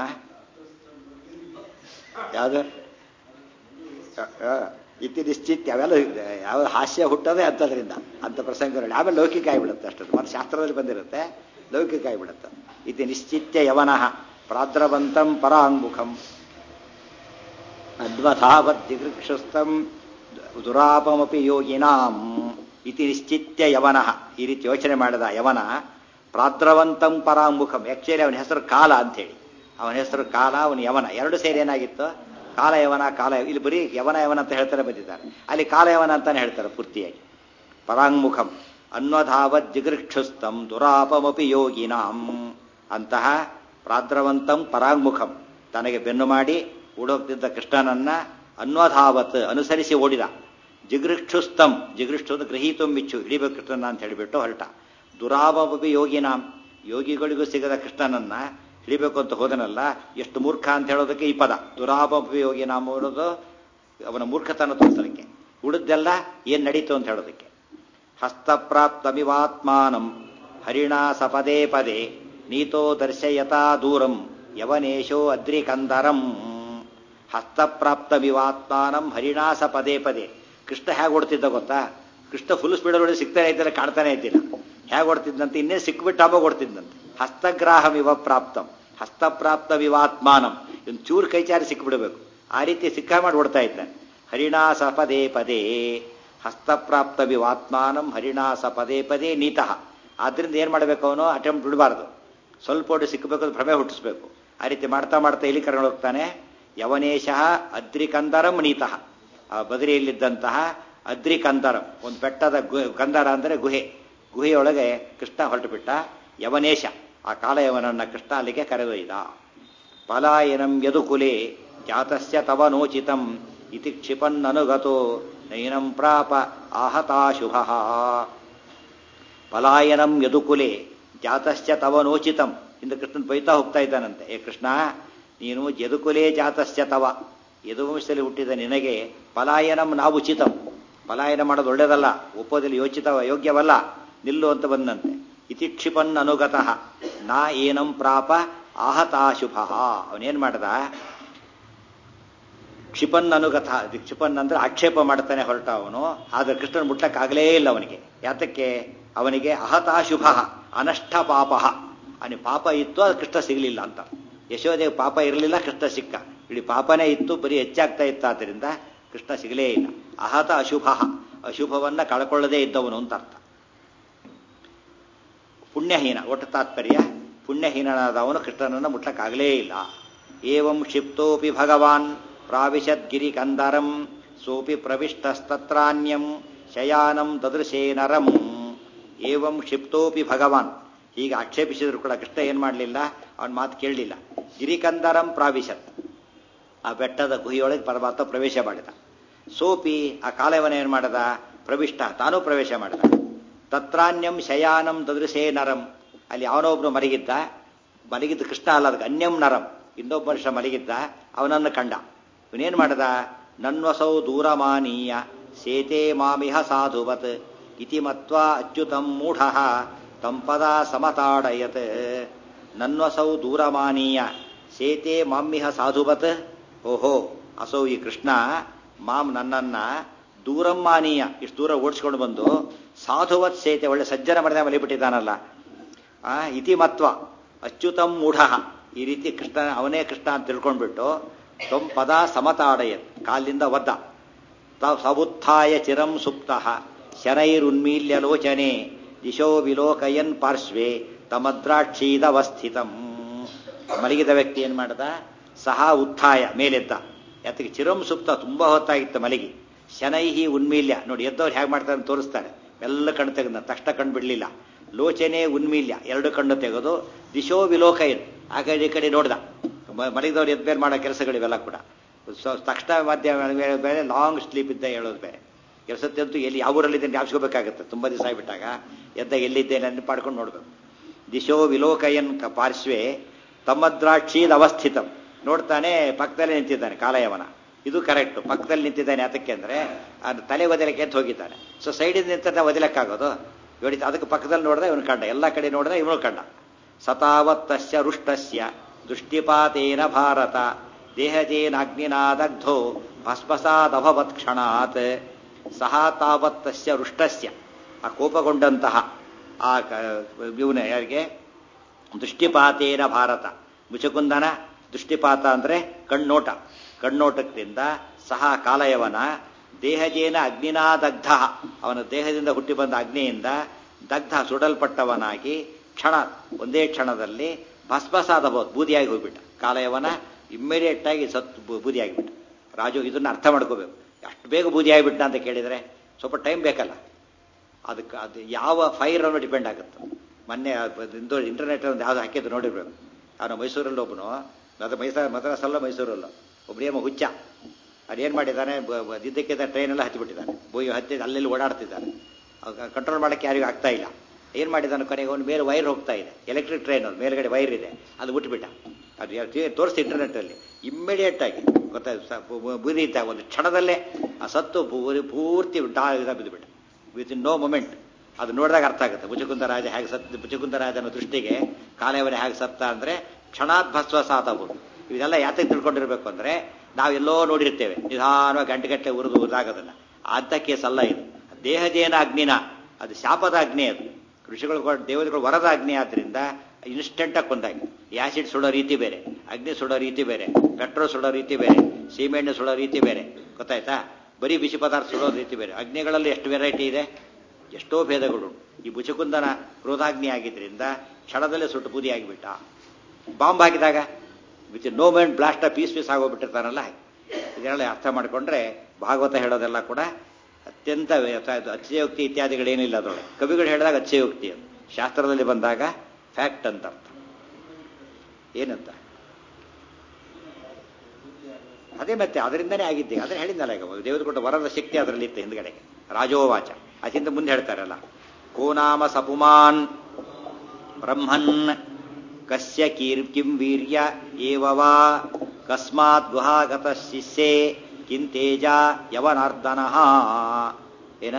ಯಾವುದು ಇತಿ ನಿಶ್ಚಿತ್ ಅವೆಲ್ಲ ಯಾವ ಹಾಸ್ಯ ಹುಟ್ಟೋದೇ ಅಂಥದ್ರಿಂದ ಅಂಥ ಪ್ರಸಂಗಗಳು ಆಮೇಲೆ ಲೌಕಿಕ ಆಗಿಬಿಡುತ್ತೆ ಅಷ್ಟೊಂದು ಮತ್ತು ಶಾಸ್ತ್ರದಲ್ಲಿ ಬಂದಿರುತ್ತೆ ಲೌಕಿಕ ಆಗಿಬಿಡುತ್ತೆ ಇತಿ ನಿಶ್ಚಿತ್ಯ ಯವನಃ ಪ್ರಾದ್ರವಂತಂ ಪರಾಂಗುಖಂ ಅದ್ವಥಾವದ್ದಿಗೃಕ್ಷಸ್ತಂ ದುರಾಪಮಪಿ ಯೋಗಿನಾಂ ಇತಿ ನಿಶ್ಚಿತ್ಯ ಯವನಃ ಈ ರೀತಿ ಯೋಚನೆ ಮಾಡಿದ ಯವನ ಪ್ರಾದ್ರವಂತಂ ಪರಾಂಗುಖಂ ಆಕ್ಚುಲಿ ಅವನ ಹೆಸರು ಕಾಲ ಅಂತೇಳಿ ಅವನ ಹೆಸರು ಕಾಲ ಅವನ ಯವನ ಎರಡು ಸೇರಿ ಏನಾಗಿತ್ತು ಕಾಲ ಯವನ ಕಾಲ ಇಲ್ಲಿ ಬರೀ ಯವನ ಯವನ ಅಂತ ಹೇಳ್ತಾರೆ ಬಂದಿದ್ದಾರೆ ಅಲ್ಲಿ ಕಾಲ ಯವನ ಅಂತಾನೆ ಹೇಳ್ತಾರೆ ಪೂರ್ತಿಯಾಗಿ ಪರಾಂಗುಖಂ ಅನ್ವಧಾವತ್ ಜಿಗೃಕ್ಷುಸ್ತಂ ದುರಾಪಮಪಿ ಯೋಗಿನಾಂ ಅಂತಹ ಪ್ರಾದ್ರವಂತಂ ಪರಾಂಗುಖಂ ತನಗೆ ಬೆನ್ನು ಮಾಡಿ ಓಡೋಗ್ತಿದ್ದ ಕೃಷ್ಣನನ್ನ ಅನ್ವಧಾವತ್ ಅನುಸರಿಸಿ ಓಡಿದ ಜಿಗೃಕ್ಷುಸ್ತಂ ಜಿಗೃಕ್ಷು ಗೃಹೀತು ಮಿಚ್ಚು ಹಿಡಿಬೇಕು ಕೃಷ್ಣನ ಅಂತ ಹೇಳಿಬಿಟ್ಟು ಹೊರಟ ದುರಾಪಮಪಿ ಯೋಗಿನಾಂ ಯೋಗಿಗಳಿಗೂ ಸಿಗದ ಕೃಷ್ಣನನ್ನ ಹಿಡಿಬೇಕು ಅಂತ ಹೋದನಲ್ಲ ಎಷ್ಟು ಮೂರ್ಖ ಅಂತ ಹೇಳೋದಕ್ಕೆ ಈ ಪದ ದುರಾಪಯೋಗಿ ನಾಮ ಅನ್ನೋದು ಅವನ ಮೂರ್ಖತನ ತೋರಿಸಲಿಕ್ಕೆ ಉಳಿದೆಲ್ಲ ಏನ್ ನಡೀತು ಅಂತ ಹೇಳೋದಕ್ಕೆ ಹಸ್ತಪ್ರಾಪ್ತಮಿವಾತ್ಮಾನಂ ಹರಿಣಾ ಸಪದೇ ಪದೇ ನೀತೋ ದರ್ಶಯತಾ ದೂರಂ ಯವನೇಶೋ ಅದ್ರಿಕಂದರಂ ಹಸ್ತಪ್ರಾಪ್ತಮಿವಾತ್ಮಾನಂ ಹರಿಣಾ ಸಪದೇ ಪದೇ ಕೃಷ್ಣ ಹೇಗೆ ಓಡ್ತಿದ್ದ ಗೊತ್ತಾ ಕೃಷ್ಣ ಫುಲ್ ಸ್ಪೀಡಲ್ಲಿ ಹೊಡೆದು ಸಿಗ್ತಾನೆ ಇದ್ದಿಲ್ಲ ಕಾಡ್ತಾನೆ ಇದ್ದಿಲ್ಲ ಹೇಗೆ ಹೊಡ್ತಿದ್ದಂತೆ ಇನ್ನೇ ಸಿಕ್ಬಿಟ್ಟು ಆವಾಗ ಹೊಡ್ತಿದ್ದಂತೆ ಹಸ್ತಗ್ರಾಹಮಿವ ಪ್ರಾಪ್ತಂ ಹಸ್ತಪ್ರಾಪ್ತವಿವಾತ್ಮಾನಂ ಇನ್ನು ಚೂರು ಕೈಚಾರಿ ಸಿಕ್ಬಿಡಬೇಕು ಆ ರೀತಿ ಸಿಕ್ಕ ಮಾಡಿ ಹೊಡ್ತಾ ಇದ್ದಾನೆ ಹರಿಣಾಸ ಪದೇ ಪದೇ ಹಸ್ತಪ್ರಾಪ್ತವಿವಾತ್ಮಾನಂ ಹರಿಣಾಸ ಪದೇ ಪದೇ ನೀತಃ ಆದ್ರಿಂದ ಏನು ಮಾಡಬೇಕು ಅವನು ಅಟೆಂಪ್ಟ್ ಬಿಡಬಾರ್ದು ಸ್ವಲ್ಪ ಹೊಟ್ಟು ಸಿಕ್ಕಬೇಕು ಅಂತ ಭ್ರಮೆ ಹುಟ್ಟಿಸ್ಬೇಕು ಆ ರೀತಿ ಮಾಡ್ತಾ ಮಾಡ್ತಾ ಎಲ್ಲಿ ಕರ್ಕೊಂಡು ಹೋಗ್ತಾನೆ ಯವನೇಶಃ ಅದ್ರಿಕಂದರಂ ನೀತಃ ಆ ಬದರಿಯಲ್ಲಿದ್ದಂತಹ ಅದ್ರಿಕಂದರಂ ಒಂದು ಬೆಟ್ಟದ ಗು ಕಂದರ ಅಂದರೆ ಗುಹೆ ಗುಹೆಯೊಳಗೆ ಕೃಷ್ಣ ಹೊರಟು ಬಿಟ್ಟ ಯವನೇಶ ಆ ಕಾಲಯವನನ್ನ ಕೃಷ್ಣ ಅಲ್ಲಿಗೆ ಕರೆದೊಯ್ದ ಪಲಾಯನಂ ಯದುಕುಲೆ ಜಾತಸ್ಯ ತವ ನೋಚಿತಂ ಇತಿ ಕ್ಷಿಪನ್ನನುಗತೋ ನೈನಂ ಪ್ರಾಪ ಆಹತಾಶುಭ ಪಲಾಯನಂ ಯದುಕುಲೆ ಜಾತಶ್ಚ ತವ ನೋಚಿತಂ ಇಂದು ಕೃಷ್ಣನ್ ಬೈತಾ ಹೋಗ್ತಾ ಇದ್ದಾನಂತೆ ಏ ಕೃಷ್ಣ ನೀನು ಯದುಕುಲೆ ಜಾತಶ್ಚ ತವ ಯದುವಂಶದಲ್ಲಿ ಹುಟ್ಟಿದ ನಿನಗೆ ಪಲಾಯನಂ ನಾವು ಉಚಿತಂ ಪಲಾಯನ ಮಾಡೋದು ಒಳ್ಳೇದಲ್ಲ ಒಪ್ಪೋದಲ್ಲಿ ಯೋಚಿತ ಯೋಗ್ಯವಲ್ಲ ನಿಲ್ಲು ಅಂತ ಬಂದಂತೆ ಇತಿ ಕ್ಷಿಪನ್ ಅನುಗತಃ ನಾ ಏನಂ ಪ್ರಾಪ ಆಹತಾಶುಭ ಅವನೇನ್ ಮಾಡ್ದ ಕ್ಷಿಪನ್ ಅನುಗತ ಕ್ಷಿಪನ್ ಅಂದ್ರೆ ಆಕ್ಷೇಪ ಮಾಡ್ತಾನೆ ಹೊರಟ ಅವನು ಆದ್ರೆ ಕೃಷ್ಣನ್ ಮುಟ್ಟಕ್ಕಾಗಲೇ ಇಲ್ಲ ಅವನಿಗೆ ಯಾತಕ್ಕೆ ಅವನಿಗೆ ಅಹತಾಶುಭ ಅನಷ್ಟ ಪಾಪ ಅವನಿಗೆ ಪಾಪ ಇತ್ತು ಅದು ಕೃಷ್ಣ ಸಿಗಲಿಲ್ಲ ಅಂತ ಯಶೋದೇವ್ ಪಾಪ ಇರಲಿಲ್ಲ ಕೃಷ್ಣ ಸಿಕ್ಕ ಇಡೀ ಪಾಪನೇ ಇತ್ತು ಬರೀ ಹೆಚ್ಚಾಗ್ತಾ ಇತ್ತು ಆದ್ದರಿಂದ ಕೃಷ್ಣ ಸಿಗಲೇ ಇಲ್ಲ ಅಹತ ಅಶುಭ ಅಶುಭವನ್ನ ಕಳ್ಕೊಳ್ಳದೇ ಇದ್ದವನು ಅಂತ ಅರ್ಥ ಪುಣ್ಯಹೀನ ಒಟ್ಟು ತಾತ್ಪರ್ಯ ಪುಣ್ಯಹೀನನಾದವನು ಕೃಷ್ಣನನ್ನು ಮುಟ್ಲಕ್ಕಾಗಲೇ ಇಲ್ಲ ಏವಂ ಕ್ಷಿಪ್ತೋಪಿ ಭಗವಾನ್ ಪ್ರಾವಿಶದ್ಗಿರಿ ಕಂದರಂ ಸೋಪಿ ಪ್ರವಿಷ್ಟಸ್ತತ್ರಾನ್ಯಂ ಶಯಾನಂ ದದೃಶೇ ನರಂ ಏವಂ ಕ್ಷಿಪ್ತೋಪಿ ಭಗವಾನ್ ಹೀಗೆ ಆಕ್ಷೇಪಿಸಿದ್ರು ಕೂಡ ಕೃಷ್ಣ ಏನ್ ಮಾಡಲಿಲ್ಲ ಅವನ ಮಾತು ಕೇಳಲಿಲ್ಲ ಗಿರಿಕಂದರಂ ಪ್ರಾವಿಶತ್ ಆ ಬೆಟ್ಟದ ಗುಹಿಯೊಳಗೆ ಪರಮಾತ್ಮ ಪ್ರವೇಶ ಮಾಡಿದ ಸೋಪಿ ಆ ಕಾಲಯವನ ಏನ್ ಮಾಡದ ಪ್ರವಿಷ್ಟ ತಾನೂ ಪ್ರವೇಶ ಮಾಡಿದ ತತ್ರಾನ್ಯಂ ಶಯಾನಂ ದದೃಶೇ ನರಂ ಅಲ್ಲಿ ಅವನೊಬ್ನು ಮಲಗಿದ್ದ ಮಲಗಿದ್ದ ಕೃಷ್ಣ ಅಲ್ಲ ಅದಕ್ಕೆ ಅನ್ಯಂ ನರಂ ಇನ್ನೊಬ್ಬ ವರ್ಷ ಮಲಗಿದ್ದ ಅವನನ್ನು ಕಂಡ ಇವನೇನ್ ಮಾಡದ ನನ್ವಸೌ ದೂರಮಾನೀಯ ಸೇತೆ ಮಾಮಿಹ ಸಾಧುವತ್ ಇತಿ ಮತ್ವಾ ಅಚ್ಯುತಂ ಮೂಢ ತಂಪದ ಸಮತಾಡಯತ್ ನನ್ವಸೌ ದೂರಮಾನೀಯ ಸೇತೆ ಮಾಮ್ಮಿಹ ಸಾಧುವತ್ ಓಹೋ ಅಸೌ ಈ ಕೃಷ್ಣ ಮಾಮ್ ನನ್ನನ್ನ ದೂರಮ್ಮಾನೀಯ ಇಷ್ಟು ದೂರ ಓಡಿಸ್ಕೊಂಡು ಬಂದು ಸಾಧುವತ್ ಸೇತೆ ಒಳ್ಳೆ ಸಜ್ಜನ ಮರದ ಮಲಿಬಿಟ್ಟಿದ್ದಾನಲ್ಲ ಆ ಇತಿ ಮತ್ವ ಅಚ್ಯುತಂ ಮೂಢ ಈ ರೀತಿ ಕೃಷ್ಣ ಅವನೇ ಕೃಷ್ಣ ಅಂತ ತಿಳ್ಕೊಂಡ್ಬಿಟ್ಟು ತ್ವಂ ಪದ ಸಮತಾಡಯತ್ ಕಾಲಿಂದ ಒದ್ದ ತಾವು ಸಬುತ್ಥಾಯ ಚಿರಂ ಸುಪ್ತ ಶನೈರುನ್ಮೀಲ್ಯ ಲೋಚನೆ ದಿಶೋ ವಿಲೋಕಯನ್ ಪಾರ್ಶ್ವೆ ತಮದ್ರಾಕ್ಷೀದವಸ್ಥಿತಂ ಮಲಗಿದ ವ್ಯಕ್ತಿ ಏನ್ ಮಾಡ್ದ ಸಹ ಉತ್ಥಾಯ ಮೇಲೆದ್ದ ಯಾತಕ್ಕೆ ಚಿರಂ ಸುಪ್ತ ತುಂಬಾ ಹೊತ್ತಾಗಿತ್ತು ಮಲಗಿ ಶನೈಹಿ ಉನ್ಮೀಲ್ಯ ನೋಡಿ ಎದ್ದವ್ರು ಹೇಗೆ ಮಾಡ್ತಾರೆ ಅಂತ ತೋರಿಸ್ತಾರೆ ಎಲ್ಲ ಕಣ್ಣು ತೆಗೆದ ತಕ್ಷಣ ಕಣ್ಣು ಬಿಡಲಿಲ್ಲ ಲೋಚನೆ ಉನ್ಮೀಲ್ಯ ಎರಡು ಕಣ್ಣು ತೆಗೆದು ದಿಶೋ ವಿಲೋಕಯನ್ ಆ ಕಡೆ ಈ ಕಡೆ ನೋಡ್ದ ಮಲಗಿದವ್ರು ಎದ್ದು ಬೇರೆ ಮಾಡೋ ಕೆಲಸಗಳಿವೆಲ್ಲ ಕೂಡ ತಕ್ಷಣ ಮಧ್ಯ ಬೇರೆ ಲಾಂಗ್ ಸ್ಲೀಪ್ ಇದ್ದ ಹೇಳೋದು ಬೇರೆ ಕೆಲಸತ್ತಂತೂ ಎಲ್ಲಿ ಯಾವ ಊರಲ್ಲಿದ್ದೇನೆ ಜ್ಞಾಪಿಸ್ಕೋಬೇಕಾಗುತ್ತೆ ತುಂಬ ದಿವಸ ಆಗಿಬಿಟ್ಟಾಗ ಎದ್ದ ಎಲ್ಲಿದ್ದೇನೆ ಅಂತ ಮಾಡ್ಕೊಂಡು ನೋಡ್ಬೇಕು ದಿಶೋ ವಿಲೋಕಯನ್ ಪಾರ್ಶ್ವೆ ತಮ್ಮದ್ರಾಕ್ಷೀದ ಅವಸ್ಥಿತಂ ನೋಡ್ತಾನೆ ಪಕ್ಕದಲ್ಲೇ ನಿಂತಿದ್ದಾನೆ ಕಾಲಯವನ ಇದು ಕರೆಕ್ಟ್ ಪಕ್ಕದಲ್ಲಿ ನಿಂತಿದ್ದಾನೆ ಯಾತಕ್ಕೆ ಅಂದ್ರೆ ಅದು ತಲೆ ಒದಲಕ್ಕೆ ಅಂತ ಹೋಗಿದ್ದಾನೆ ಸೊ ಸೈಡಿಂದ ನಿಂತ ಒದಲಕ್ಕಾಗೋದು ನೋಡಿ ಅದಕ್ಕೆ ಪಕ್ಕದಲ್ಲಿ ನೋಡಿದ್ರೆ ಇವನು ಕಂಡ ಎಲ್ಲ ಕಡೆ ನೋಡಿದ್ರೆ ಇವನು ಕಂಡ ಸತಾವತ್ತಸ್ಯ ರುಷ್ಟಸ್ಯ ದೃಷ್ಟಿಪಾತೇನ ಭಾರತ ದೇಹಜೇನಾಗ್ನಿನಾದಗ್ಧೋ ಭಸ್ಮಸಾದಭವತ್ ಕ್ಷಣಾತ್ ಸಹ ತಾವತ್ತಸ್ಯ ರುಷ್ಟಸ್ಯ ಆ ಕೋಪಗೊಂಡಂತಹ ಆ ಇವನ ಯಾರಿಗೆ ದೃಷ್ಟಿಪಾತೇನ ಭಾರತ ಮುಚಕುಂದನ ದೃಷ್ಟಿಪಾತ ಅಂದ್ರೆ ಕಣ್ಣೋಟ ಕಣ್ಣೋಟದಿಂದ ಸಹ ಕಾಲಯವನ ದೇಹಜೇನ ಅಗ್ನಿನಾದಗ್ಧ ಅವನ ದೇಹದಿಂದ ಹುಟ್ಟಿ ಬಂದ ಅಗ್ನಿಯಿಂದ ದಗ್ಧ ಸುಡಲ್ಪಟ್ಟವನಾಗಿ ಕ್ಷಣ ಒಂದೇ ಕ್ಷಣದಲ್ಲಿ ಭಸ್ಮಸಾದಬಹುದು ಬೂದಿಯಾಗಿ ಹೋಗ್ಬಿಟ್ಟ ಕಾಲಯವನ ಇಮ್ಮಿಡಿಯೇಟ್ ಆಗಿ ಸತ್ತು ಬೂದಿಯಾಗಿಬಿಟ್ಟ ರಾಜು ಇದನ್ನ ಅರ್ಥ ಮಾಡ್ಕೋಬೇಕು ಅಷ್ಟು ಬೇಗ ಬೂದಿಯಾಗಿಬಿಟ್ಟ ಅಂತ ಕೇಳಿದ್ರೆ ಸ್ವಲ್ಪ ಟೈಮ್ ಬೇಕಲ್ಲ ಅದಕ್ಕೆ ಅದು ಯಾವ ಫೈರ್ ಅನ್ನೋ ಡಿಪೆಂಡ್ ಆಗುತ್ತೆ ಮೊನ್ನೆ ಇಂಟರ್ನೆಟ್ ಒಂದು ಯಾವ್ದು ಹಾಕಿದ್ದು ನೋಡಿರ್ಬೇಕು ಅವನು ಮೈಸೂರಲ್ಲಿ ಒಬ್ಬನು ಅದು ಮೈಸೂರು ಮದ್ರಾಸಲ್ಲ ಮೈಸೂರಲ್ಲ ಒಬ್ಬನೇಮ ಹುಚ್ಚ ಅದೇನು ಮಾಡಿದ್ದಾನೆ ಇದ್ದಕ್ಕಿದ್ದ ಟ್ರೈನೆಲ್ಲ ಹತ್ತಿಬಿಟ್ಟಿದ್ದಾನೆ ಬೋಯಿ ಹತ್ತಿ ಅಲ್ಲೆಲ್ಲಿ ಓಡಾಡ್ತಿದ್ದಾನೆ ಕಂಟ್ರೋಲ್ ಮಾಡೋಕ್ಕೆ ಯಾರಿಗೂ ಆಗ್ತಾ ಇಲ್ಲ ಏನು ಮಾಡಿದ್ದಾನೆ ಕೊನೆಗೆ ಅವನು ಮೇಲೆ ವೈರ್ ಹೋಗ್ತಾ ಇದೆ ಎಲೆಕ್ಟ್ರಿಕ್ ಟ್ರೈನ್ ಅದು ಮೇಲ್ಗಡೆ ವೈರ್ ಇದೆ ಅದು ಬಿಟ್ಬಿಟ್ಟ ಅದು ತೋರಿಸಿ ಇಂಟರ್ನೆಟ್ಟಲ್ಲಿ ಇಮ್ಮಿಡಿಯೇಟ್ ಆಗಿ ಗೊತ್ತಾಯ್ತು ಬೂದಿ ಇದ್ದಾಗ ಒಂದು ಕ್ಷಣದಲ್ಲೇ ಆ ಸತ್ತು ಪೂರ್ತಿ ಡಾ ಬಿದ್ದುಬಿಟ್ಟ ವಿತ್ ಇನ್ ನೋ ಮೊಮೆಂಟ್ ಅದು ನೋಡಿದಾಗ ಅರ್ಥ ಆಗುತ್ತೆ ಬುಚಕುಂದ ರಾಜ ಹೇಗೆ ಸತ್ ಬುಚಕುಂದ ರಾಜನ ದೃಷ್ಟಿಗೆ ಕಾಲಯವನೇ ಹೇಗೆ ಸತ್ತ ಅಂದ್ರೆ ಕ್ಷಣಾತ್ ಭಸ್ವ ಸಾತವು ಇದೆಲ್ಲ ಯಾತಕ್ಕೆ ತಿಳ್ಕೊಂಡಿರ್ಬೇಕು ಅಂದ್ರೆ ನಾವೆಲ್ಲೋ ನೋಡಿರ್ತೇವೆ ನಿಧಾನವಾಗಿ ಗಂಟೆಗಟ್ಟಲೆ ಉರಿದು ಉರಿದಾಗೋದನ್ನ ಅಂತ ಕೇಸ್ ಅಲ್ಲ ಇದು ದೇಹದೇನ ಅಗ್ನಿನ ಅದು ಶಾಪದ ಅಗ್ನಿ ಅದು ಋಷಿಗಳು ಕೊಡ್- ದೇವತೆಗಳು ವರದ ಅಗ್ನಿ ಆದ್ರಿಂದ ಇನ್ಸ್ಟೆಂಟಾಗಿ ಕೊಂದಾಗಿ ಆಸಿಡ್ ಸುಡೋ ರೀತಿ ಬೇರೆ ಅಗ್ನಿ ಸುಡೋ ರೀತಿ ಬೇರೆ ಪೆಟ್ರೋಲ್ ಸುಡೋ ರೀತಿ ಬೇರೆ ಸೀಮೆಣ್ಣೆ ಸುಡೋ ರೀತಿ ಬೇರೆ ಗೊತ್ತಾಯ್ತಾ ಬರೀ ಬಿಸಿ ಪದಾರ್ಥ ಸುಡೋ ರೀತಿ ಬೇರೆ ಅಗ್ನಿಗಳಲ್ಲಿ ಎಷ್ಟು ವೆರೈಟಿ ಇದೆ ಎಷ್ಟೋ ಭೇದಗಳು ಈ ಬುಚಕುಂದನ ಕ್ರೋಧಾಗ್ನಿ ಆಗಿದ್ರಿಂದ ಕ್ಷಣದಲ್ಲೇ ಸುಟ್ಟು ಬೂದಿ ಆಗಿಬಿಟ್ಟ ಬಾಂಬ್ ಹಾಕಿದಾಗ with no moment blast piece piece ಆಗೋಗ್ಬಿಟ್ಟಿರ್ತಾನಲ್ಲ ಇದನ್ನೆಲ್ಲ ಅರ್ಥ ಮಾಡಿಕೊಂಡ್ರೆ ಭಾಗವತ ಹೇಳೋದೆಲ್ಲ ಕೂಡ ಅತ್ಯಂತ ವ್ಯ- ಅದು ಅತಿಶಯೋಕ್ತಿ ಇತ್ಯಾದಿಗಳೇನಿಲ್ಲ ಅದರೊಳಗೆ ಕವಿಗಳು ಹೇಳಿದಾಗ ಅತಿಶಯೋಕ್ತಿ ಅದು ಶಾಸ್ತ್ರದಲ್ಲಿ ಬಂದಾಗ ಫ್ಯಾಕ್ಟ್ ಅಂತ ಅರ್ಥ ಏನಂತ ಅದೇ ಮತ್ತೆ ಅದರಿಂದನೇ ಆಗಿದ್ದೆ ಅದೇ ಹೇಳಿದ್ನಲ್ಲ ಈಗ ದೇವರು ಕೊಟ್ಟ ವರದ ಶಕ್ತಿ ಅದರಲ್ಲಿ ಇತ್ತು ಹಿಂದ್ಗಡೆಗೆ ರಾಜೋವಾಚ ಅಚಿಂತ ಮುಂದೆ ಹೇಳ್ತಾರಲ್ಲ ಕೋನಾಮ ಸಪುಮಾನ್ ಬ್ರಹ್ಮನ್ ಕಸ್ಯ ಕೀರ್ ಕಿಂ ವೀರ್ಯ ಏವವಾ ಕಸ್ಮಾತ್ ಗುಹಾಗತ ಶಿಷ್ಯೆ ಕಿಂತೇಜ ಯವನಾರ್ದನಃ ಏನ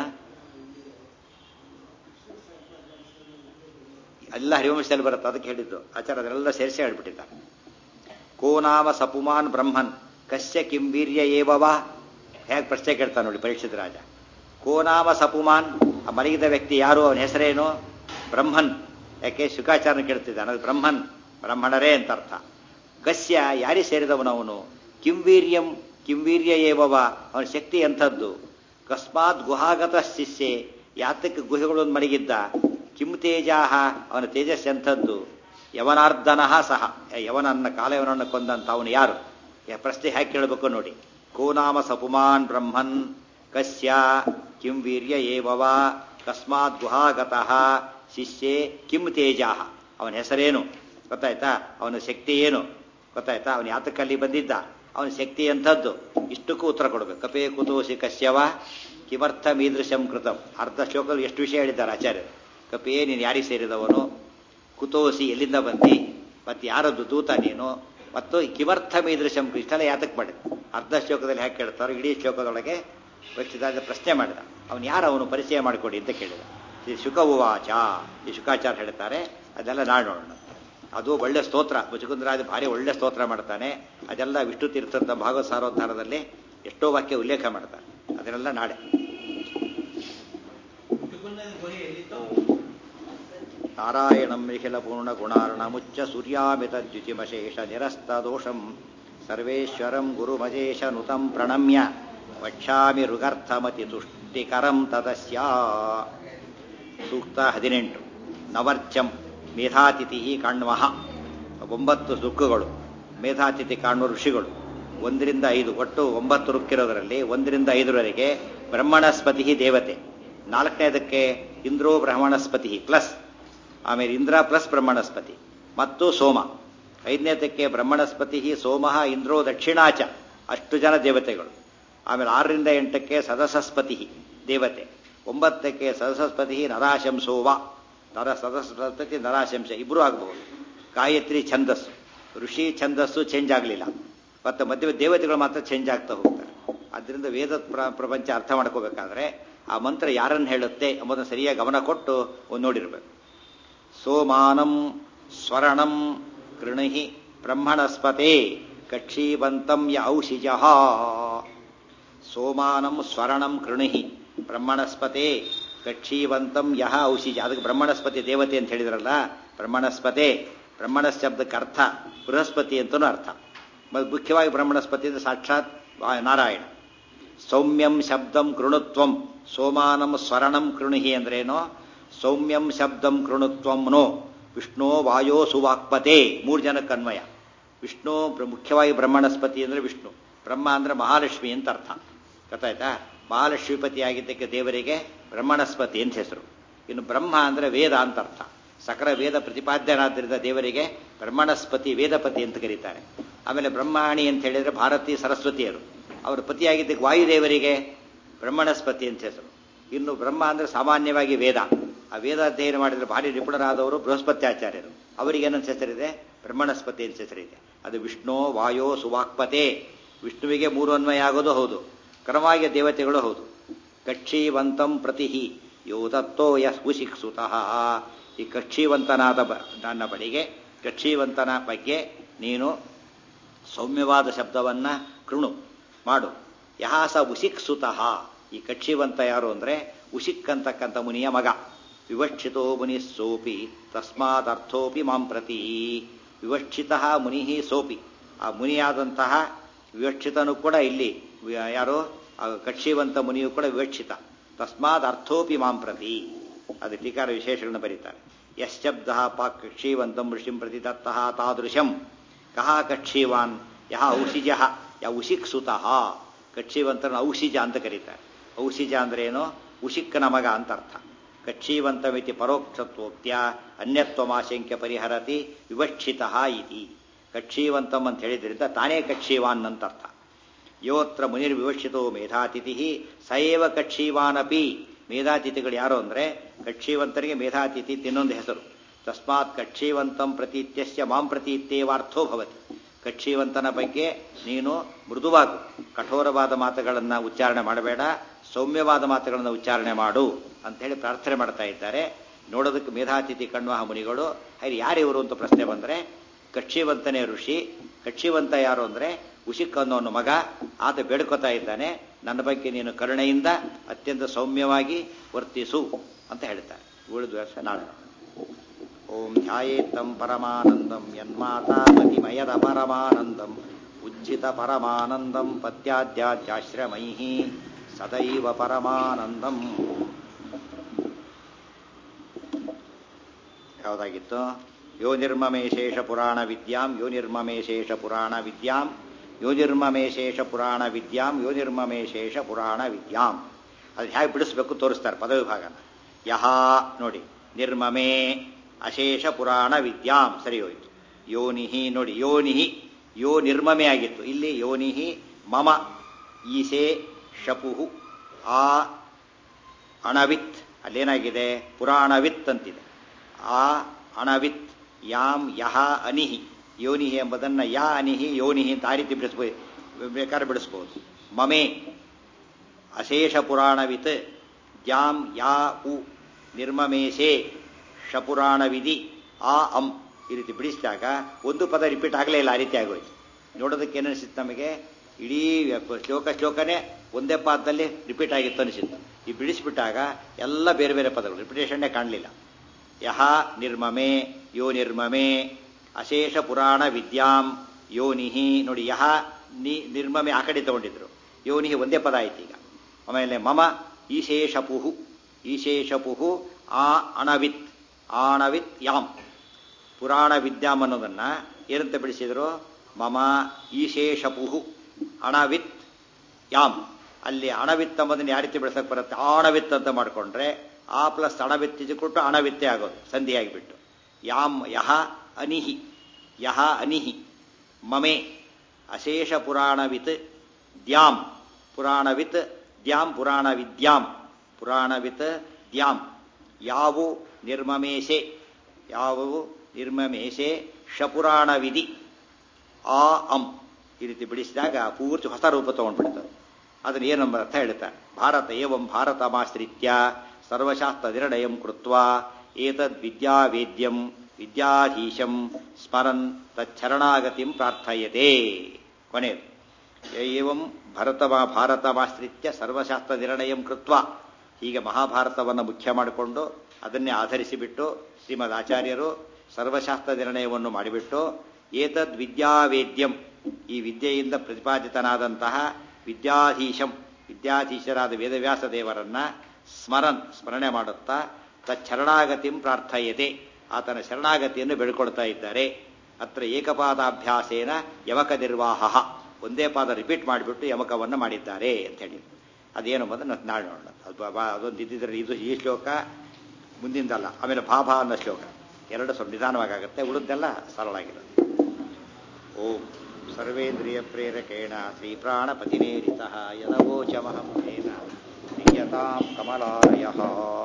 ಎಲ್ಲ ಹರಿವಂಶದಲ್ಲಿ ಬರುತ್ತೆ ಅದಕ್ಕೆ ಹೇಳಿದ್ದು ಆಚಾರ ಅದನ್ನೆಲ್ಲ ಸೇರಿಸಿ ಹೇಳ್ಬಿಟ್ಟಿದ್ದಾರೆ ಕೋ ನಾಮ ಸಪುಮಾನ್ ಬ್ರಹ್ಮನ್ ಕಸ್ಯ ಕಿಂ ವೀರ್ಯ ಏವವಾ ಹೇಗೆ ಪ್ರಶ್ನೆ ಕೇಳ್ತಾನೆ ನೋಡಿ ಪರೀಕ್ಷಿತ ರಾಜ ಕೋ ನಾಮ ಸಪುಮಾನ್ ಆ ಮಲಗಿದ ವ್ಯಕ್ತಿ ಯಾರು ಅವನ ಹೆಸರೇನು ಬ್ರಹ್ಮನ್ ಯಾಕೆ ಶುಕಾಚಾರ್ಯ ಕೇಳ್ತಿದ್ದಾನೆ ಅದು ಬ್ರಹ್ಮನ್ ಬ್ರಹ್ಮಣರೇ ಅಂತ ಅರ್ಥ ಕಸ್ಯ ಯಾರಿ ಸೇರಿದವನವನು ಕಿಂವೀರ್ಯಂ ಕಿಂವೀರ್ಯ ಏವವ ಅವನ ಶಕ್ತಿ ಎಂಥದ್ದು ಕಸ್ಮಾತ್ ಗುಹಾಗತ ಶಿಷ್ಯೆ ಯಾತಕ್ಕೆ ಗುಹೆಗಳನ್ನು ಮಲಗಿದ್ದ ಕಿಂ ತೇಜಾಹ ಅವನ ತೇಜಸ್ ಎಂಥದ್ದು ಯವನಾರ್ಧನಃ ಸಹ ಯವನನ್ನ ಕಾಲಯವನನ್ನು ಕೊಂದಂತ ಅವನು ಯಾರು ಯಾ ಪ್ರಶ್ನೆ ಹೇಗೆ ಕೇಳಬೇಕು ನೋಡಿ ಕೋನಾಮ ಸಪುಮಾನ್ ಬ್ರಹ್ಮನ್ ಕಸ್ಯ ಕಿಂ ವೀರ್ಯ ಏವವ ಕಸ್ಮಾತ್ ಗುಹಾಗತಃ ಶಿಷ್ಯೆ ಕಿಂ ತೇಜಾಹ ಅವನ ಹೆಸರೇನು ಗೊತ್ತಾಯ್ತಾ ಅವನ ಶಕ್ತಿ ಏನು ಗೊತ್ತಾಯ್ತಾ ಅವನು ಯಾತಕ್ಕಲ್ಲಿ ಬಂದಿದ್ದ ಅವನ ಶಕ್ತಿ ಎಂಥದ್ದು ಇಷ್ಟಕ್ಕೂ ಉತ್ತರ ಕೊಡಬೇಕು ಕಪೇ ಕುತೋಸಿ ಕಶ್ಯವ ಕಿಮರ್ಥ ಮೀದೃಶಂ ಕೃತಂ ಅರ್ಧ ಶ್ಲೋಕದಲ್ಲಿ ಎಷ್ಟು ವಿಷಯ ಹೇಳಿದ್ದಾರೆ ಆಚಾರ್ಯರು ಕಪೇ ನೀನು ಯಾರಿಗೆ ಸೇರಿದವನು ಕುತೋಸಿ ಎಲ್ಲಿಂದ ಬಂದಿ ಮತ್ತೆ ಯಾರದ್ದು ದೂತ ನೀನು ಮತ್ತು ಕಿಮರ್ಥ ಮೀದೃಶಂ ಇಷ್ಟೆಲ್ಲ ಯಾತಕ್ಕೆ ಮಾಡಿದ ಅರ್ಧ ಶ್ಲೋಕದಲ್ಲಿ ಹೇಗೆ ಕೇಳ್ತಾರೋ ಇಡೀ ಶ್ಲೋಕದೊಳಗೆ ವ್ಯಕ್ತಿದಾದ ಪ್ರಶ್ನೆ ಮಾಡಿದ ಅವನು ಯಾರು ಅವನು ಪರಿಚಯ ಮಾಡಿಕೊಡಿ ಅಂತ ಕೇಳಿದ ಈ ಶುಕ ಉವಾಚ ಈ ಶುಕಾಚಾರ ಹೇಳ್ತಾರೆ ಅದೆಲ್ಲ ನಾಳೆ ನೋಡೋಣ ಅದು ಒಳ್ಳೆ ಸ್ತೋತ್ರ ಮುಚುಕುಂದರಾಜ ಭಾರಿ ಒಳ್ಳೆ ಸ್ತೋತ್ರ ಮಾಡ್ತಾನೆ ಅದೆಲ್ಲ ವಿಷ್ಣು ತೀರ್ಥದ ಭಾಗವತ ಸಾರೋದ್ಧಾರದಲ್ಲಿ ಎಷ್ಟೋ ವಾಕ್ಯ ಉಲ್ಲೇಖ ಮಾಡ್ತಾರೆ ಅದನ್ನೆಲ್ಲ ನಾಳೆ ನಾರಾಯಣಂ ನಿಖಿಲ ಪೂರ್ಣ ಗುಣಾರ್ಣಮುಚ್ಚ ಸೂರ್ಯಾಮಿತ ದ್ಯುತಿಮಶೇಷ ನಿರಸ್ತ ದೋಷಂ ಸರ್ವೇಶ್ವರಂ ಗುರುಮಜೇಶ ನುತಂ ಪ್ರಣಮ್ಯ ವಕ್ಷಾಮಿ ಋಗರ್ಥಮತಿ ತುಷ್ಟಿಕರಂ ತದಸ್ಯ ಸೂಕ್ತ ಹದಿನೆಂಟು ನವರ್ಚಂ ಮೇಧಾತಿಥಿ ಕಾಣ್ವಹ ಒಂಬತ್ತು ರುಕ್ಕುಗಳು ಮೇಧಾತಿಥಿ ಕಾಣುವ ಋಷಿಗಳು ಒಂದರಿಂದ ಐದು ಒಟ್ಟು ಒಂಬತ್ತು ರುಕ್ಕಿರೋದರಲ್ಲಿ ಒಂದರಿಂದ ಐದರವರೆಗೆ ಬ್ರಹ್ಮಣಸ್ಪತಿ ದೇವತೆ ನಾಲ್ಕನೇದಕ್ಕೆ ಇಂದ್ರೋ ಬ್ರಹ್ಮಣಸ್ಪತಿ ಪ್ಲಸ್ ಆಮೇಲೆ ಇಂದ್ರ ಪ್ಲಸ್ ಬ್ರಹ್ಮಣಸ್ಪತಿ ಮತ್ತು ಸೋಮ ಐದನೇದಕ್ಕೆ ಬ್ರಹ್ಮಣಸ್ಪತಿ ಸೋಮ ಇಂದ್ರೋ ದಕ್ಷಿಣಾಚ ಅಷ್ಟು ಜನ ದೇವತೆಗಳು ಆಮೇಲೆ ಆರರಿಂದ ಎಂಟಕ್ಕೆ ಸದಸಸ್ಪತಿ ದೇವತೆ ಒಂಬತ್ತಕ್ಕೆ ಸದಸಸ್ಪತಿ ನರಾಶಂಸೋವ ನರ ಸದಸ್ಪತಿ ನರಾಶಂಸ ಇಬ್ಬರೂ ಆಗಬಹುದು ಗಾಯತ್ರಿ ಛಂದಸ್ಸು ಋಷಿ ಛಂದಸ್ಸು ಚೇಂಜ್ ಆಗಲಿಲ್ಲ ಮತ್ತು ಮಧ್ಯ ದೇವತೆಗಳು ಮಾತ್ರ ಚೇಂಜ್ ಆಗ್ತಾ ಹೋಗ್ತಾರೆ ಅದರಿಂದ ವೇದ ಪ್ರ- ಪ್ರಪಂಚ ಅರ್ಥ ಮಾಡ್ಕೋಬೇಕಾದ್ರೆ ಆ ಮಂತ್ರ ಯಾರನ್ನು ಹೇಳುತ್ತೆ ಎಂಬುದನ್ನು ಸರಿಯಾಗಿ ಗಮನ ಕೊಟ್ಟು ಒಂದು ನೋಡಿರ್ಬೇಕು ಸೋಮಾನಂ ಸ್ವರ್ಣಂ ಕೃಣಿಹಿ ಬ್ರಹ್ಮಣಸ್ಪತೆ ಕಕ್ಷೀವಂತಂ ಯ ಔಷಿಜ ಸೋಮಾನಂ ಸ್ವರ್ಣಂ ಕೃಣಿಹಿ ಬ್ರಹ್ಮಣಸ್ಪತೆ ಕಕ್ಷೀವಂತಂ ಯಹ ಔಷಿಜ ಅದಕ್ಕೆ ಬ್ರಹ್ಮಣಸ್ಪತಿ ದೇವತೆ ಅಂತ ಹೇಳಿದ್ರಲ್ಲ ಬ್ರಹ್ಮಣಸ್ಪತೆ ಬ್ರಹ್ಮಣ ಶಬ್ದಕ್ಕೆ ಅರ್ಥ ಬೃಹಸ್ಪತಿ ಅಂತನೂ ಅರ್ಥ ಮತ್ತು ಮುಖ್ಯವಾಗಿ ಬ್ರಹ್ಮಣಸ್ಪತಿ ಅಂದ್ರೆ ಸಾಕ್ಷಾತ್ ವಾ- ನಾರಾಯಣ ಸೌಮ್ಯಂ ಶಬ್ದಂ ಕೃಣುತ್ವಂ ಸೋಮಾನಂ ಸ್ವರಣಂ ಕೃಣಿಹಿ ಅಂದ್ರೇನೋ ಸೌಮ್ಯಂ ಶಬ್ದಂ ಕೃಣುತ್ವಂ ನೋ ವಿಷ್ಣು ವಾಯೋ ಸುವಾಕ್ಪತೆ ಮೂರು ಜನಕ್ಕೆ ಅನ್ವಯ ವಿಷ್ಣು ಪ್ರ- ಮುಖ್ಯವಾಗಿ ಬ್ರಹ್ಮಣಸ್ಪತಿ ಅಂದ್ರೆ ವಿಷ್ಣು ಬ್ರಹ್ಮ ಅಂದ್ರೆ ಮಹಾಲಕ್ಷ್ಮಿ ಅಂತ ಅರ್ಥ ಗೊತ್ತಾಯ್ತಾ ಮಹಾಲಕ್ಷ್ಮೀಪತಿ ಆಗಿದ್ದಕ್ಕೆ ದೇವರಿಗೆ ಬ್ರಹ್ಮಣಸ್ಪತಿ ಅಂತ ಹೆಸರು ಇನ್ನು ಬ್ರಹ್ಮ ಅಂದ್ರೆ ವೇದ ಅಂತ ಅರ್ಥ ಸಕಲ ವೇದ ಪ್ರತಿಪಾದ್ಯನಾದ್ದರಿಂದ ದೇವರಿಗೆ ಬ್ರಹ್ಮಣಸ್ಪತಿ ವೇದಪತಿ ಅಂತ ಕರೀತಾರೆ ಆಮೇಲೆ ಬ್ರಹ್ಮಾಣಿ ಅಂತ ಹೇಳಿದ್ರೆ ಭಾರತಿ ಸರಸ್ವತಿಯರು ಅವರ ಪತಿಯಾಗಿದ್ದಕ್ಕೆ ವಾಯುದೇವರಿಗೆ ಬ್ರಹ್ಮಣಸ್ಪತಿ ಅಂತ ಹೆಸರು ಇನ್ನು ಬ್ರಹ್ಮ ಅಂದ್ರೆ ಸಾಮಾನ್ಯವಾಗಿ ವೇದ ಆ ವೇದ ಅಧ್ಯಯನ ಮಾಡಿದ್ರೆ ಭಾರಿ ನಿಪುಣರಾದವರು ಬೃಹಸ್ಪತ್ಯಾಚಾರ್ಯರು ಅವರಿಗೆ ಏನಂತ ಹೆಸರಿದೆ ಬ್ರಹ್ಮಣಸ್ಪತಿ ಅಂತ ಹೆಸರಿದೆ ಅದು ವಿಷ್ಣು ವಾಯೋ ಸುವಾಕ್ಪತೆ ವಿಷ್ಣುವಿಗೆ ಮೂರು ಅನ್ವಯ ಆಗೋದು ಹೌದು ಕ್ರಮವಾಗಿ ದೇವತೆಗಳು ಹೌದು ಕಕ್ಷೀವಂತಂ ಪ್ರತಿಹಿ ಯೋ ದತ್ತೋ ಯಸ್ ಉಶಿಕ್ಸುತಃ ಈ ಕಕ್ಷೀವಂತನಾದ ಬ- ನನ್ನ ಬಳಿಗೆ ಕಕ್ಷೀವಂತನ ಬಗ್ಗೆ ನೀನು ಸೌಮ್ಯವಾದ ಶಬ್ದವನ್ನ ಕೃಣು ಮಾಡು ಯಹ ಸ ಉಸಿಕ್ಸುತಃ ಈ ಕಕ್ಷಿವಂತ ಯಾರು ಅಂದ್ರೆ ಉಶಿಕ್ ಅಂತಕ್ಕಂಥ ಮುನಿಯ ಮಗ ವಿವಕ್ಷಿತೋ ಮುನಿ ಸೋಪಿ ತಸ್ಮಾತ್ ಅರ್ಥೋಪಿ ಮಾಂ ಪ್ರತಿ ವಿವಕ್ಷಿತ ಮುನಿ ಸೋಪಿ ಆ ಮುನಿಯಾದಂತಹ ವಿವಕ್ಷಿತನು ಕೂಡ ಇಲ್ಲಿ ವಿ- ಯಾರು ಆ ಕಕ್ಷಿವಂತ ಮುನಿಯು ಕೂಡ ವಿವಕ್ಷಿತ ತಸ್ಮಾತ್ ಅರ್ಥೋಪಿ ಮಾಂ ಪ್ರತಿ ಅದು ಟೀಕಾರ ವಿಶೇಷಗಳನ್ನು ಬರೀತಾರೆ ಯಶ್ಶಬ್ದ ಪಾಕ್ ಕಕ್ಷೀವಂತಂ ಋಷಿಂ ಪ್ರತಿ ದತ್ತಃ ತಾದೃಶಂ ಕಹ ಕಕ್ಷೀವಾನ್ ಯಹ ಔಷಿಜ ಯ ಉಶಿಕ್ ಸುತಃ ಕಕ್ಷೀವಂತನ ಔಷಿಜ ಅಂತ ಕರೀತಾರೆ ಔಷಿಜ ಅಂದ್ರೆ ಏನು ಉಶಿಕ್ಕನ ಮಗ ಅಂತ ಅರ್ಥ ಕಕ್ಷೀವಂತಮಿತಿ ಪರೋಕ್ಷತ್ವೋಕ್ತ್ಯ ಅನ್ಯತ್ವಮಾಶಂಕ್ಯ ಪರಿಹರತಿ ವಿವಕ್ಷಿತ ಇತಿ ಕಕ್ಷೀವಂತಂ ಅಂತ ಹೇಳಿದ್ರಿಂದ ತಾನೇ ಕಕ್ಷೀವಾನ್ ಅಂತ ಅರ್ಥ ಯೋತ್ರ ಮುನಿರ್ವಿವಕ್ಷಿತೋ ಮೇಧಾತಿಥಿ ಸಯೇವ ಕಕ್ಷೀವಾನಪಿ ಮೇಧಾತಿಥಿಗಳು ಯಾರು ಅಂದ್ರೆ ಕಕ್ಷೀವಂತರಿಗೆ ಮೇಧಾತಿಥಿ ಇನ್ನೊಂದು ಹೆಸರು ತಸ್ಮಾತ್ ಕಕ್ಷೀವಂತಂ ಪ್ರತೀತ್ಯಸ್ಯ ಮಾಂ ಪ್ರತೀತ್ಯೇವಾರ್ಥೋ ಭವತಿ ಕಕ್ಷೀವಂತನ ಬಗ್ಗೆ ನೀನು ಮೃದುವಾಗು ಕಠೋರವಾದ ಮಾತುಗಳನ್ನು ಉಚ್ಚಾರಣೆ ಮಾಡಬೇಡ ಸೌಮ್ಯವಾದ ಮಾತುಗಳನ್ನು ಉಚ್ಚಾರಣೆ ಮಾಡು ಅಂತ ಹೇಳಿ ಪ್ರಾರ್ಥನೆ ಮಾಡ್ತಾ ಇದ್ದಾರೆ ನೋಡೋದಕ್ಕೆ ಮೇಧಾತಿಥಿ ಕಣ್ವಾಹ ಮುನಿಗಳು ಹಾಗೆ ಯಾರಿವರು ಅಂತ ಪ್ರಶ್ನೆ ಬಂದರೆ ಕಕ್ಷಿವಂತನೇ ಋಷಿ ಕಕ್ಷಿವಂತ ಯಾರು ಅಂದ್ರೆ ಉಶಿಕ್ ಅನ್ನೋನು ಮಗ ಆತ ಬೇಡ್ಕೋತಾ ಇದ್ದಾನೆ ನನ್ನ ಬಗ್ಗೆ ನೀನು ಕರುಣೆಯಿಂದ ಅತ್ಯಂತ ಸೌಮ್ಯವಾಗಿ ವರ್ತಿಸು ಅಂತ ಹೇಳ್ತಾರೆ ಉಳಿದ ವರ್ಷ ನಾಳೆ ನೋಡೋಣ. ಓಂ ಧ್ಯಾಯೇತ್ತಂ ಪರಮಾನಂದಂ ಯನ್ಮಾತಾ ಮತಿಮಯದ ಪರಮಾನಂದಂ ಉಜ್ಜಿತ ಪರಮಾನಂದಂ ಪತ್ಯಾದ್ಯಾಶ್ರಮೈ ಸದೈವ ಪರಮಾನಂದಂ ಯಾವುದಾಗಿತ್ತು ಯೋ ನಿರ್ಮಮೇಶೇಷ ಪುರಾಣ ವಿದ್ಯಾಂ ಯೋ ನಿರ್ಮಮೇಶೇಷ ಪುರಾಣ ವಿದ್ಯಾಂ ಯೋ ನಿರ್ಮಮೇಶೇಷ ಪುರಾಣ ವಿದ್ಯಾಂ ಯೋ ನಿರ್ಮಮೇಶೇಷ ಪುರಾಣ ವಿದ್ಯಾಂ ಅದು ಹೇಗೆ ಬಿಡಿಸ್ಬೇಕು ತೋರಿಸ್ತಾರೆ ಪದವಿಭಾಗನ ಯಹ ನೋಡಿ ನಿರ್ಮಮೇ ಅಶೇಷ ಪುರಾಣ ವಿದ್ಯಾಂ ಸರಿ ಹೋಯ್ತು ಯೋನಿಹಿ ನೋಡಿ ಯೋನಿಹಿ ಯೋ ನಿರ್ಮಮೆ ಆಗಿತ್ತು ಇಲ್ಲಿ ಯೋನಿಹಿ ಮಮ ಈಸೆ ಶಪುಹು ಆ ಅಣವಿತ್ ಅಲ್ಲೇನಾಗಿದೆ ಪುರಾಣವಿತ್ ಅಂತಿದೆ ಆ ಅಣವಿತ್ ಯಾಂ ಯಹ ಅನಿಹಿ ಯೋನಿಹಿ ಎಂಬುದನ್ನು ಯಾ ಅನಿಹಿ ಯೋನಿಹಿ ಅಂತ ಆ ರೀತಿ ಬಿಡಿಸ್ಬೋದು ಬೇಕಾದ್ರೆ ಬಿಡಿಸ್ಬೋದು ಮಮೆ ಅಶೇಷ ಪುರಾಣವಿತ್ ದ್ಯಾಂ ಯಾ ಉ ನಿರ್ಮಮೇಶೆ ಶಪುರಾಣವಿಧಿ ಆ ಅಂ ಈ ರೀತಿ ಬಿಡಿಸಿದಾಗ ಒಂದು ಪದ ರಿಪೀಟ್ ಆಗಲೇ ಇಲ್ಲ ಆ ರೀತಿ ಆಗೋಯ್ತು ನೋಡೋದಕ್ಕೆ ಏನನಿಸಿತ್ತು ನಮಗೆ ಇಡೀ ಶ್ಲೋಕ ಶ್ಲೋಕನೇ ಒಂದೇ ಪಾದದಲ್ಲಿ ರಿಪೀಟ್ ಆಗಿತ್ತು ಅನಿಸಿತ್ತು ಈ ಬಿಡಿಸ್ಬಿಟ್ಟಾಗ ಎಲ್ಲ ಬೇರೆ ಬೇರೆ ಪದಗಳು ರಿಪಿಟೇಷನ್ನೇ ಕಾಣಲಿಲ್ಲ ಯಹ ನಿರ್ಮಮೆ ಯೋ ನಿರ್ಮಮೆ ಅಶೇಷ ಪುರಾಣ ವಿದ್ಯಾಂ ಯೋನಿಹಿ ನೋಡಿ ಯಹ ನಿ ನಿರ್ಮಮೆ ಆ ಕಡೆ ತಗೊಂಡಿದ್ರು ಯೋನಿಹಿ ಒಂದೇ ಪದ ಆಯ್ತು ಈಗ ಆಮೇಲೆ ಮಮ ಈಶೇಷಪುಹು ಈಶೇಷಪುಹು ಆ ಅಣವಿತ್ ಆಣವಿತ್ ಯಾಮ್ ಪುರಾಣ ವಿದ್ಯಾಮ್ ಅನ್ನೋದನ್ನ ಏನಂತ ಬಿಡಿಸಿದ್ರು ಮಮ ಈಶೇಷಪುಹು ಅಣವಿತ್ ಯಾಮ್ ಅಲ್ಲಿ ಅಣವಿತ್ ಎಂಬುದನ್ನು ಯಾವ ರೀತಿ ಬೆಳೆಸಕ್ಕೆ ಬರುತ್ತೆ ಆಣವಿತ್ ಅಂತ ಮಾಡಿಕೊಂಡ್ರೆ ಆ ಪ್ಲಸ್ ಅಣವಿತ್ ಕೊಟ್ಟು ಅಣವಿತ್ತೆ ಆಗೋದು ಸಂಧಿಯಾಗಿಬಿಟ್ಟು ಯಾಮ್ ಯಹ ಅನಿಹಿ ಯಹ ಅನಿಹಿ ಮಮೆ ಅಶೇಷ ಪುರಾಣವಿತ್ ದ್ಯಾಂ ಪುರಾಣವಿತ್ ದ್ಯಾಂ ಪುರಾಣ ವಿದ್ಯಾಂ ಪುರಾಣವಿತ್ ದ್ಯಾಂ ಯಾವು ನಿರ್ಮಮೇಶೆ ಯಾವುವು ನಿರ್ಮಮೇಶೆ ಶಪುರಾಣ ವಿಧಿ ಆ ಅಂ ಈ ರೀತಿ ಬಿಡಿಸಿದಾಗ ಪೂರ್ತಿ ಹೊಸ ರೂಪ ತಗೊಂಡ್ಬಿಡ್ತದೆ ಅದನ್ನು ಏನಂಬ ಅರ್ಥ ಹೇಳ್ತಾರೆ ಭಾರತ ಏವಂ ಭಾರತಮಾಶ್ರಿತ್ಯ ಸರ್ವಶಾಸ್ತ್ರ ನಿರ್ಣಯಂ ಕೃತ್ವ ಏತದ್ ವಿದ್ಯಾವೇದ್ಯಂ ವಿದ್ಯಾಧೀಶಂ ಸ್ಮರನ್ ತಚ್ಚರಣಾಗತಿಂ ಪ್ರಾರ್ಥಯತೆ ಕೊನೆಯದು ಏವಂ ಭರತ ಭಾರತಮಾಶ್ರಿತ್ಯ ಸರ್ವಶಾಸ್ತ್ರ ನಿರ್ಣಯಂ ಕೃತ್ವ ಹೀಗೆ ಮಹಾಭಾರತವನ್ನು ಮುಖ್ಯ ಮಾಡಿಕೊಂಡು ಅದನ್ನೇ ಆಧರಿಸಿಬಿಟ್ಟು ಶ್ರೀಮದ್ ಆಚಾರ್ಯರು ಸರ್ವಶಾಸ್ತ್ರ ನಿರ್ಣಯವನ್ನು ಮಾಡಿಬಿಟ್ಟು ಏತದ್ ವಿದ್ಯಾವೇದ್ಯಂ ಈ ವಿದ್ಯೆಯಿಂದ ಪ್ರತಿಪಾದಿತನಾದಂತಹ ವಿದ್ಯಾಧೀಶಂ ವಿದ್ಯಾಧೀಶರಾದ ವೇದವ್ಯಾಸ ದೇವರನ್ನ ಸ್ಮರನ್ ಸ್ಮರಣೆ ಮಾಡುತ್ತಾ ತಚ್ಚರಣಾಗತಿಂ ಪ್ರಾರ್ಥಯತೆ ಆತನ ಶರಣಾಗತಿಯನ್ನು ಬೆಳ್ಕೊಳ್ತಾ ಇದ್ದಾರೆ ಅತ್ರ ಏಕಪಾದಾಭ್ಯಾಸೇನ ಯಮಕ ನಿರ್ವಾಹ ಒಂದೇ ಪಾದ ರಿಪೀಟ್ ಮಾಡಿಬಿಟ್ಟು ಯಮಕವನ್ನು ಮಾಡಿದ್ದಾರೆ ಅಂತ ಹೇಳಿ ಅದೇನು ಬಂದು ನಾಳೆ ನೋಡೋಣ ಅದು ಬಾ- ಅದೊಂದು ಇದ್ದಿದ್ರೆ ಇದು ಈ ಶ್ಲೋಕ ಮುಂದಿಂದಲ್ಲ ಆಮೇಲೆ ಭಾಭಾ ಅನ್ನೋ ಶ್ಲೋಕ ಎರಡು ಸ್ವಲ್ಪ ನಿಧಾನವಾಗುತ್ತೆ ಉಳಿದೆಲ್ಲ ಸರಳ ಆಗಿರೋದು ಓಂ ಸರ್ವೇಂದ್ರಿಯ ಪ್ರೇರಕೇಣ ಶ್ರೀ ಪ್ರಾಣಪತಿನೇರಿತ ಯದವೋಚಮಹಂ ತೇನ ಕ್ರಿಯತಾಂ ಕಮಲಾಲಯ